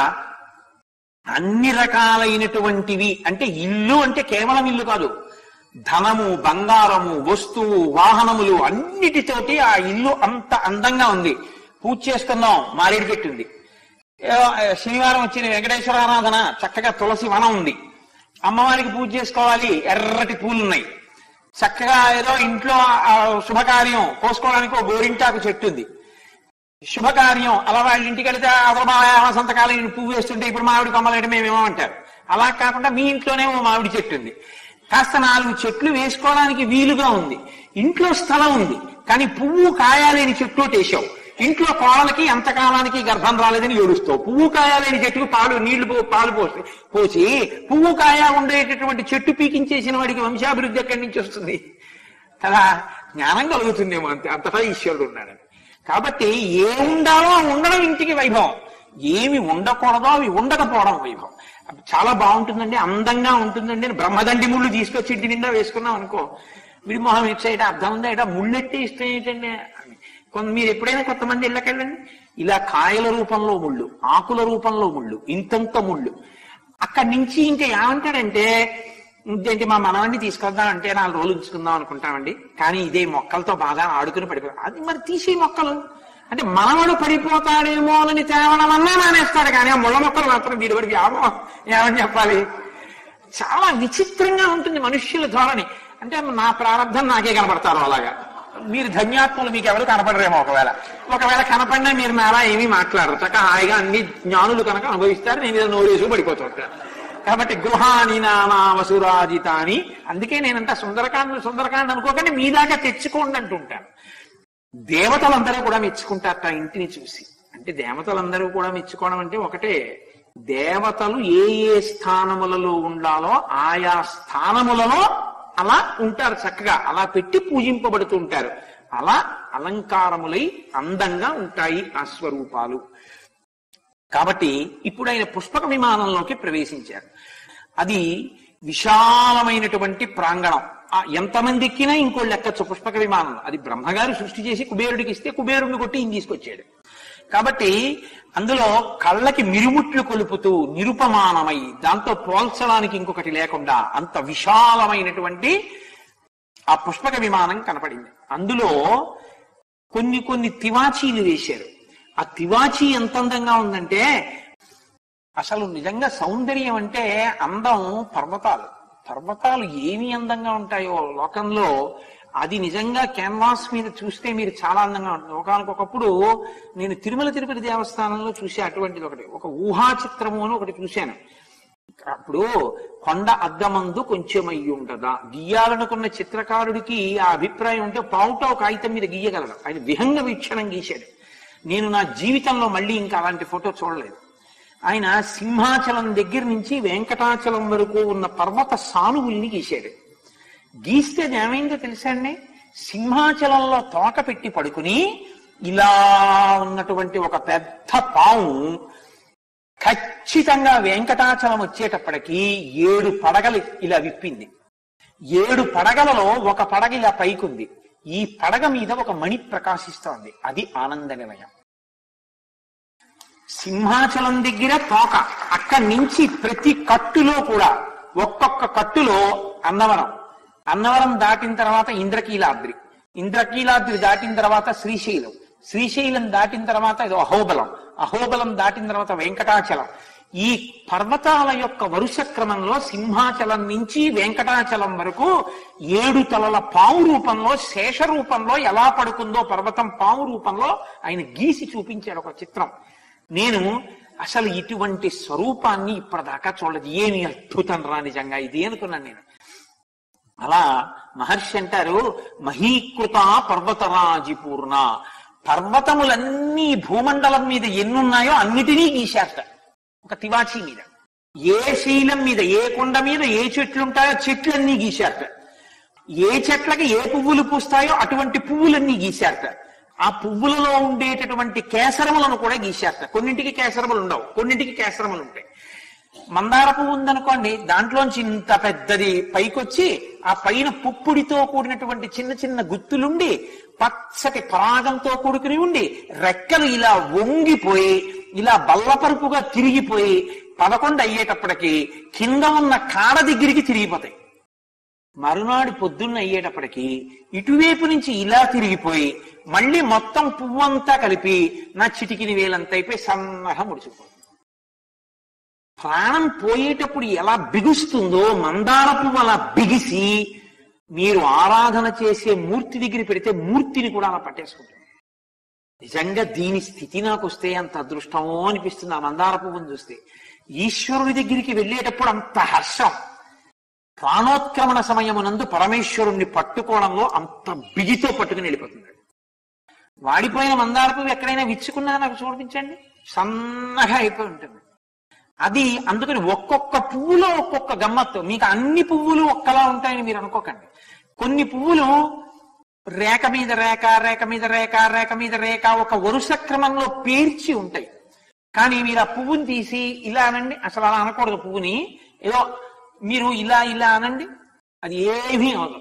అన్ని రకాలైనటువంటివి అంటే ఇల్లు అంటే కేవలం ఇల్లు కాదు ధనము బంగారము వస్తువు వాహనములు అన్నిటితోటి ఆ ఇల్లు అంత అందంగా ఉంది పూజ చేస్తున్నాం మారేడు చెట్టు ఉంది ఏ- శనివారం వచ్చిన వెంకటేశ్వర ఆరాధన చక్కగా తులసి వనం ఉంది అమ్మవారికి పూజ చేసుకోవాలి ఎర్రటి పూలు ఉన్నాయి చక్కగా ఏదో ఇంట్లో ఆ శుభకార్యం కోసుకోవడానికి ఒక గోరింటాకు చెట్టు ఉంది శుభకార్యం అలా వాళ్ళ ఇంటికి వెళితే అసలు మా సంతకాలం ఈయన పువ్వు వేస్తుంటే ఇప్పుడు మామిడి కొమ్మలేయడం మేమేమో అంటారు అలా కాకుండా మీ ఇంట్లోనే ఓ మామిడి చెట్టు ఉంది కాస్త నాలుగు చెట్లు వేసుకోవడానికి వీలుగా ఉంది ఇంట్లో స్థలం ఉంది కానీ పువ్వు కాయాలేని చెట్టు ఒకటి వేసావు ఇంట్లో కోడలకి ఎంతకాలానికి గర్భం రాలేదని ఏడుస్తావు పువ్వు కాయాలేని చెట్టుకు పాలు నీళ్లు పో- పాలు పోసి పోసి పువ్వు కాయ ఉండేటటువంటి చెట్టు పీకించేసిన వాడికి వంశాభివృద్ధి ఎక్కడి నుంచి వస్తుంది కదా జ్ఞానం కలుగుతుందేమో అంతే అంతటా ఈశ్వరుడు ఉన్నాడని కాబట్టి ఏ ఉండాలో ఆ ఉండడం ఇంటికి వైభవం ఏమి ఉండకూడదో అవి ఉండకపోవడం వైభవం చాలా బాగుంటుందండి అందంగా ఉంటుందండి అని బ్రహ్మదండి ముళ్ళు తీసుకొచ్చి ఇంటి నిండా వేసుకున్నాం అనుకో వీడి మొహం ఇట్సైతే అర్థం ఉందా ఇట ముళ్ళెట్టి ఇష్టం ఏంటండి అని. కొంత మీరు ఎప్పుడైనా కొంతమంది ఇళ్ళకెళ్ళండి ఇలా కాయల రూపంలో ముళ్ళు ఆకుల రూపంలో ముళ్ళు ఇంతంత ముళ్ళు అక్కడి నుంచి ఇంకా ఏమంటాడంటే ఇంకేంటి మా మనవన్ని తీసుకొద్దాం అంటే నాలుగు రోజులు ఉంచుకుందాం అనుకుంటామండి కానీ ఇదే మొక్కలతో బాగా ఆడుకుని పడిపో అది మరి తీసే మొక్కలు అంటే మనవడు పడిపోతాడేమో అని తేవడం అన్నా మానేస్తాడు కానీ ఆ ముళ్ళ మొక్కలు మాత్రం వీడి వరకు ఏమో ఏమని చెప్పాలి చాలా విచిత్రంగా ఉంటుంది మనుష్యుల ధోరణి అంటే నా ప్రారంభం నాకే కనపడతారు అలాగా మీరు ధన్యాత్ములు మీకు ఎవరు కనపడరేమో ఒకవేళ ఒకవేళ కనపడినా మీరు నాలా ఏమీ మాట్లాడరు చక్క హాయిగా అన్ని జ్ఞానులు కనుక అనుభవిస్తారు నేను ఏదో నోరేసు పడిపోతుంటాను కాబట్టి గృహాని నామావసురాజితాని అందుకే నేనంతా సుందరకాండ సుందరకాండ అనుకోకండి మీ దాకా తెచ్చుకోండి అంటుంటాను దేవతలందరూ కూడా మెచ్చుకుంటారట ఆ ఇంటిని చూసి అంటే దేవతలందరూ కూడా మెచ్చుకోవడం అంటే ఒకటే దేవతలు ఏ ఏ స్థానములలో ఉండాలో ఆయా స్థానములలో అలా ఉంటారు చక్కగా అలా పెట్టి పూజింపబడుతూ ఉంటారు అలా అలంకారములై అందంగా ఉంటాయి ఆ స్వరూపాలు కాబట్టి ఇప్పుడు ఆయన పుష్పక విమానంలోకి ప్రవేశించారు అది విశాలమైనటువంటి ప్రాంగణం ఆ ఎంతమంది ఎక్కినా ఇంకోళ్ళు ఎక్కచ్చు పుష్పక విమానం అది బ్రహ్మగారు సృష్టి చేసి కుబేరుడికి ఇస్తే కుబేరుడిని కొట్టి ఈయన తీసుకొచ్చాడు కాబట్టి అందులో కళ్ళకి మిరుముట్లు కొలుపుతూ నిరుపమానమై దాంతో పోల్చడానికి ఇంకొకటి లేకుండా అంత విశాలమైనటువంటి ఆ పుష్పక విమానం కనపడింది అందులో కొన్ని కొన్ని తివాచీలు వేశారు ఆ తివాచీ ఎంత అందంగా ఉందంటే అసలు నిజంగా సౌందర్యం అంటే అందం పర్వతాలు పర్వతాలు ఏమి అందంగా ఉంటాయో లోకంలో అది నిజంగా క్యాన్వాస్ మీద చూస్తే మీరు చాలా అందంగా ఉంటుంది ఒకనకొకప్పుడు నేను తిరుమల తిరుపతి దేవస్థానంలో చూసే అటువంటిది ఒకటి ఒక ఊహా చిత్రము అని ఒకటి చూశాను అప్పుడు కొండ అద్దమందు కొంచెం అయ్యి ఉంటదా గీయాలనుకున్న చిత్రకారుడికి ఆ అభిప్రాయం ఉంటే పావుటో కాగితం మీద గీయగలడు ఆయన విహంగ వీక్షణం గీశాడు నేను నా జీవితంలో మళ్ళీ ఇంకా అలాంటి ఫోటో చూడలేదు ఆయన సింహాచలం దగ్గర నుంచి వెంకటాచలం వరకు ఉన్న పర్వత సానువుల్ని గీశాడు గీస్తే అది ఏమైందో తెలుసా అండి సింహాచలంలో తోక పెట్టి పడుకుని ఇలా ఉన్నటువంటి ఒక పెద్ద పాము ఖచ్చితంగా వెంకటాచలం వచ్చేటప్పటికి ఏడు పడగలు ఇలా విప్పింది ఏడు పడగలలో ఒక పడగ ఇలా పైకుంది ఈ పడగ మీద ఒక మణి ప్రకాశిస్తోంది అది ఆనంద నిలయం సింహాచలం దగ్గర తోక అక్కడి నుంచి ప్రతి కట్టులో కూడా ఒక్కొక్క కట్టులో అన్నవరం అన్నవరం దాటిన తర్వాత ఇంద్రకీలాద్రి ఇంద్రకీలాద్రి దాటిన తర్వాత శ్రీశైలం శ్రీశైలం దాటిన తర్వాత ఇది అహోబలం అహోబలం దాటిన తర్వాత వెంకటాచలం ఈ పర్వతాల యొక్క వరుస క్రమంలో సింహాచలం నుంచి వెంకటాచలం వరకు ఏడు తలల పాము రూపంలో శేష రూపంలో ఎలా పడుకుందో పర్వతం పాము రూపంలో ఆయన గీసి చూపించాడు ఒక చిత్రం నేను అసలు ఇటువంటి స్వరూపాన్ని ఇప్పటిదాకా చూడలేదు ఏమి అద్భుతం రా నిజంగా ఇది అనుకున్నాను నేను అలా మహర్షి అంటారు మహీకృత పర్వతరాజి పూర్ణ పర్వతములన్నీ భూమండలం మీద ఎన్నున్నాయో అన్నిటినీ గీశారట ఒక తివాచీ మీద ఏ శైలం మీద ఏ కొండ మీద ఏ చెట్లు ఉంటాయో చెట్లన్నీ గీశారట ఏ చెట్లకి ఏ పువ్వులు పూస్తాయో అటువంటి పువ్వులన్నీ గీశారట ఆ పువ్వులలో ఉండేటటువంటి కేసరములను కూడా గీశారట కొన్నింటికి కేసరములు ఉండవు కొన్నింటికి కేసరములు ఉంటాయి మందార పువ్వు ఉందనుకోండి దాంట్లోంచి ఇంత పెద్దది పైకొచ్చి ఆ పైన పుప్పుడితో కూడినటువంటి చిన్న చిన్న గుత్తులుండి పచ్చటి పరాగంతో కూడుకుని ఉండి రెక్కలు ఇలా వంగిపోయి ఇలా బల్లపరుపుగా తిరిగిపోయి పదకొండు అయ్యేటప్పటికి కింద ఉన్న కాడ దగ్గరికి తిరిగిపోతాయి మరునాడు పొద్దున్న అయ్యేటప్పటికి ఇటువైపు నుంచి ఇలా తిరిగిపోయి మళ్ళీ మొత్తం పువ్వంతా కలిపి నా చిటికిని వేలంత అయిపోయి సన్నగా ముడిచిపోతుంది ప్రాణం పోయేటప్పుడు ఎలా బిగుస్తుందో మందార పువ్వు అలా బిగిసి మీరు ఆరాధన చేసే మూర్తి దగ్గర పెడితే మూర్తిని కూడా అలా పట్టేసుకుంటుంది నిజంగా దీని స్థితి నాకు వస్తే అంత అదృష్టమో అనిపిస్తుంది ఆ మందార పువ్వును చూస్తే ఈశ్వరుడి దగ్గరికి వెళ్ళేటప్పుడు అంత హర్షం ప్రాణోత్క్రమణ సమయమునందు పరమేశ్వరుణ్ణి పట్టుకోవడంలో అంత బిగితో పట్టుకుని వెళ్ళిపోతున్నాడు వాడిపోయిన మందార పువ్వు ఎక్కడైనా విచ్చుకున్నా నాకు చూపించండి సన్నగా అయిపోయి ఉంటుంది అది అందుకని ఒక్కొక్క పువ్వులో ఒక్కొక్క గమ్మత్తు మీకు అన్ని పువ్వులు ఒక్కలా ఉంటాయని మీరు అనుకోకండి కొన్ని పువ్వులు రేఖ మీద రేఖ రేఖ మీద రేఖ రేఖ మీద రేఖ ఒక వరుస క్రమంలో పేర్చి ఉంటాయి కానీ మీరు ఆ పువ్వుని తీసి ఇలా అనండి అసలు అలా అనకూడదు పువ్వుని ఏదో మీరు ఇలా ఇలా అనండి అది ఏమీ అవదు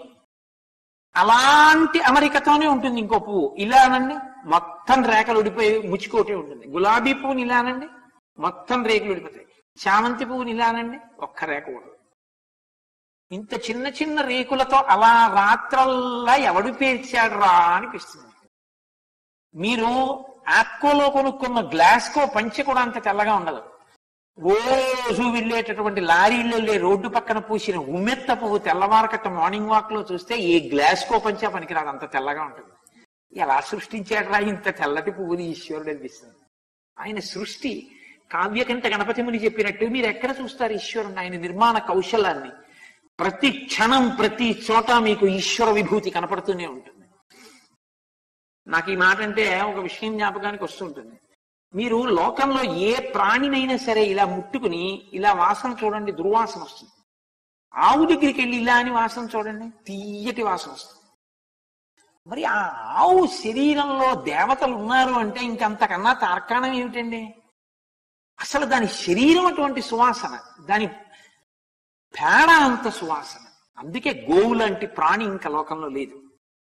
అలాంటి అమరికతోనే ఉంటుంది ఇంకో పువ్వు ఇలా అనండి మొత్తం రేఖలు ఉడిపోయి ముచ్చుకోటే ఉంటుంది గులాబీ పువ్వుని ఇలా అనండి మొత్తం రేకులు ఉడిపోతాయి చామంతి పువ్వుని ఇలా అనండి ఒక్క రేఖ ఉండదు ఇంత చిన్న చిన్న రేకులతో అలా రాత్రల్లా ఎవడు పేర్చాడు రా అనిపిస్తుంది మీరు ఆప్కోలో కొనుక్కున్న గ్లాస్కో పంచె కూడా అంత తెల్లగా ఉండదు రోజు వెళ్ళేటటువంటి లారీలు వెళ్ళే రోడ్డు పక్కన పూసిన ఉమ్మెత్త పువ్వు తెల్లవారకట్ట మార్నింగ్ వాక్ లో చూస్తే ఏ గ్లాస్కో పంచా పనికిరాదు అంత తెల్లగా ఉంటుంది ఎలా సృష్టించాడరా ఇంత తెల్లటి పువ్వుని ఈశ్వరుడు అనిపిస్తుంది ఆయన సృష్టి కావ్యకంఠ గణపతి ముని చెప్పినట్టు మీరు ఎక్కడ చూస్తారు ఈశ్వరుని ఆయన నిర్మాణ కౌశలాన్ని ప్రతి క్షణం ప్రతి చోట మీకు ఈశ్వర విభూతి కనపడుతూనే ఉంటుంది నాకు ఈ మాట అంటే ఒక విషయం జ్ఞాపకానికి వస్తుంటుంది మీరు లోకంలో ఏ ప్రాణినైనా సరే ఇలా ముట్టుకుని ఇలా వాసన చూడండి దుర్వాసన వస్తుంది ఆవు దగ్గరికి వెళ్ళి ఇలా అని వాసన చూడండి తీయటి వాసన వస్తుంది మరి ఆ ఆవు శరీరంలో దేవతలు ఉన్నారు అంటే ఇంకంతకన్నా తార్కాణం ఏమిటండి అసలు దాని శరీరం అటువంటి సువాసన దాని పేడ అంత సువాసన అందుకే గోవు లాంటి ప్రాణి ఇంకా లోకంలో లేదు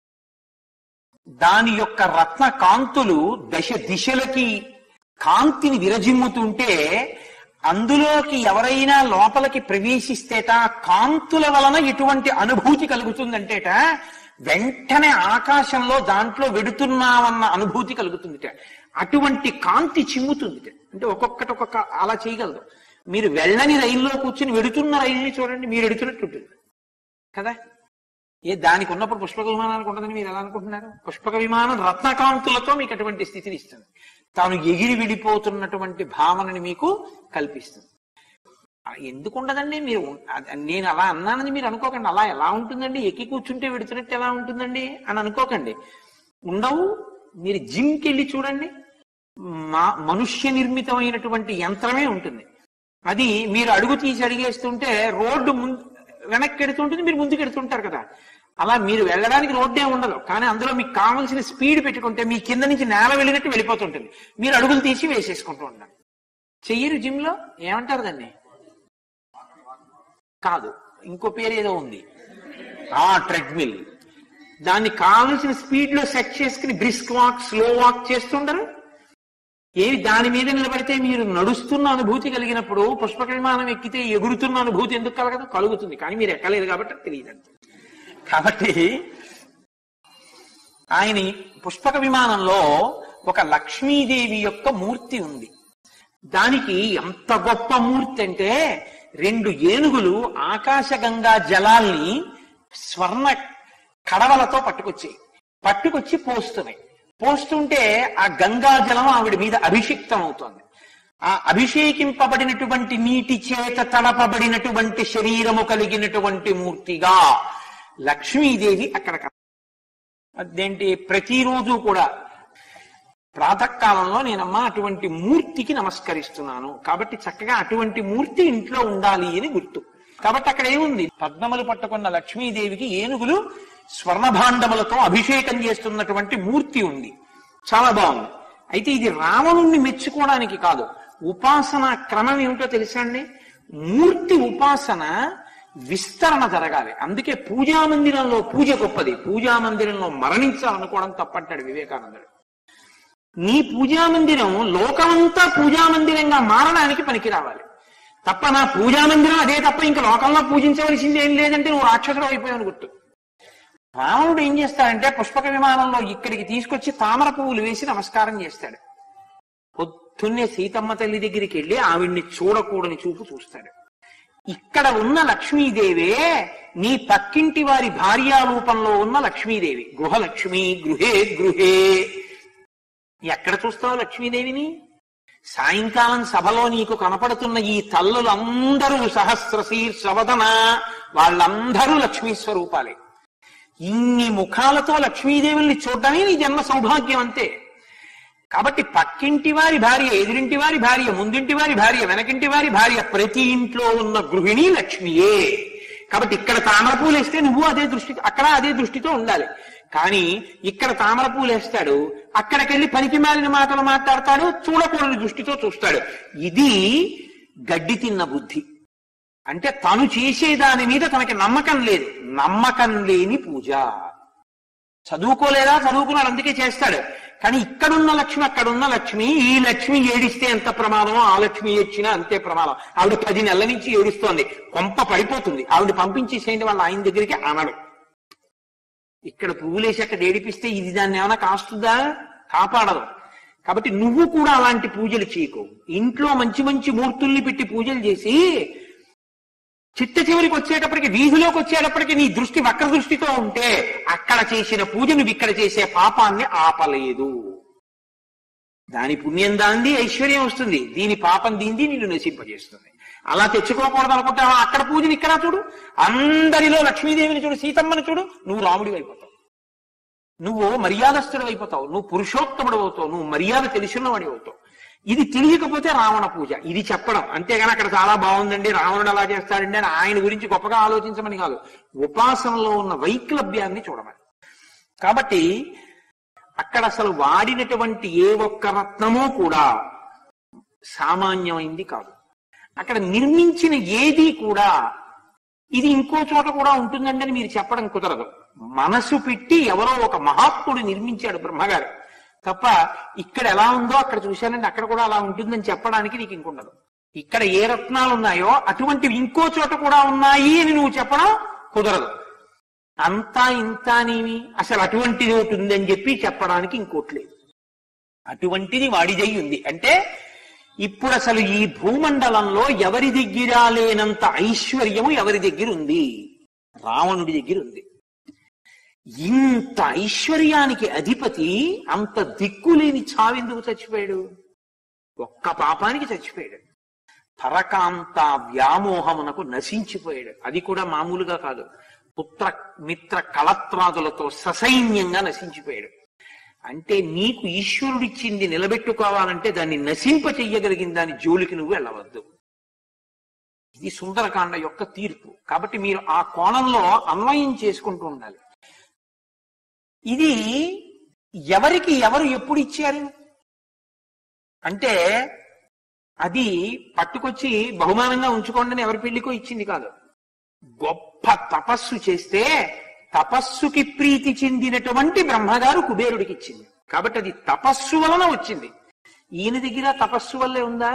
దాని యొక్క రత్న కాంతులు దశ దిశలకి కాంతిని విరజిమ్ముతుంటే అందులోకి ఎవరైనా లోపలికి ప్రవేశిస్తేట ఆ కాంతుల వలన ఎటువంటి అనుభూతి కలుగుతుందంటేట వెంటనే ఆకాశంలో దాంట్లో వెడుతున్నామన్న అనుభూతి కలుగుతుందిట అటువంటి కాంతి చిమ్ముతుందిట అంటే ఒక్కొక్కటి ఒక్కొక్క అలా చేయగలదు మీరు వెళ్ళని రైల్లో కూర్చుని వెడుతున్న రైల్ని చూడండి మీరు ఎడుతున్నట్టు ఉంటుంది కదా ఏ దానికి ఉన్నప్పుడు పుష్పక విమానానికి ఉండదని మీరు ఎలా అనుకుంటున్నారు పుష్పక విమానం రత్నకాంతులతో మీకు అటువంటి స్థితిని ఇస్తుంది తాను ఎగిరి విడిపోతున్నటువంటి భావనని మీకు కల్పిస్తుంది ఆ ఎందుకు ఉండదండి మీరు ఉన్- అద- నేను అలా అన్నానని మీరు అనుకోకండి అలా ఎలా ఉంటుందండి ఎక్కి కూర్చుంటే వెడుతున్నట్టు ఎలా ఉంటుందండి అని అనుకోకండి ఉండవు మీరు జిమ్కి వెళ్ళి చూడండి మా మనుష్య నిర్మితమైనటువంటి యంత్రమే ఉంటుంది అది మీరు అడుగు తీసి అడిగేస్తుంటే రోడ్డు ముందు వెనక్కి ఎడుతుంటుంది మీరు ముందుకు ఎడుతుంటారు కదా అలా మీరు వెళ్ళడానికి రోడ్డే ఉండదు కానీ అందులో మీకు కావాల్సిన స్పీడ్ పెట్టుకుంటే మీ కింద నుంచి నేల వెళ్ళినట్టు వెళ్ళిపోతుంటుంది మీరు అడుగులు తీసి వేసేసుకుంటూ ఉంటారు చెయ్యరు జిమ్ లో ఏమంటారు దాన్ని కాదు ఇంకో పేరు ఏదో ఉంది ఆ ట్రెడ్మిల్ దాన్ని కావలసిన స్పీడ్ లో సెట్ చేసుకుని బ్రిస్క్ వాక్ స్లో వాక్ చేస్తుండరు ఏమి దాని మీద నిలబడితే మీరు నడుస్తున్న అనుభూతి కలిగినప్పుడు పుష్పక విమానం ఎక్కితే ఎగురుతున్న అనుభూతి ఎందుకు కలగదు కలుగుతుంది కానీ మీరు ఎక్కలేదు కాబట్టి అది తెలియదు అంతే. కాబట్టి ఆయన పుష్పక విమానంలో ఒక లక్ష్మీదేవి యొక్క మూర్తి ఉంది దానికి ఎంత గొప్ప మూర్తి అంటే రెండు ఏనుగులు ఆకాశగంగా జలాల్ని స్వర్ణ కడవలతో పట్టుకొచ్చాయి పట్టుకొచ్చి పోస్తున్నాయి పోస్తుంటే ఆ గంగా జలం ఆవిడ మీద అభిషిక్తం అవుతోంది ఆ అభిషేకింపబడినటువంటి నీటి చేత తడపబడినటువంటి శరీరము కలిగినటువంటి మూర్తిగా లక్ష్మీదేవి అక్కడ కన- అదేంటి ప్రతిరోజు కూడా ప్రాతకాలంలో నేనమ్మా అటువంటి మూర్తికి నమస్కరిస్తున్నాను కాబట్టి చక్కగా అటువంటి మూర్తి ఇంట్లో ఉండాలి అని గుర్తు కాబట్టి అక్కడ ఏముంది పద్మములు పట్టుకున్న లక్ష్మీదేవికి ఏనుగులు స్వర్ణభాండములతో అభిషేకం చేస్తున్నటువంటి మూర్తి ఉంది చాలా బాగుంది అయితే ఇది రావణుణ్ణి మెచ్చుకోవడానికి కాదు ఉపాసన క్రమం ఏమిటో తెలుసా అండి మూర్తి ఉపాసన విస్తరణ జరగాలి అందుకే పూజా మందిరంలో పూజ గొప్పది పూజా మందిరంలో మరణించాలనుకోవడం తప్పంటాడు వివేకానందుడు నీ పూజా మందిరం లోకమంతా పూజా మందిరంగా మారడానికి పనికి రావాలి తప్ప నా పూజా మందిరం అదే తప్ప ఇంకా లోకంలో పూజించవలసింది ఏం లేదంటే నువ్వు రాక్షసుడు అయిపోయావు గుర్తు రావణుడు ఏం చేస్తాడంటే పుష్పక విమానంలో ఇక్కడికి తీసుకొచ్చి తామర పువ్వులు వేసి నమస్కారం చేస్తాడు పొద్దున్నే సీతమ్మ తల్లి దగ్గరికి వెళ్ళి ఆవిడ్ని చూడకూడని చూపు చూస్తాడు ఇక్కడ ఉన్న లక్ష్మీదేవే నీ పక్కింటి వారి భార్యా రూపంలో ఉన్న లక్ష్మీదేవి గృహలక్ష్మి గృహే గృహే ఎక్కడ చూస్తావు లక్ష్మీదేవిని సాయంకాలం సభలో నీకు కనపడుతున్న ఈ తల్లులందరూ సహస్ర శీర్షవదన వాళ్ళందరూ లక్ష్మీ స్వరూపాలే ఇన్ని ముఖాలతో లక్ష్మీదేవుల్ని చూడడమే నీ జన్మ సౌభాగ్యం అంతే కాబట్టి పక్కింటి వారి భార్య ఎదురింటి వారి భార్య ముందింటి వారి భార్య వెనకింటి వారి భార్య ప్రతి ఇంట్లో ఉన్న గృహిణి లక్ష్మియే కాబట్టి ఇక్కడ తామర పూలు వేస్తే నువ్వు అదే దృష్టి అక్కడ అదే దృష్టితో ఉండాలి కానీ ఇక్కడ తామర పూలు వేస్తాడు అక్కడికెళ్ళి పనికి మాలిన మాటలు మాట్లాడతాడు చూడకూడని దృష్టితో చూస్తాడు ఇది గడ్డి తిన్న బుద్ధి అంటే తను చేసే దాని మీద తనకి నమ్మకం లేదు నమ్మకం లేని పూజ చదువుకోలేదా చదువుకున్నాడు అందుకే చేస్తాడు కానీ ఇక్కడున్న లక్ష్మి అక్కడున్న లక్ష్మి ఈ లక్ష్మి ఏడిస్తే ఎంత ప్రమాదమో ఆ లక్ష్మి ఏడ్చినా అంతే ప్రమాదం ఆవిడ పది నెలల నుంచి ఏడుస్తోంది కొంప పడిపోతుంది ఆవిడ పంపించేసేయండి వాళ్ళ ఆయన దగ్గరికి అనడు ఇక్కడ పువ్వులేసి అక్కడ ఏడిపిస్తే ఇది దాన్ని ఏమైనా కాస్తుందా కాపాడదు కాబట్టి నువ్వు కూడా అలాంటి పూజలు చేయకు ఇంట్లో మంచి మంచి మూర్తుల్ని పెట్టి పూజలు చేసి చిట్ట చివరికి వచ్చేటప్పటికి వీధిలోకి వచ్చేటప్పటికి నీ దృష్టి వక్ర దృష్టితో ఉంటే అక్కడ చేసిన పూజ నువ్వు ఇక్కడ చేసే పాపాన్ని ఆపలేదు దాని పుణ్యం దాంది ఐశ్వర్యం వస్తుంది దీని పాపం దీంది నిన్ను నశింపజేస్తుంది అలా తెచ్చుకోకూడదు అనుకుంటావా అక్కడ పూజని ఇక్కడ చూడు అందరిలో లక్ష్మీదేవిని చూడు సీతమ్మని చూడు నువ్వు రాముడి అయిపోతావు నువ్వు మర్యాదస్తుడు అయిపోతావు నువ్వు పురుషోత్తముడు అవుతావు నువ్వు మర్యాద తెలిసినవాడి అవుతావు ఇది తెలియకపోతే రావణ పూజ ఇది చెప్పడం అంతేగాని అక్కడ చాలా బాగుందండి రావణుడు అలా చేస్తాడండి అని ఆయన గురించి గొప్పగా ఆలోచించమని కాదు ఉపాసనలో ఉన్న వైక్లభ్యాన్ని చూడమని కాబట్టి అక్కడ అసలు వాడినటువంటి ఏ ఒక్క రత్నమో కూడా సామాన్యమైంది కాదు అక్కడ నిర్మించిన ఏది కూడా ఇది ఇంకో చోట కూడా ఉంటుందండి అని మీరు చెప్పడం కుదరదు మనసు పెట్టి ఎవరో ఒక మహాత్ముడు నిర్మించాడు బ్రహ్మగారు తప్ప ఇక్కడ ఎలా ఉందో అక్కడ చూశానండి అక్కడ కూడా అలా ఉంటుందని చెప్పడానికి నీకు ఇంకుండదు ఇక్కడ ఏ రత్నాలు ఉన్నాయో అటువంటివి ఇంకో చోట కూడా ఉన్నాయి అని నువ్వు చెప్పడం కుదరదు అంతా ఇంత అనేవి అసలు అటువంటిది ఒకటి ఉందని చెప్పి చెప్పడానికి ఇంకోటి లేదు అటువంటిది వాడిదై ఉంది అంటే ఇప్పుడు అసలు ఈ భూమండలంలో ఎవరి దగ్గర లేనంత ఐశ్వర్యము ఎవరి దగ్గర ఉంది రావణుడి దగ్గర ఉంది ఇంత ఐశ్వర్యానికి అధిపతి అంత దిక్కులేని చావెందుకు చచ్చిపోయాడు ఒక్క పాపానికి చచ్చిపోయాడు పరకాంత వ్యామోహమునకు నశించిపోయాడు అది కూడా మామూలుగా కాదు పుత్ర మిత్ర కళత్రాదులతో ససైన్యంగా నశించిపోయాడు అంటే నీకు ఈశ్వరుడిచ్చింది నిలబెట్టుకోవాలంటే దాన్ని నశింప చెయ్యగలిగిన దాని జోలికి నువ్వు వెళ్ళవద్దు ఇది సుందరకాండ యొక్క తీర్పు కాబట్టి మీరు ఆ కోణంలో అన్వయం చేసుకుంటూ ఉండాలి ఇది ఎవరికి ఎవరు ఎప్పుడు ఇచ్చారు అంటే అది పట్టుకొచ్చి బహుమానంగా ఉంచుకోండి అని ఎవరి పెళ్లికో ఇచ్చింది కాదు గొప్ప తపస్సు చేస్తే తపస్సుకి ప్రీతి చెందినటువంటి బ్రహ్మగారు కుబేరుడికి ఇచ్చింది కాబట్టి అది తపస్సు వలన వచ్చింది ఈయన దగ్గర తపస్సు వల్లే ఉందా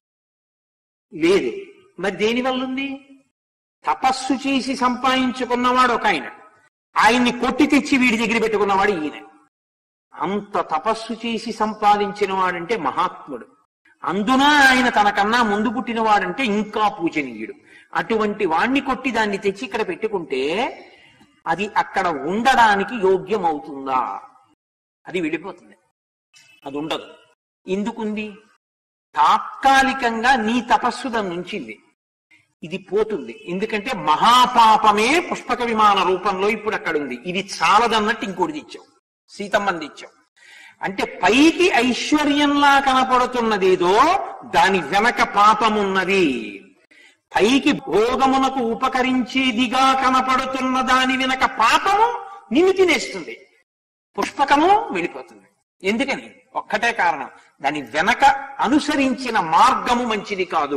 లేదు మరి దేని వల్ల ఉంది తపస్సు చేసి సంపాదించుకున్నవాడు ఒక ఆయన ఆయన్ని కొట్టి తెచ్చి వీడి దగ్గర పెట్టుకున్నవాడు ఈయన అంత తపస్సు చేసి సంపాదించిన వాడంటే మహాత్ముడు అందున ఆయన తనకన్నా ముందు పుట్టిన వాడంటే ఇంకా పూజనీయుడు అటువంటి వాణ్ణి కొట్టి దాన్ని తెచ్చి ఇక్కడ పెట్టుకుంటే అది అక్కడ ఉండడానికి యోగ్యం అవుతుందా అది వెళ్ళిపోతుంది అది ఉండదు ఎందుకుంది తాత్కాలికంగా నీ తపస్సు దాన్ని ఉంచింది ఇది పోతుంది ఎందుకంటే మహాపాపమే పుష్పక విమాన రూపంలో ఇప్పుడు అక్కడ ఉంది ఇది చాలదన్నట్టు ఇంకోటి ఇచ్చావు సీతమ్మని ఇచ్చావు అంటే పైకి ఐశ్వర్యంలా కనపడుతున్నదేదో దాని వెనక పాపమున్నది పైకి భోగమునకు ఉపకరించేదిగా కనపడుతున్న దాని వెనక పాపము నిన్ను తినేస్తుంది పుష్పకము వెళ్ళిపోతుంది ఎందుకని ఒక్కటే కారణం దాని వెనక అనుసరించిన మార్గము మంచిది కాదు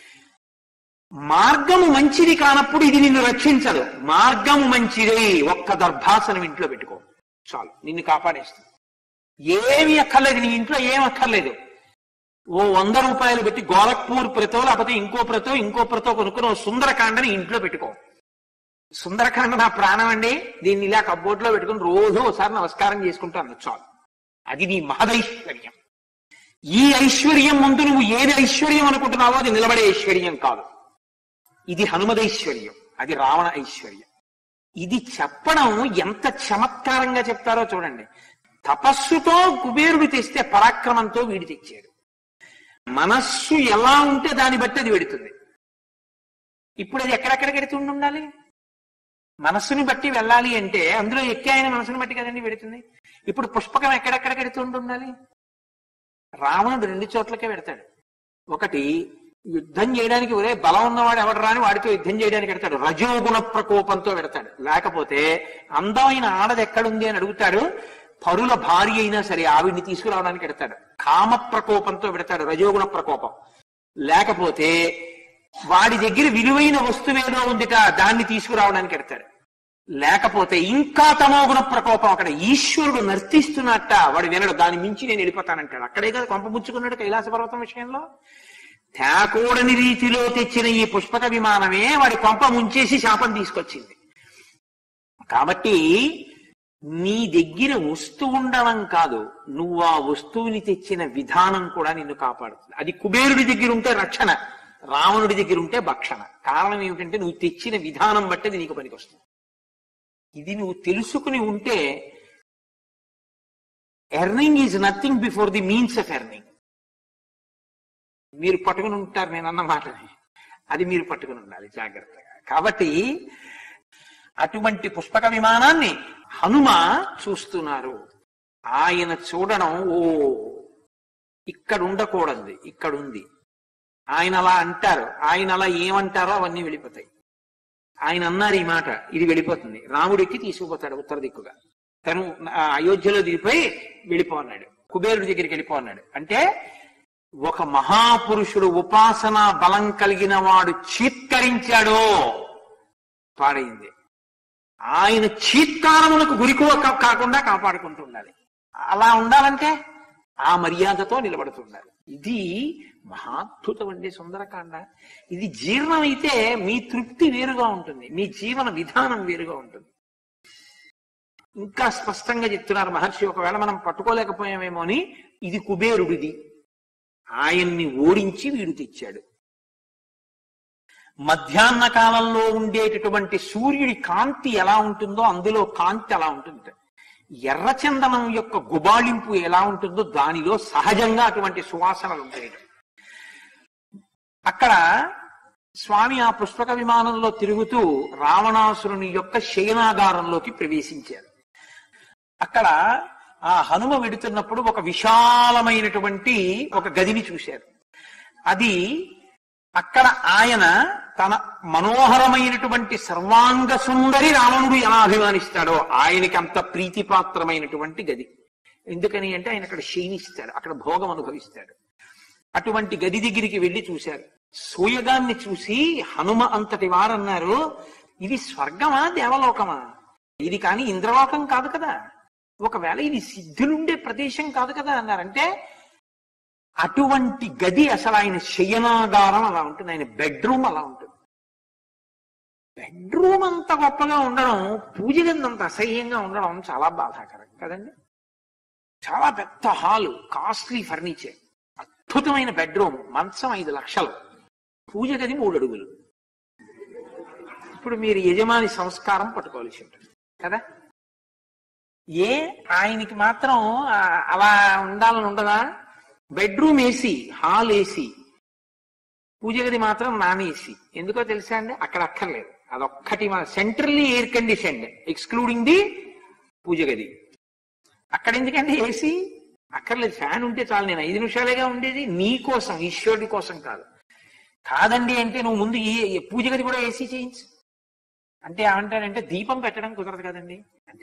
మార్గము మంచిది కానప్పుడు ఇది నిన్ను రక్షించదు మార్గము మంచిది ఒక్క దర్భాసనం ఇంట్లో పెట్టుకో చాలు నిన్ను కాపాడేస్తుంది ఏమి అక్కర్లేదు నీ ఇంట్లో ఏం అక్కర్లేదు ఓ వంద రూపాయలు పెట్టి గోరఖ్పూర్ ప్రతో లేకపోతే ఇంకో ప్రతో ఇంకో ప్రతో కొనుక్కుని ఓ సుందరకాండని ఇంట్లో పెట్టుకో సుందరకాండ నా ప్రాణం అండి దీన్ని ఇలా కబ్బోర్డ్లో పెట్టుకుని రోజు ఒకసారి నమస్కారం చేసుకుంటాను చాలు అది నీ మహదైశ్వర్యం ఈ ఐశ్వర్యం ముందు నువ్వు ఏది ఐశ్వర్యం అనుకుంటున్నావో అది నిలబడే ఐశ్వర్యం కాదు ఇది హనుమదైశ్వర్యం అది రావణ ఐశ్వర్యం ఇది చెప్పడం ఎంత చమత్కారంగా చెప్తారో చూడండి తపస్సుతో కుబేరుడు తెస్తే పరాక్రమంతో వీడి తెచ్చాడు మనస్సు ఎలా ఉంటే దాన్ని బట్టి అది వెడుతుంది ఇప్పుడు అది ఎక్కడెక్కడికి వెడుతుండి ఉండాలి మనస్సుని బట్టి వెళ్ళాలి అంటే అందులో ఎక్కి ఆయన మనసుని బట్టి కదండి వెడుతుంది ఇప్పుడు పుష్పకం ఎక్కడెక్కడికి వెడుతుండి ఉండాలి రావణుడు రెండు చోట్లకే పెడతాడు ఒకటి యుద్ధం చేయడానికి ఒరే బలం ఉన్నవాడు ఎవడు రాని వాడితో యుద్ధం చేయడానికి పెడతాడు రజోగుణ ప్రకోపంతో పెడతాడు లేకపోతే అందమైన ఆడది ఎక్కడుంది అని అడుగుతాడు పరుల భార్య అయినా సరే ఆవిడ్ని తీసుకురావడానికి పెడతాడు కామ ప్రకోపంతో పెడతాడు రజోగుణ ప్రకోపం లేకపోతే వాడి దగ్గర విలువైన వస్తువేదో ఉందిట దాన్ని తీసుకురావడానికి పెడతాడు లేకపోతే ఇంకా తమోగుణ ప్రకోపం అక్కడ ఈశ్వరుడు నర్తిస్తున్నట్ట వాడు వినడు దాని మించి నేను వెళ్ళిపోతానంటాడు అక్కడే కదా కొంపముచ్చుకున్నాడు కైలాస పర్వతం విషయంలో తేకూడని రీతిలో తెచ్చిన ఈ పుష్పక విమానమే వాడి కొంప ముంచేసి శాపం తీసుకొచ్చింది కాబట్టి నీ దగ్గర వస్తువు ఉండడం కాదు నువ్వు ఆ వస్తువుని తెచ్చిన విధానం కూడా నిన్ను కాపాడుతుంది అది కుబేరుడి దగ్గర ఉంటే రక్షణ రావణుడి దగ్గర ఉంటే భక్షణ కారణం ఏమిటంటే నువ్వు తెచ్చిన విధానం బట్టి అది నీకు పనికొస్తుంది ఇది నువ్వు తెలుసుకుని ఉంటే earning is nothing before the means of earning మీరు పట్టుకుని ఉంటారు నేను అన్న మాటని అది మీరు పట్టుకుని ఉండాలి జాగ్రత్తగా కాబట్టి అటువంటి పుష్పక విమానాన్ని హనుమ చూస్తున్నారు ఆయన చూడడం ఓ ఇక్కడ ఉండకూడదు ఇక్కడ ఉంది ఆయన అలా అంటారు ఆయన అలా ఏమంటారో అవన్నీ వెళ్ళిపోతాయి ఆయన అన్నారు ఈ మాట ఇది వెళ్ళిపోతుంది రాముడికి తీసుకుపోతాడు ఉత్తర దిక్కుగా తను ఆ, అయోధ్యలో దిగిపోయి వెళ్ళిపో అన్నాడు కుబేరుడి దగ్గరికి వెళ్ళిపో అన్నాడు అంటే ఒక మహాపురుషుడు ఉపాసన బలం కలిగిన వాడు చీత్కరించాడో పాడైంది ఆయన చీత్కారములకు గురికువ కా- కాకుండా కాపాడుకుంటూ ఉండాలి అలా ఉండాలంటే ఆ మర్యాదతో నిలబడుతుండాలి ఇది మహాద్భుతం అండి సుందరకాండ ఇది జీర్ణమైతే మీ తృప్తి వేరుగా ఉంటుంది మీ జీవన విధానం వేరుగా ఉంటుంది ఇంకా స్పష్టంగా చెప్తున్నారు మహర్షి ఒకవేళ మనం పట్టుకోలేకపోయామేమో అని ఇది కుబేరుడిది ఆయన్ని ఓడించి వీడు తెచ్చాడు మధ్యాహ్న కాలంలో ఉండేటటువంటి సూర్యుడి కాంతి ఎలా ఉంటుందో అందులో కాంతి అలా ఉంటుంది ఎర్రచందనం యొక్క గుబాళింపు ఎలా ఉంటుందో దానిలో సహజంగా అటువంటి సువాసనలు ఉంటాయి అక్కడ స్వామి ఆ పుష్పక విమానంలో తిరుగుతూ రావణాసురుని యొక్క శయనాగారంలోకి ప్రవేశించారు అక్కడ ఆ హనుమ వెడుతున్నప్పుడు ఒక విశాలమైనటువంటి ఒక గదిని చూశారు అది అక్కడ ఆయన తన మనోహరమైనటువంటి సర్వాంగ సుందరి రావణుడు ఎలా అభిమానిస్తాడో ఆయనకి అంత ప్రీతిపాత్రమైనటువంటి గది ఎందుకని అంటే ఆయన అక్కడ శయనిస్తాడు అక్కడ భోగం అనుభవిస్తాడు అటువంటి గది దగ్గరికి వెళ్లి చూశారు సూయగాన్ని చూసి హనుమ అంతటి వారన్నారు ఇది స్వర్గమా దేవలోకమా ఇది కాని ఇంద్రలోకం కాదు కదా ఒకవేళ ఇది సిద్ధులుండే ప్రదేశం కాదు కదా అన్నారంటే అటువంటి గది అసలు ఆయన శయనాగారం అలా ఉంటుంది ఆయన బెడ్రూమ్ అలా ఉంటుంది బెడ్రూమ్ అంత గొప్పగా ఉండడం పూజ గది అంత అసహ్యంగా ఉండడం చాలా బాధాకరం కదండి చాలా పెద్ద హాలు కాస్ట్లీ ఫర్నిచర్ అద్భుతమైన బెడ్రూమ్ మంచం ఐదు లక్షలు పూజ గది మూడు అడుగులు ఇప్పుడు మీరు యజమాని సంస్కారం పట్టుకోవాల్సి ఉంటుంది కదా ఏ ఆయనకి మాత్రం ఆ, అలా ఉండాలని ఉండదా bedroom AC hall AC puja గది మాత్రం నాన్ ఏసీ ఎందుకో తెలుసా అండి అక్కడ అక్కర్లేదు అదొక్కటి మన centrally air conditioned excluding the puja గది అక్కడ ఎందుకండి ఏసీ అక్కర్లేదు ఫ్యాన్ ఉంటే చాలు నేను ఐదు నిమిషాలేగా ఉండేది నీ కోసం ఈశ్వరుడి కోసం కాదు కాదండి అంటే నువ్వు ముందు ఈ ఈ పూజ గది కూడా ఏసీ చేయించు అంటే ఏమంటాడంటే దీపం పెట్టడం కుదరదు కదండి అంటే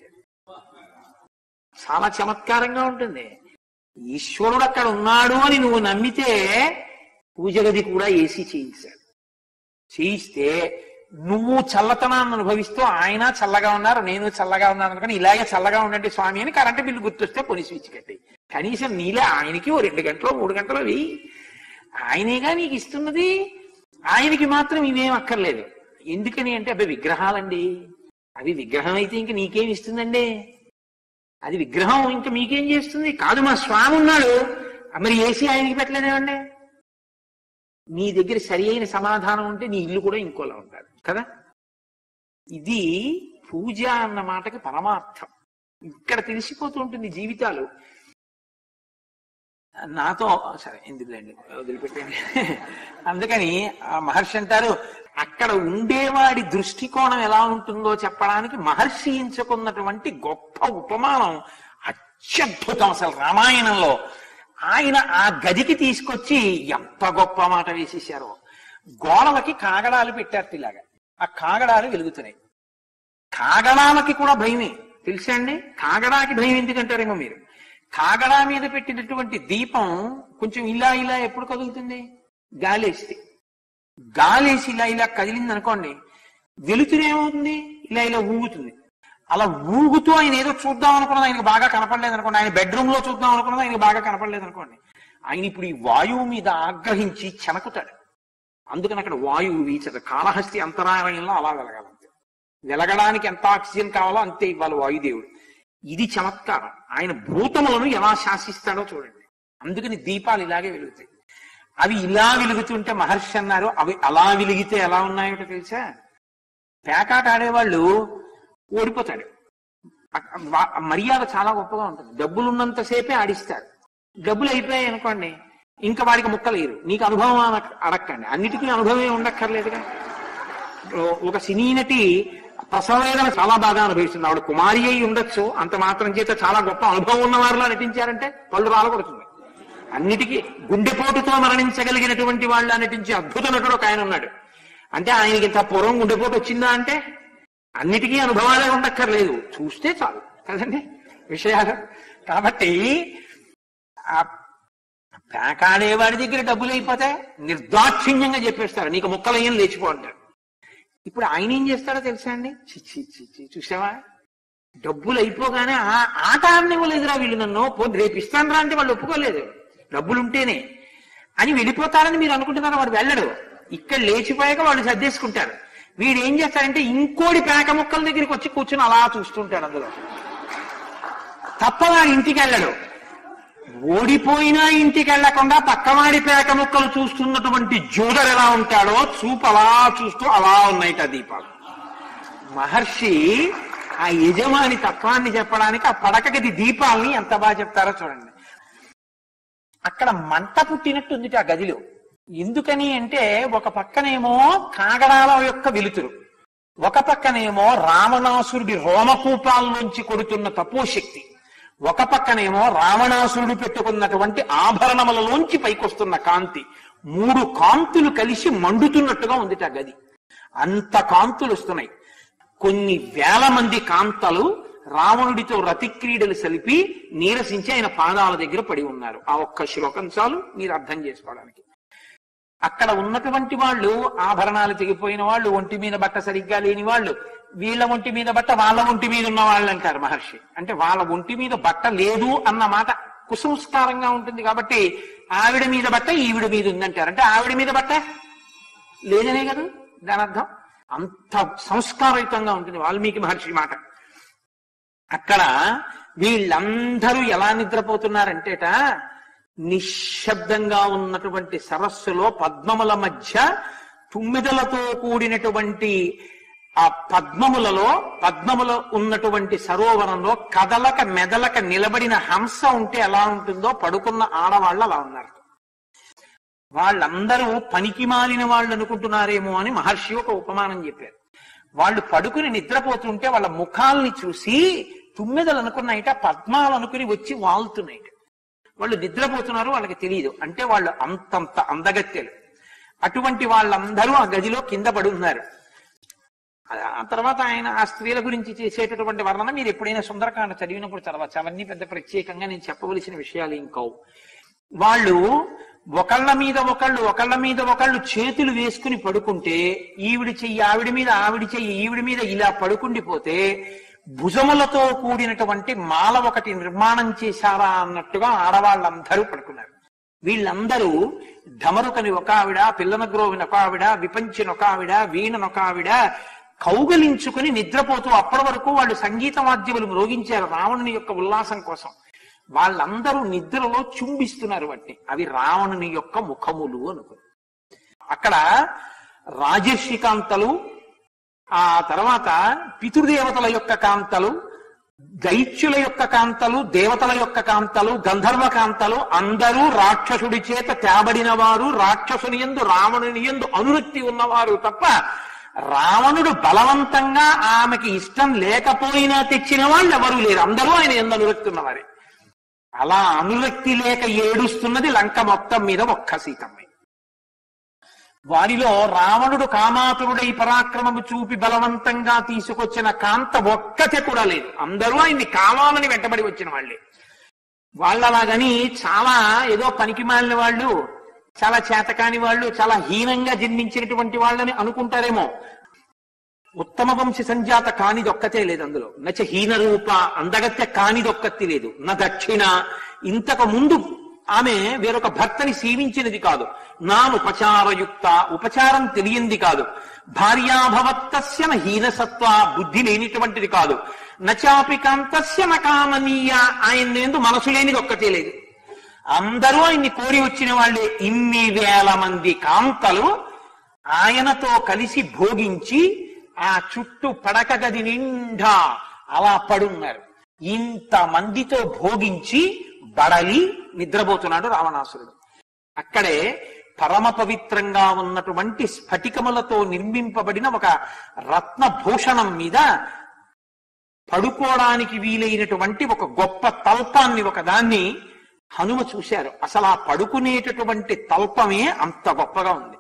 చాలా చమత్కారంగా ఉంటుంది ఈశ్వరుడు అక్కడ ఉన్నాడు అని నువ్వు నమ్మితే పూజ గది కూడా ఏసీ చేయించాడు చేయిస్తే నువ్వు చల్లతనాన్ని అనుభవిస్తూ ఆయన చల్లగా ఉన్నారు నేను చల్లగా ఉన్నాను అనుకుని ఇలాగే చల్లగా ఉండండి స్వామి అని కరెంటు బిల్లు గుర్తొస్తే కొని స్విచ్ కట్టి కనీసం నీలే ఆయనకి ఓ రెండు గంటలు మూడు గంటలు వెయ్యి ఆయనేగా నీకు ఇస్తున్నది ఆయనకి మాత్రం ఇవేం అక్కర్లేదు ఎందుకని అంటే అవి విగ్రహాలండి అవి విగ్రహం అయితే ఇంక నీకేం ఇస్తుందండి అది విగ్రహం ఇంకా మీకేం చేస్తుంది కాదు మా స్వామి ఉన్నాడు మరి ఏసీ ఆయనకి పెట్టలేదేమండి నీ దగ్గర సరి అయిన సమాధానం ఉంటే నీ ఇల్లు కూడా ఇంకోలా ఉంటాడు కదా ఇది పూజ అన్న మాటకి పరమార్థం ఇక్కడ తెలిసిపోతూ ఉంటుంది జీవితాలు నాతో సరే ఎందుకులేండి వదిలిపెట్టండి అందుకని ఆ మహర్షి అంటారు అక్కడ ఉండేవాడి దృష్టికోణం ఎలా ఉంటుందో చెప్పడానికి మహర్షి ఎంచుకున్నటువంటి గొప్ప ఉపమానం అత్యద్భుతం అసలు రామాయణంలో ఆయన ఆ గదికి తీసుకొచ్చి ఎంత గొప్ప మాట వేసేసారో గోడలకి కాగడాలు పెట్టారు ఇలాగా ఆ కాగడాలు వెలుగుతున్నాయి కాగడాలకి కూడా భయమే తెలుసా అండి కాగడాకి భయం ఎందుకంటారేమో మీరు కాగడా మీద పెట్టినటువంటి దీపం కొంచెం ఇలా ఇలా ఎప్పుడు కదులుతుంది గాలేస్తే గాలేసి ఇలా ఇలా కదిలింది అనుకోండి వెలుతురేమవుతుంది ఇలా ఇలా ఊగుతుంది అలా ఊగుతూ ఆయన ఏదో చూద్దాం అనుకున్నది ఆయనకు బాగా కనపడలేదు అనుకోండి ఆయన బెడ్రూమ్ లో చూద్దాం అనుకున్నది ఆయనకు బాగా కనపడలేదు అనుకోండి ఆయన ఇప్పుడు ఈ వాయువు మీద ఆగ్రహించి చెనకుతాడు అందుకని అక్కడ వాయువు వీచదు కాళహస్తి అంతరాయంలో అలా వెలగాలంతే వెలగడానికి ఎంత ఆక్సిజన్ కావాలో అంతే ఇవ్వాలి వాయుదేవుడు ఇది చమత్కారం ఆయన భూతములను ఎలా శాసిస్తాడో చూడండి అందుకని దీపాలు ఇలాగే వెలుగుతాయి అవి ఇలా వెలుగుతుంటే మహర్షి అన్నారు అవి అలా వెలిగితే ఎలా ఉన్నాయో తెలుసా పేకాట ఆడేవాళ్ళు ఓడిపోతాడు అ- వా- మర్యాద చాలా గొప్పగా ఉంటుంది డబ్బులు ఉన్నంతసేపే ఆడిస్తారు డబ్బులు అయిపోయాయి అనుకోండి ఇంకా వాడికి ముక్కలేరు నీకు అనుభవం అన- అడక్కండి అన్నిటికీ అనుభవమే ఉండక్కర్లేదుగా ఓ- ఒక సినీ నటి ప్రసవేదన చాలా బాగా అనుభవిస్తుంది ఆవిడ కుమారి అయి ఉండొచ్చు అంత మాత్రం చేత చాలా గొప్ప అనుభవం ఉన్న వారిలో నటించారంటే పళ్ళు రాలగొడుతుంది అన్నిటికీ గుండెపోటుతో మరణించగలిగినటువంటి వాళ్ళు నటించే అద్భుత నటుడు ఒక ఆయన ఉన్నాడు అంటే ఆయనకి ఇంత పూర్వం గుండెపోటు వచ్చిందా అంటే అన్నిటికీ అనుభవాలే ఉండక్కర్లేదు చూస్తే చాలు కదండి విషయాలు కాబట్టి ఆ పేకాడేవాడి దగ్గర డబ్బులు అయిపోతే నిర్దాక్షిణ్యంగా చెప్పేస్తారు నీకు ముక్కలు ఏం లేచిపో అంటారు ఇప్పుడు ఆయన ఏం చేస్తాడో తెలుసా అండి చి, చి, చి, చి, చూసావా డబ్బులు అయిపోగానే ఆ ఆట ఆడనివ్వలేదురా వీళ్ళు నన్ను పోనీ రేపు ఇస్తాను రా అంటే వాళ్ళు ఒప్పుకోలేదు డబ్బులు ఉంటేనే అని వెళ్ళిపోతారని మీరు అనుకుంటున్నారా వాడు వెళ్ళడు ఇక్కడ లేచిపోయాక వాళ్ళు సర్దేసుకుంటారు వీడు ఏం చేస్తాడంటే ఇంకోటి పేక ముక్కల దగ్గరికి వచ్చి కూర్చుని అలా చూస్తుంటాడు అందులో తప్ప వాడు ఇంటికి వెళ్ళడు ఓడిపోయినా ఇంటికి వెళ్లకుండా పక్కవాడి పేక ముక్కలు చూస్తున్నటువంటి జోదర్ ఎలా ఉంటాడో చూపు అలా చూస్తూ అలా ఉన్నాయిట దీపాలు మహర్షి ఆ యజమాని తత్వాన్ని చెప్పడానికి ఆ పడకగది దీపాలని ఎంత బాగా చెప్తారో చూడండి అక్కడ మంట పుట్టినట్టుంది ఆ గదిలో ఎందుకని అంటే ఒక పక్కనేమో కాగడాల యొక్క వెలుతురు ఒక పక్కనేమో రావణాసురుడి రోమకూపాల్లోంచి కొడుతున్న తపోశక్తి ఒక పక్కనేమో రావణాసురుడు పెట్టుకున్నటువంటి ఆభరణములలోంచి పైకొస్తున్న కాంతి మూడు కాంతులు కలిసి మండుతున్నట్టుగా ఉంది ఆ గది అంత కాంతులు వస్తున్నాయి కొన్ని వేల మంది కాంతలు రావణుడితో రతిక్రీడలు సలిపి నీరసించి ఆయన పాదాల దగ్గర పడి ఉన్నారు ఆ ఒక్క శ్లోకం చాలు మీరు అర్థం చేసుకోవడానికి అక్కడ ఉన్నటువంటి వాళ్ళు ఆభరణాలు తెగిపోయిన వాళ్ళు ఒంటి మీద బట్ట సరిగ్గా లేని వాళ్ళు వీళ్ళ ఒంటి మీద బట్ట వాళ్ళ ఒంటి మీద ఉన్న వాళ్ళు అంటారు మహర్షి అంటే వాళ్ళ ఒంటి మీద బట్ట లేదు అన్న మాట కుసంస్కారంగా ఉంటుంది కాబట్టి ఆవిడ మీద బట్ట ఈవిడ మీద ఉందంటారు అంటే ఆవిడ మీద బట్ట లేదనే కదా దాని అర్థం అంత సంస్కారయుతంగా ఉంటుంది వాల్మీకి మహర్షి మాట అక్కడ వీళ్ళందరూ ఎలా నిద్రపోతున్నారంటేట నిశ్శబ్దంగా ఉన్నటువంటి సరస్సులో పద్మముల మధ్య తుమ్మిదలతో కూడినటువంటి ఆ పద్మములలో పద్మముల ఉన్నటువంటి సరోవరంలో కదలక మెదలక నిలబడిన హంస ఉంటే ఎలా ఉంటుందో పడుకున్న ఆడవాళ్ళు అలా ఉన్నారు వాళ్ళందరూ పనికి మాలిన వాళ్ళు అనుకుంటున్నారేమో అని మహర్షి ఒక ఉపమానం చెప్పారు వాళ్ళు పడుకుని నిద్రపోతుంటే వాళ్ళ ముఖాల్ని చూసి తుమ్మెదలు అనుకున్నాయిట పద్మాలు అనుకుని వచ్చి వాళ్తున్నాయిట వాళ్ళు నిద్రపోతున్నారు వాళ్ళకి తెలియదు అంటే వాళ్ళు అంతంత అందగత్తెలు అటువంటి వాళ్ళందరూ ఆ గదిలో కింద పడి ఉన్నారు ఆ- ఆ తర్వాత ఆయన ఆ స్త్రీల గురించి చేసేటటువంటి వర్ణన మీరు ఎప్పుడైనా సుందరకాండ చదివినప్పుడు చదవచ్చు అవన్నీ పెద్ద ప్రత్యేకంగా నేను చెప్పవలసిన విషయాలు ఇంకవు వాళ్ళు ఒకళ్ళ మీద ఒకళ్ళు ఒకళ్ళ మీద ఒకళ్ళు చేతులు వేసుకుని పడుకుంటే ఈవిడి చెయ్యి ఆవిడ మీద ఆవిడ చెయ్యి ఈవిడి మీద ఇలా పడుకుండిపోతే భుజములతో కూడినటువంటి మాల ఒకటి నిర్మాణం చేశారా అన్నట్టుగా ఆడవాళ్ళందరూ పడుకున్నారు వీళ్ళందరూ ఢమరుకని ఒక ఆవిడ పిల్లనగ్రోవిని ఒక ఆవిడ విపంచిన ఒక ఆవిడ వీణనొక ఆవిడ కౌగలించుకుని నిద్రపోతూ అప్పటి వరకు వాళ్ళు సంగీత వాద్యములు మ్రోగించారు రావణుని యొక్క ఉల్లాసం కోసం వాళ్ళందరూ నిద్రలో చుంబిస్తున్నారు వాటిని అవి రావణుని యొక్క ముఖములు అనుకో అక్కడ రాజర్షి కాంతలు ఆ తర్వాత పితృదేవతల యొక్క కాంతలు దైత్యుల యొక్క కాంతలు దేవతల యొక్క కాంతలు గంధర్వ కాంతలు అందరూ రాక్షసుడి చేత తేబడిన వారు రాక్షసుని ఎందు రావణుని ఎందు అనురక్తి ఉన్నవారు తప్ప రావణుడు బలవంతంగా ఆమెకి ఇష్టం లేకపోయినా తెచ్చిన వాళ్ళు ఎవరూ లేరు అందరూ ఆయన ఎందు అనురక్తి ఉన్నవారే అలా అనురక్తి లేక ఏడుస్తున్నది లంక మొత్తం మీద ఒక్క సీతమ్మే వారిలో రావణుడు కామాతురుడై పరాక్రమము చూపి బలవంతంగా తీసుకొచ్చిన కాంత ఒక్కతే కూడా లేదు అందరూ ఆయన్ని కావాలని వెంటబడి వచ్చిన వాళ్ళే వాళ్ళలాగని చాలా ఏదో పనికి మాలిన వాళ్ళు చాలా చేతకాని వాళ్ళు చాలా హీనంగా జన్మించినటువంటి వాళ్ళని అనుకుంటారేమో ఉత్తమ వంశ సంజాత కానిదొక్కతే లేదు అందులో నచ హీన రూప అందగత్య కానిదొక్కతి లేదు నా దక్షిణ ఇంతకు ముందు ఆమె వేరొక భర్తని సేవించినది కాదు నానుపచారయుక్త ఉపచారం తెలియంది కాదు భార్యాభవత్తస్య న హీనసత్వ బుద్ధి లేనిటువంటిది కాదు నచాపి కాంతస్య న కామనీయ ఆయన ఎందు మనసు లేనిది ఒక్కటే లేదు అందరూ ఆయన్ని కోరి వచ్చిన వాళ్ళే ఇన్ని వేల మంది కాంతలు ఆయనతో కలిసి భోగించి ఆ చుట్టూ పడక గది నిండా అలా పడున్నారు ఇంత మందితో భోగించి బడలి నిద్రపోతున్నాడు రావణాసురుడు అక్కడే పరమ పవిత్రంగా ఉన్నటువంటి స్ఫటికములతో నిర్మింపబడిన ఒక రత్న భూషణం మీద పడుకోవడానికి వీలైనటువంటి ఒక గొప్ప తల్పాన్ని ఒక దాన్ని హనుమ చూశారు అసలు ఆ పడుకునేటటువంటి తల్పమే అంత గొప్పగా ఉంది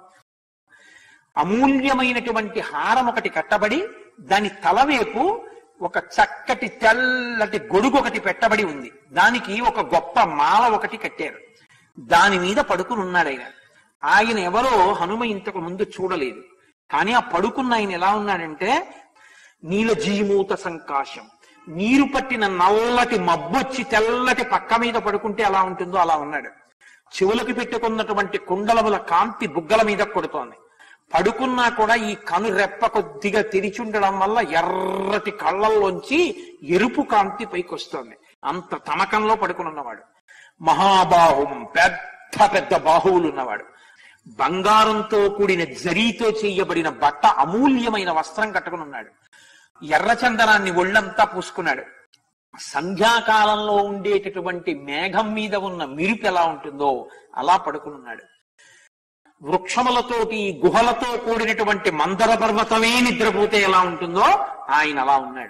అమూల్యమైనటువంటి హారం ఒకటి కట్టబడి దాని తలవైపు ఒక చక్కటి తెల్లటి గొడుగు ఒకటి పెట్టబడి ఉంది దానికి ఒక గొప్ప మాల ఒకటి కట్టారు దాని మీద పడుకుని ఉన్నాడు ఆయన ఆయన ఎవరో హనుమ ఇంతకు ముందు చూడలేదు కానీ ఆ పడుకున్న ఆయన ఎలా ఉన్నాడంటే నీలజీమూత సంకాశం నీరు పట్టిన నల్లటి మబ్బొచ్చి తెల్లటి పక్క మీద పడుకుంటే ఎలా ఉంటుందో అలా ఉన్నాడు చెవులకు పెట్టుకున్నటువంటి కుండలముల కాంతి బుగ్గల మీద కొడుతోంది పడుకున్నా కూడా ఈ కను రెప్ప కొద్దిగా తెరిచి ఉండడం వల్ల ఎర్రటి కళ్ళల్లోంచి ఎరుపు కాంతి పైకొస్తోంది అంత తమకంలో పడుకుని ఉన్నవాడు మహాబాహుం పెద్ద పెద్ద బాహువులు ఉన్నవాడు బంగారంతో కూడిన జరీతో చేయబడిన బట్ట అమూల్యమైన వస్త్రం కట్టుకుని ఉన్నాడు ఎర్రచందనాన్ని ఒళ్ళంతా పూసుకున్నాడు సంధ్యాకాలంలో ఉండేటటువంటి మేఘం మీద ఉన్న మిరుపు ఎలా ఉంటుందో అలా పడుకునున్నాడు వృక్షములతోటి గుహలతో కూడినటువంటి మందర పర్వతమే నిద్రపోతే ఎలా ఉంటుందో ఆయన అలా ఉన్నాడు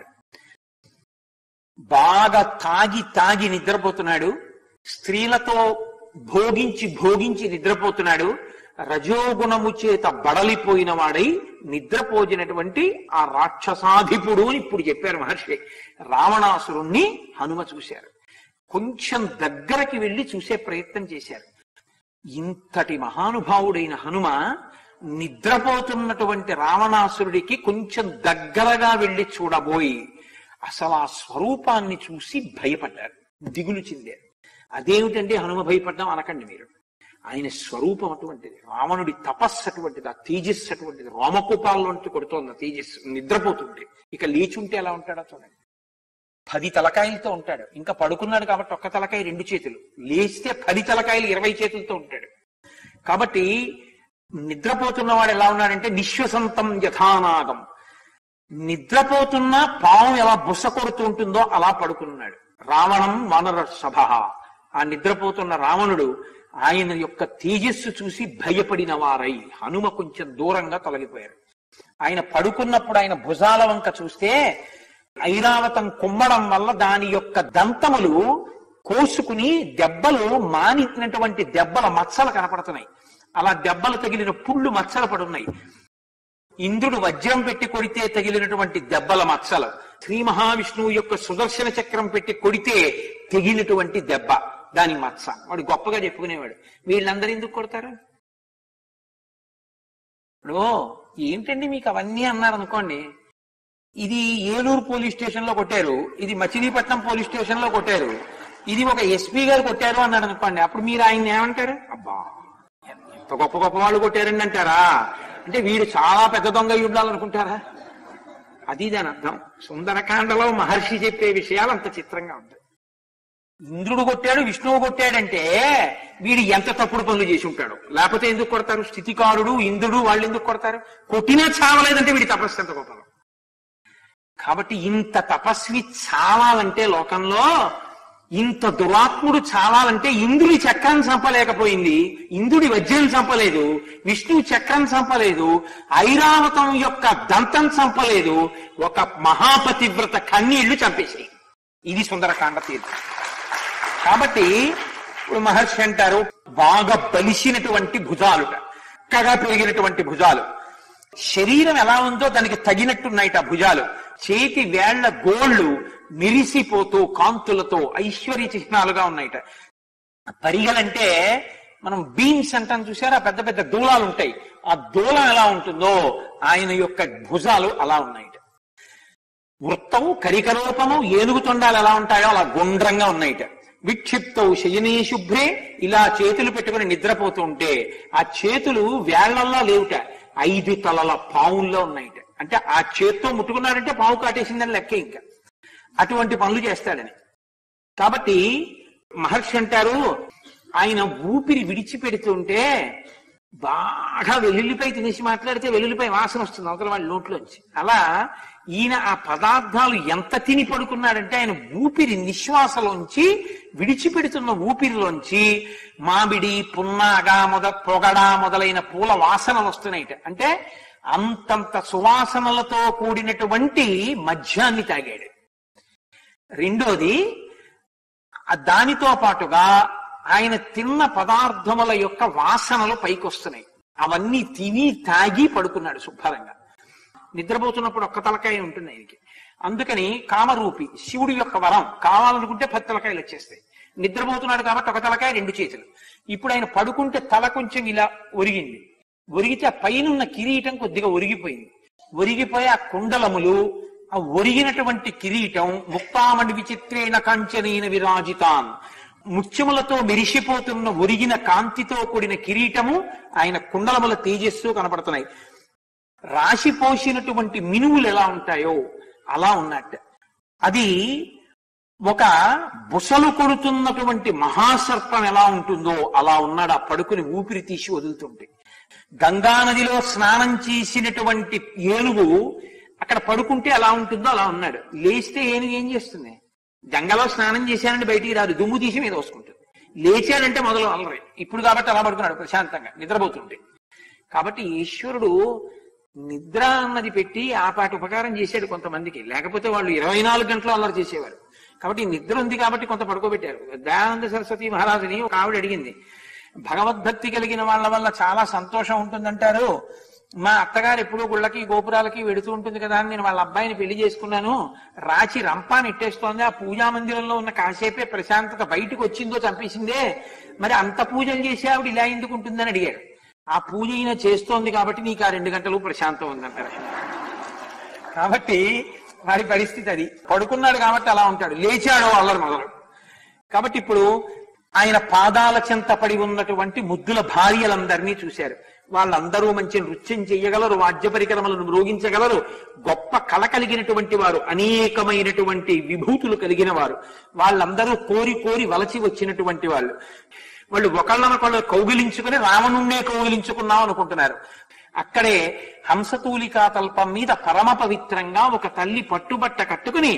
బాగా తాగి తాగి నిద్రపోతున్నాడు స్త్రీలతో భోగించి భోగించి నిద్రపోతున్నాడు రజోగుణము చేత బడలిపోయిన వాడై నిద్రపోజినటువంటి ఆ రాక్షసాధిపుడు అని ఇప్పుడు చెప్పారు మహర్షి రావణాసురుణ్ణి హనుమ చూశారు కొంచెం దగ్గరకి వెళ్లి చూసే ప్రయత్నం చేశారు ఇంతటి మహానుభావుడైన హనుమ నిద్రపోతున్నటువంటి రావణాసురుడికి కొంచెం దగ్గరగా వెళ్లి చూడబోయి అసలు ఆ స్వరూపాన్ని చూసి భయపడ్డారు దిగులు చెందారు అదేమిటంటే హనుమ భయపడ్డాం అనకండి మీరు ఆయన స్వరూపం అటువంటిది రావణుడి తపస్సు అటువంటిది ఆ తేజస్సు అటువంటిది రోమకూపాల్లోంచి కొడుతోంది ఆ తేజస్సు నిద్రపోతుంటే ఇక లేచుంటే ఎలా ఉంటాడో చూడండి పది తలకాయలతో ఉంటాడు ఇంకా పడుకున్నాడు కాబట్టి ఒక్క తలకాయ రెండు చేతులు లేస్తే పది తలకాయలు ఇరవై చేతులతో ఉంటాడు కాబట్టి నిద్రపోతున్నవాడు ఎలా ఉన్నాడంటే నిశ్వసంతం యథానాగం నిద్రపోతున్న పాము ఎలా బుస కొడుతూ ఉంటుందో అలా పడుకున్నాడు రావణం వానర సభ ఆ నిద్రపోతున్న రావణుడు ఆయన యొక్క తేజస్సు చూసి భయపడిన వారై హనుమ కొంచెం దూరంగా తొలగిపోయారు ఆయన పడుకున్నప్పుడు ఆయన భుజాల వంక చూస్తే ఐరావతం కుమ్మడం వల్ల దాని యొక్క దంతములు కోసుకుని దెబ్బలు మానినటువంటి దెబ్బల మచ్చలు కనపడుతున్నాయి అలా దెబ్బలు తగిలిన పుళ్ళు మచ్చలు పడున్నాయి ఇంద్రుడు వజ్రం పెట్టి కొడితే తగిలినటువంటి దెబ్బల మచ్చలు శ్రీ మహావిష్ణువు యొక్క సుదర్శన చక్రం పెట్టి కొడితే తెగినటువంటి దెబ్బ దాని మచ్చ వాడు గొప్పగా చెప్పుకునేవాడు వీళ్ళందరూ ఎందుకు కొడతారు ఇప్పుడు ఏంటండి మీకు అవన్నీ అన్నారు అనుకోండి ఇది ఏలూరు పోలీస్ స్టేషన్ లో కొట్టారు ఇది మచిలీపట్నం పోలీస్ స్టేషన్ లో కొట్టారు ఇది ఒక ఎస్పీ గారు కొట్టారు అన్నాడు అనుకోండి అప్పుడు మీరు ఆయన ఏమంటారు అబ్బా ఎంత గొప్ప గొప్ప వాళ్ళు కొట్టారండి అంటారా అంటే వీడు చాలా పెద్ద దొంగ అయి ఉండాలనుకుంటారా అది దాని అర్థం సుందరకాండలో మహర్షి చెప్పే విషయాలు అంత చిత్రంగా ఉంటాయి ఇంద్రుడు కొట్టాడు విష్ణువు కొట్టాడంటే వీడు ఎంత తప్పుడు పనులు చేసి ఉంటాడు లేకపోతే ఎందుకు కొడతారు స్థితికారుడు ఇంద్రుడు వాళ్ళు ఎందుకు కొడతారు కొట్టినా చావలేదంటే వీడి తపస్సు ఎంత గొప్పలు కాబట్టి ఇంత తపస్వి చావాలంటే లోకంలో ఇంత దురాత్ముడు చావాలంటే ఇంద్రుడి చక్రం చంపలేకపోయింది ఇంద్రుడి వజ్రం చంపలేదు విష్ణువు చక్రం చంపలేదు ఐరావతం యొక్క దంతం చంపలేదు ఒక మహాపతివ్రత కన్నీళ్లు చంపేసాయి ఇది సుందరకాండ తీర్థం కాబట్టి ఇప్పుడు మహర్షి అంటారు బాగా బలిసినటువంటి భుజాలుట చక్కగా పెరిగినటువంటి భుజాలు శరీరం ఎలా ఉందో దానికి తగినట్టున్నాయిట భుజాలు చేతి వేళ్ల గోళ్లు మిరిసిపోతూ కాంతులతో ఐశ్వర్య చిహ్నాలుగా ఉన్నాయిట పరిగలంటే మనం బీన్స్ అంటాం చూసారా పెద్ద పెద్ద దూలాలు ఉంటాయి ఆ దూలం ఎలా ఉంటుందో ఆయన యొక్క భుజాలు అలా ఉన్నాయిట వృత్తము కరికరూపము ఏనుగు తొండాలు ఎలా ఉంటాయో అలా గుండ్రంగా ఉన్నాయిట విక్షిప్తవు శయనీ శుభ్రే ఇలా చేతులు పెట్టుకుని నిద్రపోతూ ఉంటే ఆ చేతులు వేళ్లల్లో లేవుట ఐదు తలల పావుల్లో ఉన్నాయిట అంటే ఆ చేత్తో ముట్టుకున్నారంటే పావు కాటేసిందని లెక్క ఇంకా అటువంటి పనులు చేస్తాడని కాబట్టి మహర్షి అంటారు ఆయన ఊపిరి విడిచిపెడుతుంటే బాగా వెల్లుల్లిపై తినేసి మాట్లాడితే వెల్లుల్లిపై వాసన వస్తుంది అవతల వాళ్ళ నోట్లోంచి అలా ఈయన ఆ పదార్థాలు ఎంత తిని పడుకున్నాడంటే ఆయన ఊపిరి నిశ్వాసలోంచి విడిచిపెడుతున్న ఊపిరిలోంచి మామిడి పున్నాగా మొద పొగడ మొదలైన పూల వాసనలు వస్తున్నాయిట అంటే అంతంత సువాసనలతో కూడినటువంటి మద్యాన్ని తాగాడు రెండోది ఆ దానితో పాటుగా ఆయన తిన్న పదార్థముల యొక్క వాసనలు పైకొస్తున్నాయి అవన్నీ తిని తాగి పడుకున్నాడు శుభ్రంగా నిద్రపోతున్నప్పుడు ఒక్క తలకాయ ఉంటుంది ఆయనకి అందుకని కామరూపి శివుడి యొక్క వరం కావాలనుకుంటే పది తలకాయలు వచ్చేస్తాయి నిద్రపోతున్నాడు కాబట్టి ఒక తలకాయ రెండు చేతులు ఇప్పుడు ఆయన పడుకుంటే తల కొంచెం ఇలా ఒరిగింది ఒరిగితే ఆ పైనున్న కిరీటం కొద్దిగా ఒరిగిపోయింది ఒరిగిపోయి ఆ కుండలములు ఆ ఒరిగినటువంటి కిరీటం ముక్తామణి విచిత్రేణ కాంచనైన విరాజితాన్ ముత్యములతో మెరిసిపోతున్న ఒరిగిన కాంతితో కూడిన కిరీటము ఆయన కుండలముల తేజస్సు కనపడుతున్నాయి రాశి పోసినటువంటి మినువులు ఎలా ఉంటాయో అలా ఉన్నట్టు అది ఒక బుసలు కొడుతున్నటువంటి మహాసర్పం ఎలా ఉంటుందో అలా ఉన్నాడు ఆ పడుకుని ఊపిరి తీసి వదులుతుంటే గంగా నదిలో స్నానం చేసినటువంటి ఏనుగు అక్కడ పడుకుంటే ఎలా ఉంటుందో అలా ఉన్నాడు లేస్తే ఏనుగు ఏం చేస్తుంది గంగలో స్నానం చేశానంటే బయటికి రాదు దుమ్ము తీసి మీద వసుకుంటుంది లేచాడంటే మొదలు అల్లరి ఇప్పుడు కాబట్టి అలా పడుకున్నాడు ప్రశాంతంగా నిద్రపోతుంటే కాబట్టి ఈశ్వరుడు నిద్ర అన్నది పెట్టి ఆ పాటి ఉపకారం చేశాడు కొంతమందికి లేకపోతే వాళ్ళు ఇరవై నాలుగు గంటలు అల్లరి చేసేవారు కాబట్టి నిద్ర ఉంది కాబట్టి కొంత పడుకోబెట్టారు దయానంద సరస్వతి మహారాజుని ఒక ఆవిడ అడిగింది భగవద్భక్తి కలిగిన వాళ్ళ వల్ల చాలా సంతోషం ఉంటుందంటారు మా అత్తగారు ఎప్పుడూ గుళ్ళకి గోపురాలకి వెడుతూ ఉంటుంది కదా అని నేను వాళ్ళ అబ్బాయిని పెళ్లి చేసుకున్నాను రాచి రంపాన్ని ఇట్టేస్తోంది ఆ పూజా మందిరంలో ఉన్న కాసేపే ప్రశాంతత బయటకు వచ్చిందో చంపేసిందే మరి అంత పూజలు చేసి ఆవిడ ఇలా ఎందుకు ఉంటుందని అడిగాడు ఆ పూజ ఈయన చేస్తోంది కాబట్టి నీకు ఆ రెండు గంటలు ప్రశాంతం ఉందంటారు కాబట్టి వారి పరిస్థితి అది పడుకున్నాడు కాబట్టి అలా ఉంటాడు లేచాడు అల్లరి మొదలు కాబట్టి ఇప్పుడు ఆయన పాదాల చెంత పడి ఉన్నటువంటి ముద్దుల భార్యలందరినీ చూశారు వాళ్ళందరూ మంచి నృత్యం చెయ్యగలరు వాద్య పరికరములను మ్రోగించగలరు గొప్ప కళ కలిగినటువంటి వారు అనేకమైనటువంటి విభూతులు కలిగిన వారు వాళ్ళందరూ కోరి కోరి వలచి వచ్చినటువంటి వాళ్ళు వాళ్ళు ఒకళ్ళనొకళ్ళు కౌగిలించుకుని రావణుణ్ణే కౌగిలించుకున్నాం అనుకుంటున్నారు అక్కడే హంసతూలికా తల్పం మీద పరమ పవిత్రంగా ఒక తల్లి పట్టుబట్ట కట్టుకుని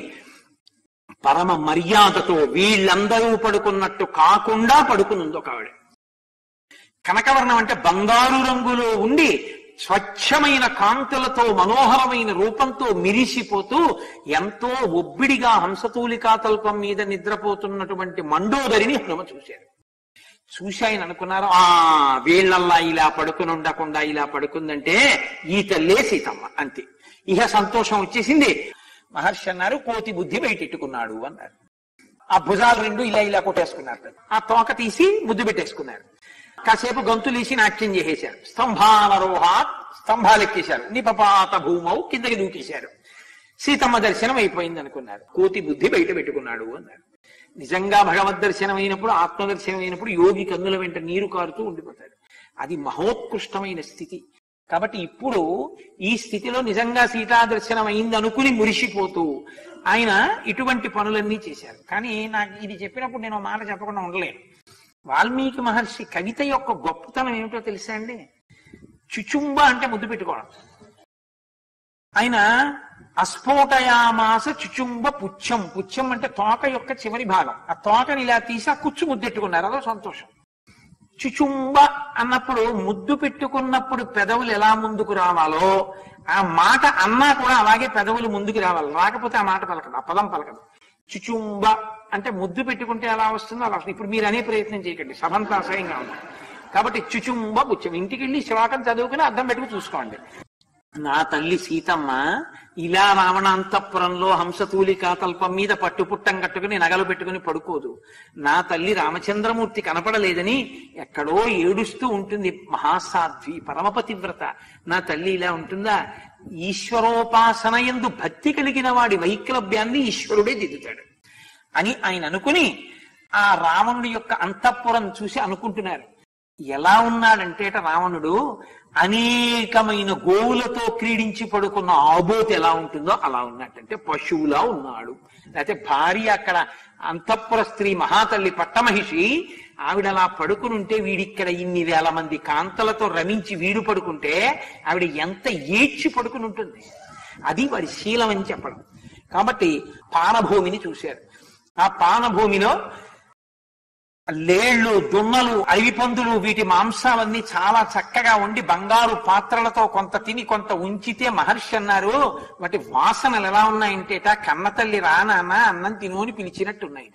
పరమ మర్యాదతో వీళ్ళందరూ పడుకున్నట్టు కాకుండా పడుకునుంది ఒక ఆవిడ కనకవర్ణం అంటే బంగారు రంగులో ఉండి స్వచ్ఛమైన కాంతులతో మనోహరమైన రూపంతో మిరిసిపోతూ ఎంతో ఒబ్బిడిగా హంసతూలికా తల్పం మీద నిద్రపోతున్నటువంటి మండోదరిని హనుమ చూశారు చూసి ఆయన అనుకున్నారు ఆ వీళ్ళల్లా ఇలా పడుకుని ఉండకుండా ఇలా పడుకుందంటే ఈ తల్లే సీతమ్మ అంతే ఇహ సంతోషం వచ్చేసింది మహర్షి అన్నారు కోతి బుద్ధి బయటెట్టుకున్నాడు అన్నారు ఆ భుజాలు రెండు ఇలా ఇలా కొట్టేసుకున్నారు ఆ తోక తీసి ముద్దు పెట్టేసుకున్నారు కాసేపు గంతులేసి నాట్యం చేసేశారు స్తంభానరోహాత్ స్తంభాలు ఎక్కేశారు నిపపాత భూమౌ కిందకి దూకేశారు సీతమ్మ దర్శనం అయిపోయింది అనుకున్నారు కోతి బుద్ధి బయట పెట్టుకున్నాడు అన్నారు నిజంగా భగవద్ దర్శనం అయినప్పుడు ఆత్మదర్శనం అయినప్పుడు యోగి కన్నుల వెంట నీరు కారుతూ ఉండిపోతాడు అది మహోత్కృష్టమైన స్థితి కాబట్టి ఇప్పుడు ఈ స్థితిలో నిజంగా సీతా దర్శనం అయింది అనుకుని మురిసిపోతూ ఆయన ఇటువంటి పనులన్నీ చేశారు కానీ నాకు ఇది చెప్పినప్పుడు నేను ఓ మాట చెప్పకుండా ఉండలేను వాల్మీకి మహర్షి కవిత యొక్క గొప్పతనం ఏమిటో తెలుసా అండి చుచుంబ అంటే ముద్దు పెట్టుకోవడం ఆయన అస్ఫోటయామాస చుచుంబ పుచ్చం పుచ్చం అంటే తోక యొక్క చివరి భాగం ఆ తోకని ఇలా తీసి ఆ కుచ్చు ముద్దెట్టుకున్నారు అదో సంతోషం చుచుంబ అన్నప్పుడు ముద్దు పెట్టుకున్నప్పుడు పెదవులు ఎలా ముందుకు రావాలో ఆ మాట అన్నా కూడా అలాగే పెదవులు ముందుకు రావాలి రాకపోతే ఆ మాట పలకదు ఆ పదం పలకదు చుచుంబ అంటే ముద్దు పెట్టుకుంటే ఎలా వస్తుందో అలా వస్తుంది ఇప్పుడు మీరు అనే ప్రయత్నం చేయకండి సభంతా అసహ్యంగా ఉంది కాబట్టి చుచుంబ పుచ్చం ఇంటికి వెళ్ళి శ్లోకం చదువుకుని అర్థం పెట్టుకుని చూసుకోండి నా తల్లి సీతమ్మ ఇలా రావణ అంతఃపురంలో హంసతూలికా తల్పం మీద పట్టుపుట్టం కట్టుకుని నగలు పెట్టుకుని పడుకోదు నా తల్లి రామచంద్రమూర్తి కనపడలేదని ఎక్కడో ఏడుస్తూ ఉంటుంది మహాసాధ్వి పరమపతివ్రత నా తల్లి ఇలా ఉంటుందా ఈశ్వరోపాసన ఎందు భక్తి కలిగిన వాడి వైక్లభ్యాన్ని ఈశ్వరుడే దిద్దుతాడు అని ఆయన అనుకుని ఆ రావణుడి యొక్క అంతఃపురం చూసి అనుకుంటున్నారు ఎలా ఉన్నాడంటే అట రావణుడు అనేకమైన గోవులతో క్రీడించి పడుకున్న ఆబోతు ఎలా ఉంటుందో అలా ఉన్నట్టంటే పశువులా ఉన్నాడు లేకపోతే భార్య అక్కడ అంతఃపుర స్త్రీ మహాతల్లి పట్టమహిషి ఆవిడ అలా పడుకుని ఉంటే వీడిక్కడ ఇన్ని వేల మంది కాంతలతో రమించి వీడు పడుకుంటే ఆవిడ ఎంత ఏడ్చి పడుకుని ఉంటుంది అది వాడి శీలం అని చెప్పడం కాబట్టి పానభూమిని చూశారు ఆ పానభూమిలో లేళ్లు దున్నలు అడవి పందులు వీటి మాంసాలన్నీ చాలా చక్కగా ఉండి బంగారు పాత్రలతో కొంత తిని కొంత ఉంచితే మహర్షి అన్నారు వాటి వాసనలు ఎలా ఉన్నాయంటేట కన్నతల్లి రానాన్న అన్నం తిను అని పిలిచినట్టున్నాయిట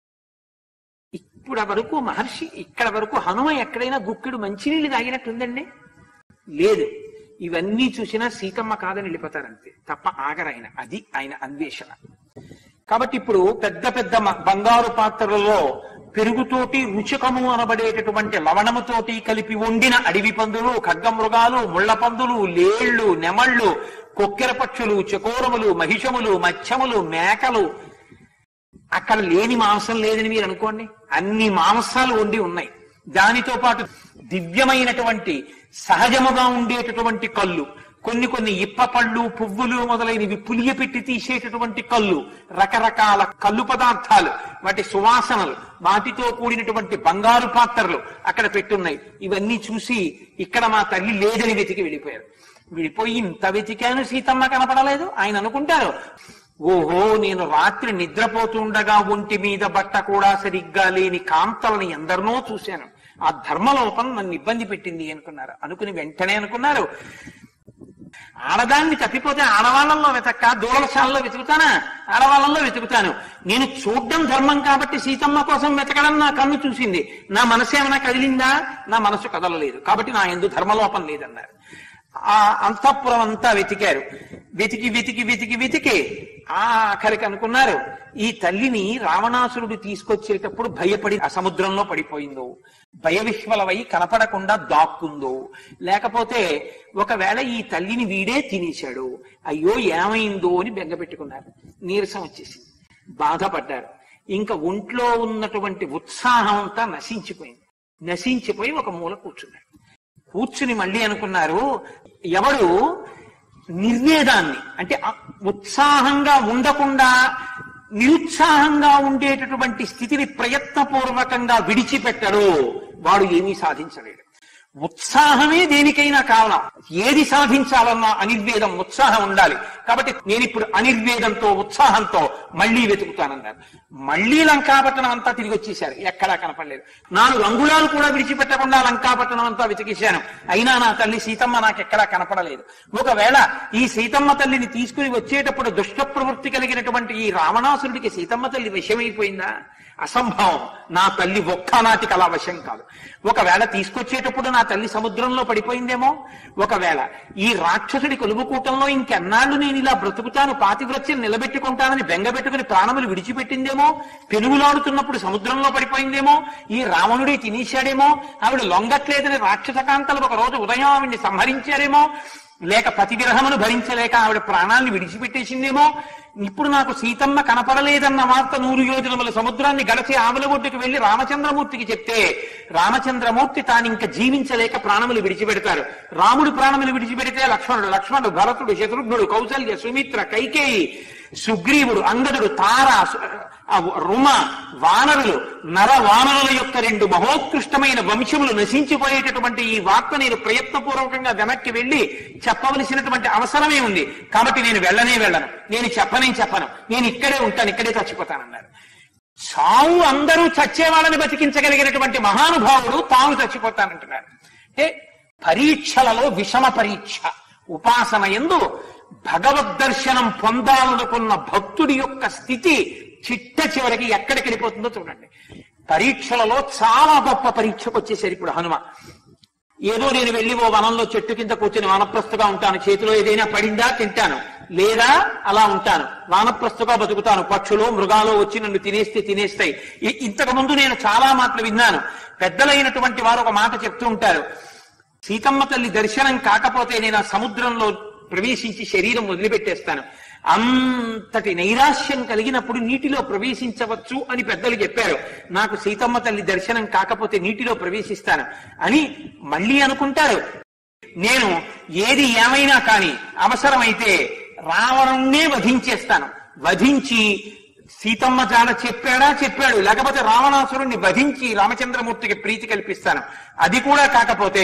ఇప్పుడు వరకు మహర్షి ఇక్కడ వరకు హనుమ ఎక్కడైనా గుక్కిడు మంచినీళ్ళు తాగినట్టుందండి లేదు ఇవన్నీ చూసినా సీతమ్మ కాదని వెళ్ళిపోతారంతే తప్ప ఆగరాయన అది ఆయన అన్వేషణ కాబట్టి ఇప్పుడు పెద్ద పెద్ద మ- బంగారు పాత్రలలో పెరుగుతోటి రుచకము అనబడేటటువంటి లవణముతోటి కలిపి వండిన అడవి పందులు ఖడ్గమృగాలు ముళ్ళ పందులు లేళ్లు నెమళ్ళు కొక్కెర పక్షులు చకోరములు మహిషములు మత్స్యములు మేకలు అక్కడ లేని మాంసం లేదని మీరు అనుకోండి అన్ని మాంసాలు వండి ఉన్నాయి దానితో పాటు దివ్యమైనటువంటి సహజముగా ఉండేటటువంటి కళ్ళు కొన్ని కొన్ని ఇప్ప పళ్ళు పువ్వులు మొదలైనవి పులియ పెట్టి తీసేటటువంటి కళ్ళు రకరకాల కళ్ళు పదార్థాలు వాటి సువాసనలు వాటితో కూడినటువంటి బంగారు పాత్రలు అక్కడ పెట్టున్నాయి ఇవన్నీ చూసి ఇక్కడ మా తల్లి లేదని వెతికి వెళ్ళిపోయారు వెళ్ళిపోయి ఇంత వెతికాను సీతమ్మ కనపడలేదు ఆయన అనుకుంటారు ఓహో నేను రాత్రి నిద్రపోతుండగా ఒంటి మీద బట్ట కూడా సరిగ్గా లేని కాంతలని ఎందరినో చూశాను ఆ ధర్మలోపం నన్ను ఇబ్బంది పెట్టింది అనుకున్నారు అనుకుని వెంటనే అనుకున్నారు ఆడదాన్ని తప్పిపోతే ఆడవాళ్ళల్లో వెతక్క దూరలశాలలో వెతుకుతానా ఆడవాళ్ళల్లో వెతుకుతాను నేను చూడ్డం ధర్మం కాబట్టి సీతమ్మ కోసం వెతకడం నా కన్ను చూసింది నా మనసు ఏమైనా కదిలిందా నా మనసు కదలలేదు కాబట్టి నా ఎందు ధర్మలోపం లేదన్నారు ఆ అంతఃపురం అంతా వెతికారు వెతికి వెతికి వెతికి వెతికి ఆ ఆఖరికి అనుకున్నారు ఈ తల్లిని రావణాసురుడు తీసుకొచ్చేటప్పుడు భయపడి ఆ సముద్రంలో పడిపోయిందో భయవిహ్వలవై కనపడకుండా దాక్కుందో లేకపోతే ఒకవేళ ఈ తల్లిని వీడే తినేశాడు అయ్యో ఏమైందో అని బెంగపెట్టుకున్నారు నీరసం వచ్చేసింది బాధపడ్డారు ఇంకా ఒంట్లో ఉన్నటువంటి ఉత్సాహం అంతా నశించిపోయింది నశించిపోయి ఒక మూల కూర్చున్నారు కూర్చుని మళ్ళీ అనుకున్నారు ఎవడు నిర్వేదాన్ని అంటే ఆ ఉత్సాహంగా ఉండకుండా నిరుత్సాహంగా ఉండేటటువంటి స్థితిని ప్రయత్నపూర్వకంగా విడిచిపెట్టడు వాడు ఏమీ సాధించలేడు ఉత్సాహమే దేనికైనా కారణం ఏది సాధించాలన్నా అనిర్వేదం ఉత్సాహం ఉండాలి కాబట్టి నేను ఇప్పుడు అనిర్వేదంతో ఉత్సాహంతో మళ్ళీ వెతుకుతానన్నారు మళ్ళీ లంకాపట్టణం అంతా తిరిగి వచ్చేశారు ఎక్కడా కనపడలేదు నాలుగు అంగుళాలు కూడా విడిచిపెట్టకుండా లంకాపట్టణం అంతా వెతికేశాను అయినా నా తల్లి సీతమ్మ నాకు ఎక్కడా కనపడలేదు ఒకవేళ ఈ సీతమ్మ తల్లిని తీసుకుని వచ్చేటప్పుడు దుష్ట ప్రవృత్తి కలిగినటువంటి ఈ రావణాసురుడికి సీతమ్మ తల్లి విషమైపోయిందా అసంభవం నా తల్లి ఒక్కనాటికి అలా వశం కాదు ఒకవేళ తీసుకొచ్చేటప్పుడు నా తల్లి సముద్రంలో పడిపోయిందేమో ఒకవేళ ఈ రాక్షసుడి కొలువుకూటంలో ఇంకెన్నాళ్ళు నేను ఇలా బ్రతుకుతాను పాతివ్రత్యం నిలబెట్టుకుంటానని బెంగబెట్టుకుని ప్రాణములు విడిచిపెట్టిందేమో పెనుగులాడుతున్నప్పుడు సముద్రంలో పడిపోయిందేమో ఈ రావణుడి తినేశాడేమో ఆవిడ లొంగట్లేదని రాక్షస కాంతలు ఒక రోజు ఉదయం ఆవిడ్ని సంహరించారేమో లేక పతి విరహమును భరించలేక ఆవిడ ప్రాణాన్ని విడిచిపెట్టేసిందేమో ఇప్పుడు నాకు సీతమ్మ కనపడలేదన్న వార్త నూరు యోజనముల సముద్రాన్ని గడచి ఆవుల ఒడ్డుకు వెళ్లి రామచంద్రమూర్తికి చెప్తే రామచంద్రమూర్తి తాను ఇంకా జీవించలేక ప్రాణములు విడిచిపెడతారు రాముడు ప్రాణములు విడిచిపెడితే లక్ష్మణుడు లక్ష్మణుడు భరతుడు శత్రుఘ్నుడు కౌసల్య సుమిత్ర కైకేయి సుగ్రీవుడు అంగదుడు తార సు- ఆ రుమ వానరులు నర వానరుల యొక్క రెండు మహోత్కృష్టమైన వంశములు నశించిపోయేటటువంటి ఈ వార్త నేను ప్రయత్నపూర్వకంగా వెనక్కి వెళ్లి చెప్పవలసినటువంటి అవసరమే ఉంది కాబట్టి నేను వెళ్ళనే వెళ్ళను నేను చెప్పనే చెప్పను నేను ఇక్కడే ఉంటాను ఇక్కడే చచ్చిపోతానన్నారు చావు అందరూ చచ్చే వాళ్ళని బతికించగలిగినటువంటి మహానుభావుడు తాను చచ్చిపోతానంటున్నాడు అంటే పరీక్షలలో విషమ పరీక్ష ఉపాసన ఎందు భగవద్ దర్శనం పొందాలనుకున్న భక్తుడి యొక్క స్థితి చిట్ట చివరికి ఎక్కడికి వెళ్ళిపోతుందో చూడండి పరీక్షలలో చాలా గొప్ప పరీక్షకు వచ్చేసారు ఇప్పుడు హనుమ ఏదో నేను వెళ్ళి ఓ వనంలో చెట్టు కింద కూర్చొని వానప్రస్తుగా ఉంటాను చేతిలో ఏదైనా పడిందా తింటాను లేదా అలా ఉంటాను వానప్రస్తుగా బతుకుతాను పక్షులు మృగాలు వచ్చి నన్ను తినేస్తే తినేస్తాయి ఇ- ఇంతకు ముందు నేను చాలా మాటలు విన్నాను పెద్దలైనటువంటి వారు ఒక మాట చెప్తూ ఉంటారు సీతమ్మ తల్లి దర్శనం కాకపోతే నేను ఆ సముద్రంలో ప్రవేశించి శరీరం వదిలిపెట్టేస్తాను అంతటి నైరాశ్యం కలిగినప్పుడు నీటిలో ప్రవేశించవచ్చు అని పెద్దలు చెప్పారు నాకు సీతమ్మ తల్లి దర్శనం కాకపోతే నీటిలో ప్రవేశిస్తాను అని మళ్ళీ అనుకుంటారు నేను ఏది ఏమైనా కాని అవసరమైతే రావణుణ్ణే వధించేస్తాను వధించి సీతమ్మ జాడ చెప్పాడా చెప్పాడు లేకపోతే రావణాసురుణ్ణి వధించి రామచంద్రమూర్తికి ప్రీతి కల్పిస్తాను అది కూడా కాకపోతే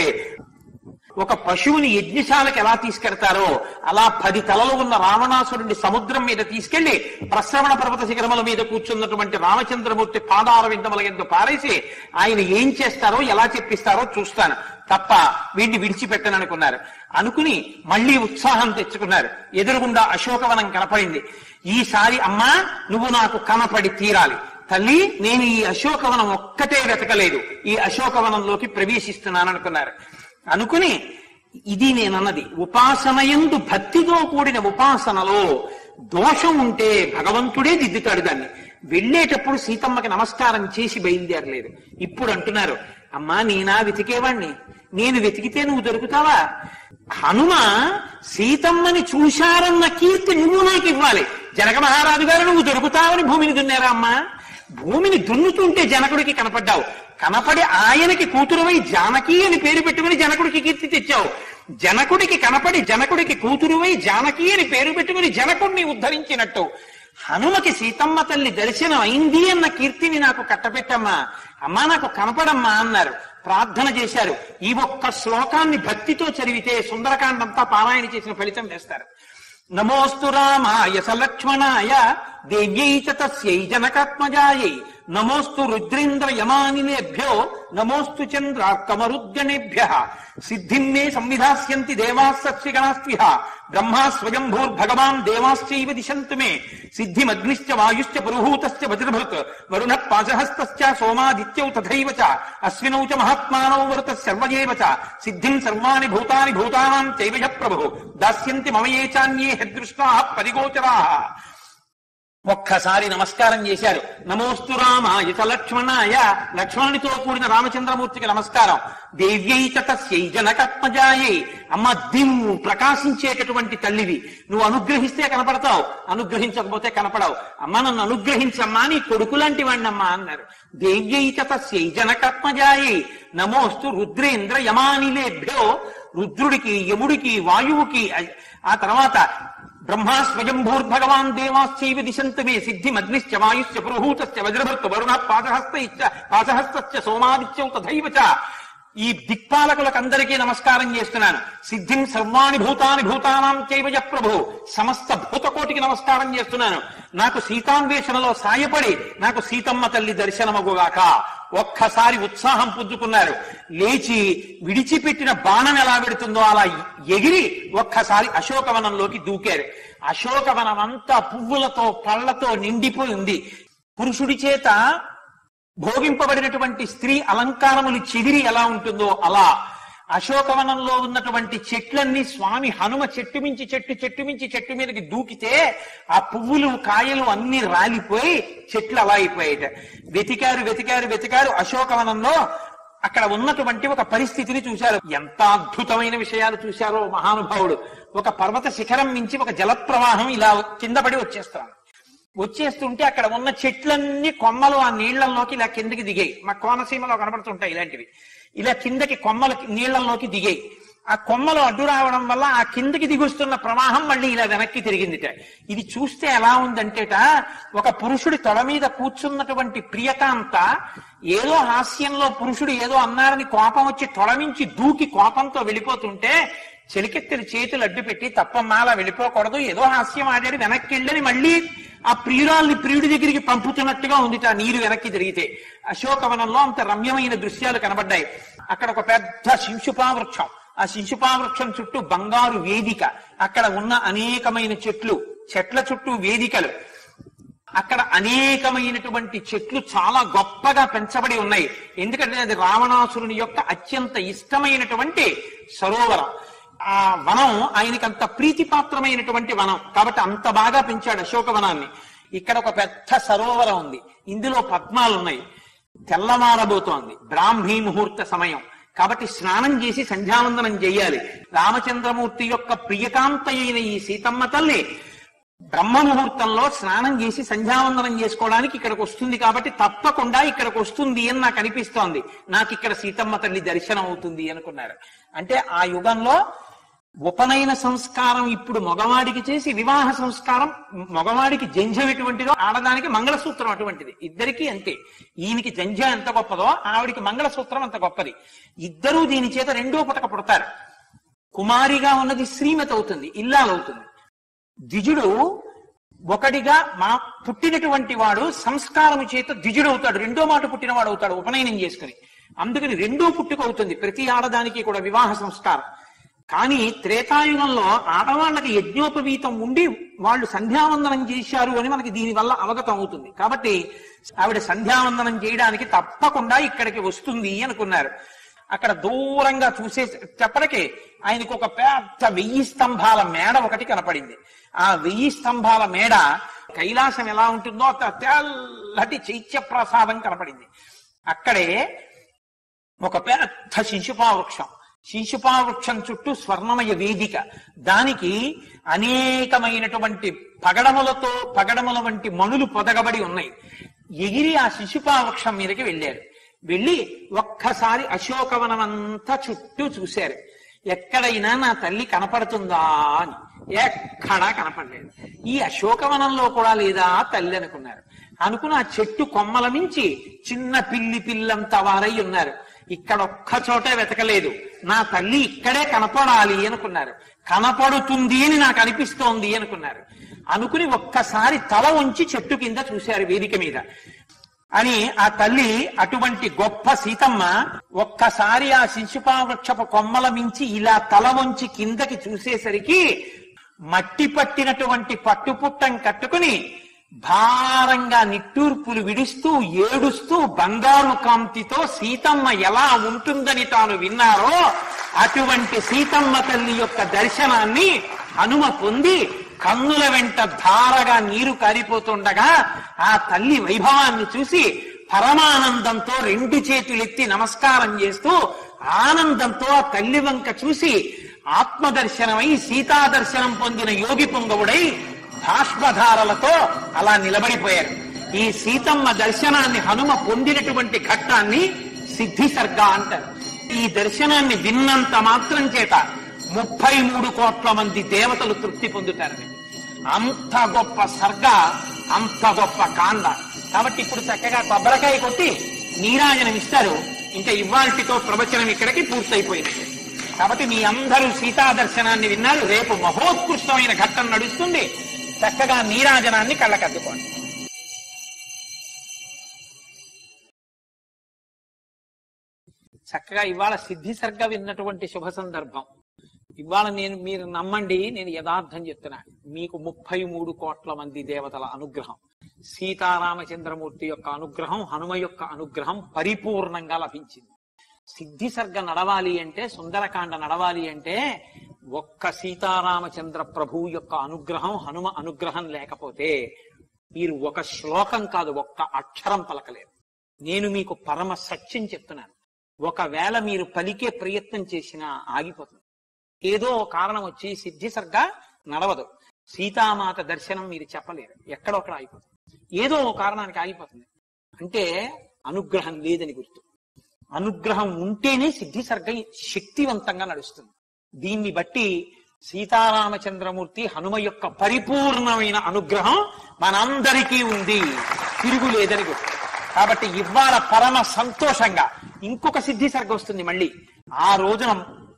ఒక పశువుని యజ్ఞశాలకు ఎలా తీసుకెడతారో అలా పది తలలు ఉన్న రావణాసురుడిని సముద్రం మీద తీసుకెళ్లి ప్రశ్రవణ పర్వత శిఖరముల మీద కూర్చున్నటువంటి రామచంద్రమూర్తి పాదార విందముల ఎందు పారేసి ఆయన ఏం చేస్తారో ఎలా చెప్పిస్తారో చూస్తాను తప్ప వీడిని విడిచిపెట్టననుకున్నారు అనుకుని మళ్ళీ ఉత్సాహం తెచ్చుకున్నారు ఎదురుగుండా అశోకవనం కనపడింది ఈసారి అమ్మా నువ్వు నాకు కనపడి తీరాలి తల్లి నేను ఈ అశోకవనం ఒక్కటే వెతకలేదు ఈ అశోకవనంలోకి ప్రవేశిస్తున్నాననుకున్నారు అనుకుని ఇది నేనన్నది ఉపాసనయందు భక్తితో కూడిన ఉపాసనలో దోషం ఉంటే భగవంతుడే దిద్దుతాడు దాన్ని వెళ్ళేటప్పుడు సీతమ్మకి నమస్కారం చేసి బయలుదేరలేదు ఇప్పుడు అంటున్నారు అమ్మా నేనా వెతికేవాణ్ణి నేను వెతికితే నువ్వు దొరుకుతావా హనుమ సీతమ్మని చూశారన్న కీర్తి నువ్వు నాకు ఇవ్వాలి జనక మహారాజు గారు నువ్వు దొరుకుతావని భూమిని దున్నారా అమ్మా భూమిని దున్నుతుంటే జనకుడికి కనపడ్డావు కనపడి ఆయనకి కూతురువై జానకి అని పేరు పెట్టుకుని జనకుడికి కీర్తి తెచ్చావు జనకుడికి కనపడి జనకుడికి కూతురువై జానకి అని పేరు పెట్టుకుని జనకుడిని ఉద్ధరించినట్టు హనుమకి సీతమ్మ తల్లి దర్శనం అయింది అన్న కీర్తిని నాకు కట్టపెట్టమ్మా అమ్మా నాకు కనపడమ్మా అన్నారు ప్రార్థన చేశారు ఈ ఒక్క శ్లోకాన్ని భక్తితో చదివితే సుందరకాండంతా పారాయణ చేసిన ఫలితం వేస్తారు నమోస్తు రామాయ సలక్ష్మణాయ దేవ్యై చ తస్యై జనకాత్మజాయై నమోస్తు రుద్రేంద్ర యమానినేభ్యో నమోస్తు చంద్రార్కమరుద్గణేభ్య సిద్ధిం మే సంవిధాస్యంతి దేవాస్సస్యగణాస్త్విహ బ్రహ్మా స్వయంభూర్భగవాన్ దేవాశ్చైవ దిశంతు మే సిద్ధిమగ్నిశ్చ వాయుశ్చ పురుహూతశ్చ వజ్రభృత్ వరుణ పాశహస్తశ్చ సోమాదిత్యౌ తథైవ చ అశ్వినౌ చ మహాత్మానౌ వరుత సర్వయేవ చ సిద్ధిం సర్వాణి భూతాని భూతానాం చైవ యః ప్రభు దాస్యంతి మమ ఏ చాన్యే హెదృష్టా పరిగోచరా ఒక్కసారి నమస్కారం చేశారు నమోస్తు రామాయ చ లక్ష్మణాయ లక్ష్మణునితో కూడిన రామచంద్రమూర్తికి నమస్కారం దేవ్యై చ తస్యై జనకత్మజాయై అమ్మ దిమ్ము ప్రకాశించేటటువంటి తల్లివి నువ్వు అనుగ్రహిస్తే కనపడతావు అనుగ్రహించకపోతే కనపడవు అమ్మ నన్ను అనుగ్రహించమ్మా నీ కొడుకు లాంటి వాణ్ణమ్మా అన్నారు దేవ్యై చ తస్యై జనకత్మజాయై నమోస్తు రుద్రేంద్ర యమానిలేభ్యో రుద్రుడికి యముడికి వాయువుకి ఆ తర్వాత బ్రహ్మా స్వయంభూర్భగవాన్ దేవాశ్చైవ దిశంతు మే సిద్ధిమగ్నిశ్చ వాయుశ్చ పురుహూతశ్చ వజ్రభర్త వరుణ పాశహస్త పాశహస్తశ్చ సోమాదిత్యౌ తథైవ చ ఈ దిక్పాలకులకు అందరికీ నమస్కారం చేస్తున్నాను సిద్ధిం సర్వాణి భూతాని భూతానాం చైవజ ప్రభు సమస్త భూతకోటికి నమస్కారం చేస్తున్నాను నాకు సీతాన్వేషణలో సాయపడి నాకు సీతమ్మ తల్లి దర్శనమగుగాక ఒక్కసారి ఉత్సాహం పుంజుకున్నారు లేచి విడిచిపెట్టిన బాణం ఎలా పెడుతుందో అలా ఎగిరి ఒక్కసారి అశోకవనంలోకి దూకారు అశోకవనం అంతా పువ్వులతో పళ్లతో నిండిపోయి ఉంది పురుషుడి చేత భోగింపబడినటువంటి స్త్రీ అలంకారములు చెదిరి ఎలా ఉంటుందో అలా అశోకవనంలో ఉన్నటువంటి చెట్లన్నీ స్వామి హనుమ చెట్టు మించి చెట్టు చెట్టు మించి చెట్టు మీదకి దూకితే ఆ పువ్వులు కాయలు అన్ని రాలిపోయి చెట్లు అలా అయిపోయాయట వెతికారు వెతికారు వెతికారు అశోకవనంలో అక్కడ ఉన్నటువంటి ఒక పరిస్థితిని చూశారు ఎంత అద్భుతమైన విషయాలు చూశారో మహానుభావుడు ఒక పర్వత శిఖరం మించి ఒక జలప్రవాహం ఇలా కింద పడి వచ్చేస్తాను వచ్చేస్తుంటే అక్కడ ఉన్న చెట్లన్నీ కొమ్మలు ఆ నీళ్లలోకి ఇలా కిందకి దిగాయి మా కోనసీమలో కనబడుతుంటాయి ఇలాంటివి ఇలా కిందకి కొమ్మలు నీళ్లలోకి దిగాయి ఆ కొమ్మలు అడ్డు రావడం వల్ల ఆ కిందకి దిగుస్తున్న ప్రవాహం మళ్ళీ ఇలా వెనక్కి తిరిగిందిట ఇది చూస్తే ఎలా ఉందంటేట ఒక పురుషుడి తొడ మీద కూర్చున్నటువంటి ప్రియకాంత ఏదో హాస్యంలో పురుషుడు ఏదో అన్నారని కోపం వచ్చి తొడమించి దూకి కోపంతో వెళ్ళిపోతుంటే చెలికెత్తెలు చేతులు అడ్డు పెట్టి తప్పమ్మా అలా వెళ్ళిపోకూడదు ఏదో హాస్యం ఆడాడు వెనక్కి వెళ్ళని మళ్ళీ ఆ ప్రియురాల్ని ప్రియుడి దగ్గరికి పంపుతున్నట్టుగా ఉంది ఆ నీరు వెనక్కి తిరిగితే అశోకవనంలో అంత రమ్యమైన దృశ్యాలు కనబడ్డాయి అక్కడ ఒక పెద్ద శింశుపా వృక్షం ఆ శింశుపా వృక్షం చుట్టూ బంగారు వేదిక అక్కడ ఉన్న అనేకమైన చెట్లు చెట్ల చుట్టూ వేదికలు అక్కడ అనేకమైనటువంటి చెట్లు చాలా గొప్పగా పెంచబడి ఉన్నాయి ఎందుకంటే అది రావణాసురుని యొక్క అత్యంత ఇష్టమైనటువంటి సరోవరం ఆ వనం ఆయనకి అంత ప్రీతిపాత్రమైనటువంటి వనం కాబట్టి అంత బాగా పెంచాడు అశోకవనాన్ని ఇక్కడ ఒక పెద్ద సరోవరం ఉంది ఇందులో పద్మాలు ఉన్నాయి తెల్లమారబోతోంది బ్రాహ్మీ ముహూర్త సమయం కాబట్టి స్నానం చేసి సంధ్యావందనం చేయాలి రామచంద్రమూర్తి యొక్క ప్రియకాంత అయిన ఈ సీతమ్మ తల్లి బ్రహ్మ ముహూర్తంలో స్నానం చేసి సంధ్యావందనం చేసుకోవడానికి ఇక్కడికి వస్తుంది కాబట్టి తప్పకుండా ఇక్కడికి వస్తుంది అని నాకు అనిపిస్తోంది నాకు ఇక్కడ సీతమ్మ తల్లి దర్శనం అవుతుంది అనుకున్నారు అంటే ఆ యుగంలో ఉపనయన సంస్కారం ఇప్పుడు మగవాడికి చేసి వివాహ సంస్కారం మగవాడికి జంజం ఎటువంటిదో ఆడదానికి మంగళసూత్రం అటువంటిది ఇద్దరికీ అంతే ఈయనకి జంజం ఎంత గొప్పదో ఆవిడికి మంగళసూత్రం అంత గొప్పది ఇద్దరూ దీని చేత రెండో పుటక పుడతారు కుమారిగా ఉన్నది శ్రీమతి అవుతుంది ఇల్లాలవుతుంది ద్విజుడు ఒకటిగా మా పుట్టినటువంటి వాడు సంస్కారము చేత ద్విజుడు అవుతాడు రెండో మాట పుట్టినవాడు అవుతాడు ఉపనయనం చేసుకుని అందుకని రెండో పుట్టుక అవుతుంది ప్రతి ఆడదానికి కూడా వివాహ సంస్కారం కానీ త్రేతాయుగంలో ఆడవాళ్ళకి యజ్ఞోపవీతం ఉండి వాళ్ళు సంధ్యావందనం చేశారు అని మనకి దీని వల్ల అవగతం అవుతుంది కాబట్టి ఆవిడ సంధ్యావందనం చేయడానికి తప్పకుండా ఇక్కడికి వస్తుంది అనుకున్నారు అక్కడ దూరంగా చూసే చెప్పడికి ఆయనకు ఒక పెద్ద వెయ్యి స్తంభాల మేడ ఒకటి కనపడింది ఆ వెయ్యి స్తంభాల మేడ కైలాసం ఎలా ఉంటుందో అంత తెల్లటి చైత్య ప్రసాదం కనపడింది అక్కడే ఒక పెద్ద శిశుపా వృక్షం శిశుపా వృక్షం చుట్టూ స్వర్ణమయ వేదిక దానికి అనేకమైనటువంటి పగడములతో పగడముల వంటి మణులు పొదగబడి ఉన్నాయి ఎగిరి ఆ శిశుపా వృక్షం మీదకి వెళ్ళారు వెళ్ళి ఒక్కసారి అశోకవనం అంతా చుట్టూ చూశారు ఎక్కడైనా నా తల్లి కనపడుతుందా అని ఎక్కడా కనపడలేదు ఈ అశోకవనంలో కూడా లేదా తల్లి అనుకున్నారు అనుకుని ఆ చెట్టు కొమ్మల మించి చిన్న పిల్లి పిల్లంత వారై ఉన్నారు ఇక్కడ ఒక్క చోటే వెతకలేదు నా తల్లి ఇక్కడే కనపడాలి అనుకున్నారు కనపడుతుంది అని నాకు అనిపిస్తోంది అనుకున్నారు అనుకుని ఒక్కసారి తల ఉంచి చెట్టు కింద చూశారు వేదిక మీద అని ఆ తల్లి అటువంటి గొప్ప సీతమ్మ ఒక్కసారి ఆ శిశుపా వృక్షపు కొమ్మల మించి ఇలా తల వంచి కిందకి చూసేసరికి మట్టి పట్టినటువంటి పట్టుపుట్టం కట్టుకుని భారంగా నిట్టూర్పులు విడుస్తూ ఏడుస్తూ బంగారు కాంతితో సీతమ్మ ఎలా ఉంటుందని తాను విన్నారో అటువంటి సీతమ్మ తల్లి యొక్క దర్శనాన్ని హనుమ పొంది కన్నుల వెంట ధారగా నీరు కారిపోతుండగా ఆ తల్లి వైభవాన్ని చూసి పరమానందంతో రెండు చేతులెత్తి నమస్కారం చేస్తూ ఆనందంతో ఆ తల్లి వంక చూసి ఆత్మదర్శనమై సీతా దర్శనం పొందిన యోగి పొంగవుడై భాష్పధారలతో అలా నిలబడిపోయారు ఈ సీతమ్మ దర్శనాన్ని హనుమ పొందినటువంటి ఘట్టాన్ని సిద్ధి సర్గ అంటారు ఈ దర్శనాన్ని విన్నంత మాత్రం చేత ముప్పై మూడు కోట్ల మంది దేవతలు తృప్తి పొందుతారని అంత గొప్ప సర్గ అంత గొప్ప కాండ కాబట్టి ఇప్పుడు చక్కగా కొబ్బరికాయ కొట్టి నీరాజనం ఇస్తారు ఇంకా ఇవాల్టితో ప్రవచనం ఇక్కడికి పూర్తయిపోయినట్టే కాబట్టి మీ అందరూ సీతా దర్శనాన్ని విన్నారు రేపు మహోత్కృష్టమైన ఘట్టం నడుస్తుంది చక్కగా నీరాజనాన్ని కళ్ళకద్దుకోండి చక్కగా ఇవాళ సిద్ధి సర్గ విన్నటువంటి శుభ సందర్భం ఇవాళ నేను మీరు నమ్మండి నేను యథార్థం చెప్తున్నా మీకు ముప్పై మూడు కోట్ల మంది దేవతల అనుగ్రహం సీతారామచంద్రమూర్తి యొక్క అనుగ్రహం హనుమ యొక్క అనుగ్రహం పరిపూర్ణంగా లభించింది సిద్ధి సర్గ నడవాలి అంటే సుందరకాండ నడవాలి అంటే ఒక్క సీతారామచంద్ర ప్రభువు యొక్క అనుగ్రహం హనుమ అనుగ్రహం లేకపోతే మీరు ఒక శ్లోకం కాదు ఒక్క అక్షరం పలకలేరు నేను మీకు పరమ సత్యం చెప్తున్నాను ఒకవేళ మీరు పలికే ప్రయత్నం చేసినా ఆగిపోతుంది ఏదో ఓ కారణం వచ్చి సిద్ధి సర్గ నడవదు సీతామాత దర్శనం మీరు చెప్పలేరు ఎక్కడో అక్కడ ఆగిపోతుంది ఏదో ఓ కారణానికి ఆగిపోతుంది అంటే అనుగ్రహం లేదని గుర్తు అనుగ్రహం ఉంటేనే సిద్ధి సర్గ శక్తివంతంగా నడుస్తుంది దీన్ని బట్టి సీతారామచంద్రమూర్తి హనుమ యొక్క పరిపూర్ణమైన అనుగ్రహం మనందరికీ ఉంది తిరుగులేదని గుర్తు కాబట్టి ఇవాళ పరమ సంతోషంగా ఇంకొక సిద్ధి సర్గ వస్తుంది మళ్ళీ ఆ రోజున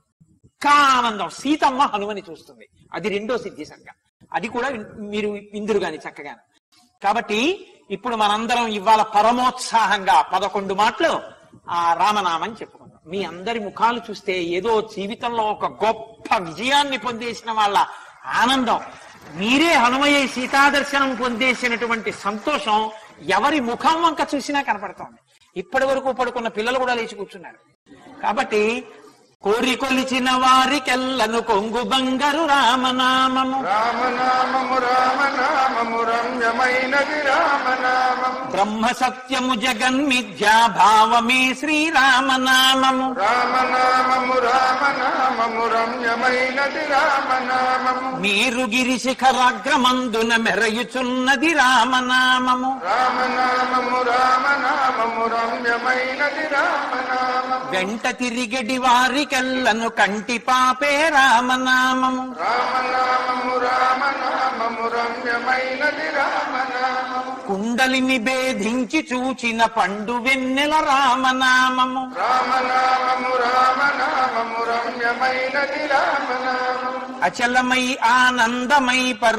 ఇంకా ఆనందం సీతమ్మ హనుమని చూస్తుంది అది రెండో సిద్ధి సర్గ అది కూడా మీరు ఇందురు గాని చక్కగా కాబట్టి ఇప్పుడు మనందరం ఇవాళ పరమోత్సాహంగా పదకొండు మాటలు ఆ రామనామం చెప్పుకుందాం మీ అందరి ముఖాలు చూస్తే ఏదో జీవితంలో ఒక గొప్ప విజయాన్ని పొందేసిన వాళ్ళ ఆనందం మీరే హనుమయ్య సీతాదర్శనం పొందేసినటువంటి సంతోషం ఎవరి ముఖం వంక చూసినా కనపడుతోంది ఇప్పటి వరకు పడుకున్న పిల్లలు కూడా లేచి కూర్చున్నారు కాబట్టి కోరి కొలిచిన వారికెల్లను కొంగు బంగారు రామనామము రామనామము రామనామము రమ్యమైనది రామనామము బ్రహ్మ సత్యము జగన్మిథ్యా భావమే శ్రీరామనామము రామనామము రామనామము రమ్యమైనది రామనామము మీరు గిరి శిఖరాగ్రమందున మెరయుచున్నది రామనామము రామనామము రామనామము రమ్యమైనది రామనామము వెంట తిరిగడి వారికెల్లను కంటి పాపే రామనామము రామనామము రామనామము రమ్యమైనది రామనామము కుండలిని భేదించి చూచిన పండు వెన్నెల రామనామము రామనామము రామనామము రమ్యమైనది రామనామము అచలమై ఆనందమై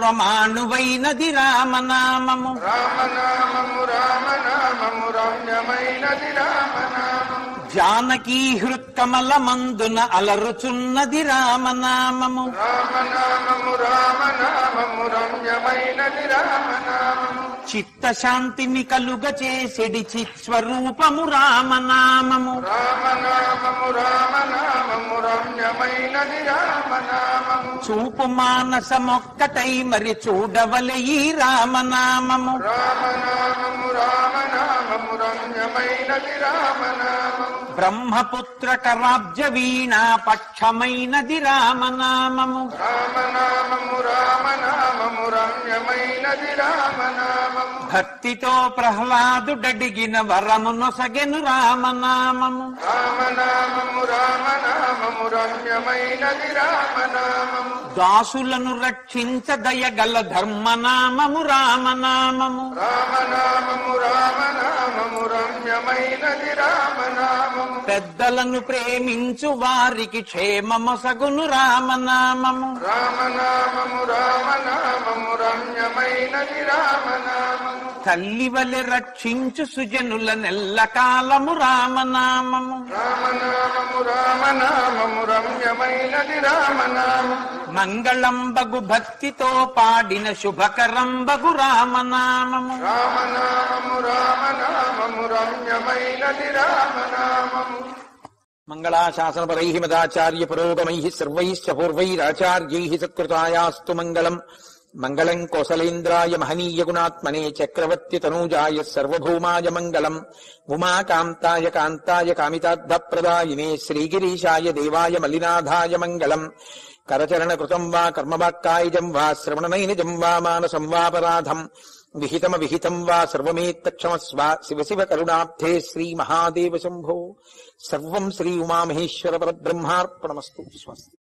పరమాణువైనది రామనామము రామనామము రామనామము రమ్యమైనది రామనామము జానకీ హృత్కమల మందున అలరుచున్నది రామనామము రామనామము రామనామము రమ్యమైనది రామనామము చిత్తశాంతిని కలుగ చేసెడి చిత్స్వరూపము రామనామము రామనామము రామనామము రమ్యమైనది రామనామము చూపు మానసమొక్కటై మరి చూడవలె ఈ రామనామము రామనామము రామనామము రమ్యమైనది రామనామము బ్రహ్మపుత్ర కరాబ్జ వీణా పక్షమైనది రామనామము రామనామము రామనామము రమ్యమైనది రామనామము భక్తితో ప్రహ్లాదుడడిగిన వరమునొసగెను రామనామము రామనామము రామనామము రమ్యమైనది రామనామము దాసులను రక్షించ దయగల ధర్మనామము రామనామము రామనామము రామనామము రమ్యమైనది రామనామము పెద్దలను ప్రేమించు వారికి క్షేమమొసగును రామనామము రామనామము రామనామము రమ్యమైనది రామనామము తల్లి వలె రక్షించు సుజనుల నెల్ల కాలము రామనామము రామనామము రామనామము రమ్యమైనది రామనామము మంగళంబగు భక్తితో పాడిన శుభకరంబగు రామనామము రామనామము రామనామము రమ్యమైనది రామనామము మంగళాశాసనపరై మదాచార్య పురోగమై సర్వైశ్చ పూర్వైరాచార్యై సత్కృతాయాస్తు మంగళం మంగళం కోసలేంద్రాయ మహనీయ గుణాత్మనే చక్రవర్తి తనూజాయ సర్వభౌమాయ మంగళం ఉమాకాంతాయ కాంతాయ కామితార్థప్రదాయినే శ్రీగిరీశాయ దేవాయ మల్లినాథాయ మంగళం కరచరణ కృతం వా కర్మవాక్కాయజం వా శ్రవణనైనజం వా మానసం వాపరాధం విహితమ విహితం వా సర్వమేత్తక్షమస్వ శివ శివ కరుణాబ్ధే శ్రీ మహాదేవ శంభో సర్వం శ్రీ ఉమామహేశ్వర పరబ్రహ్మార్పణమస్తు స్వస్తి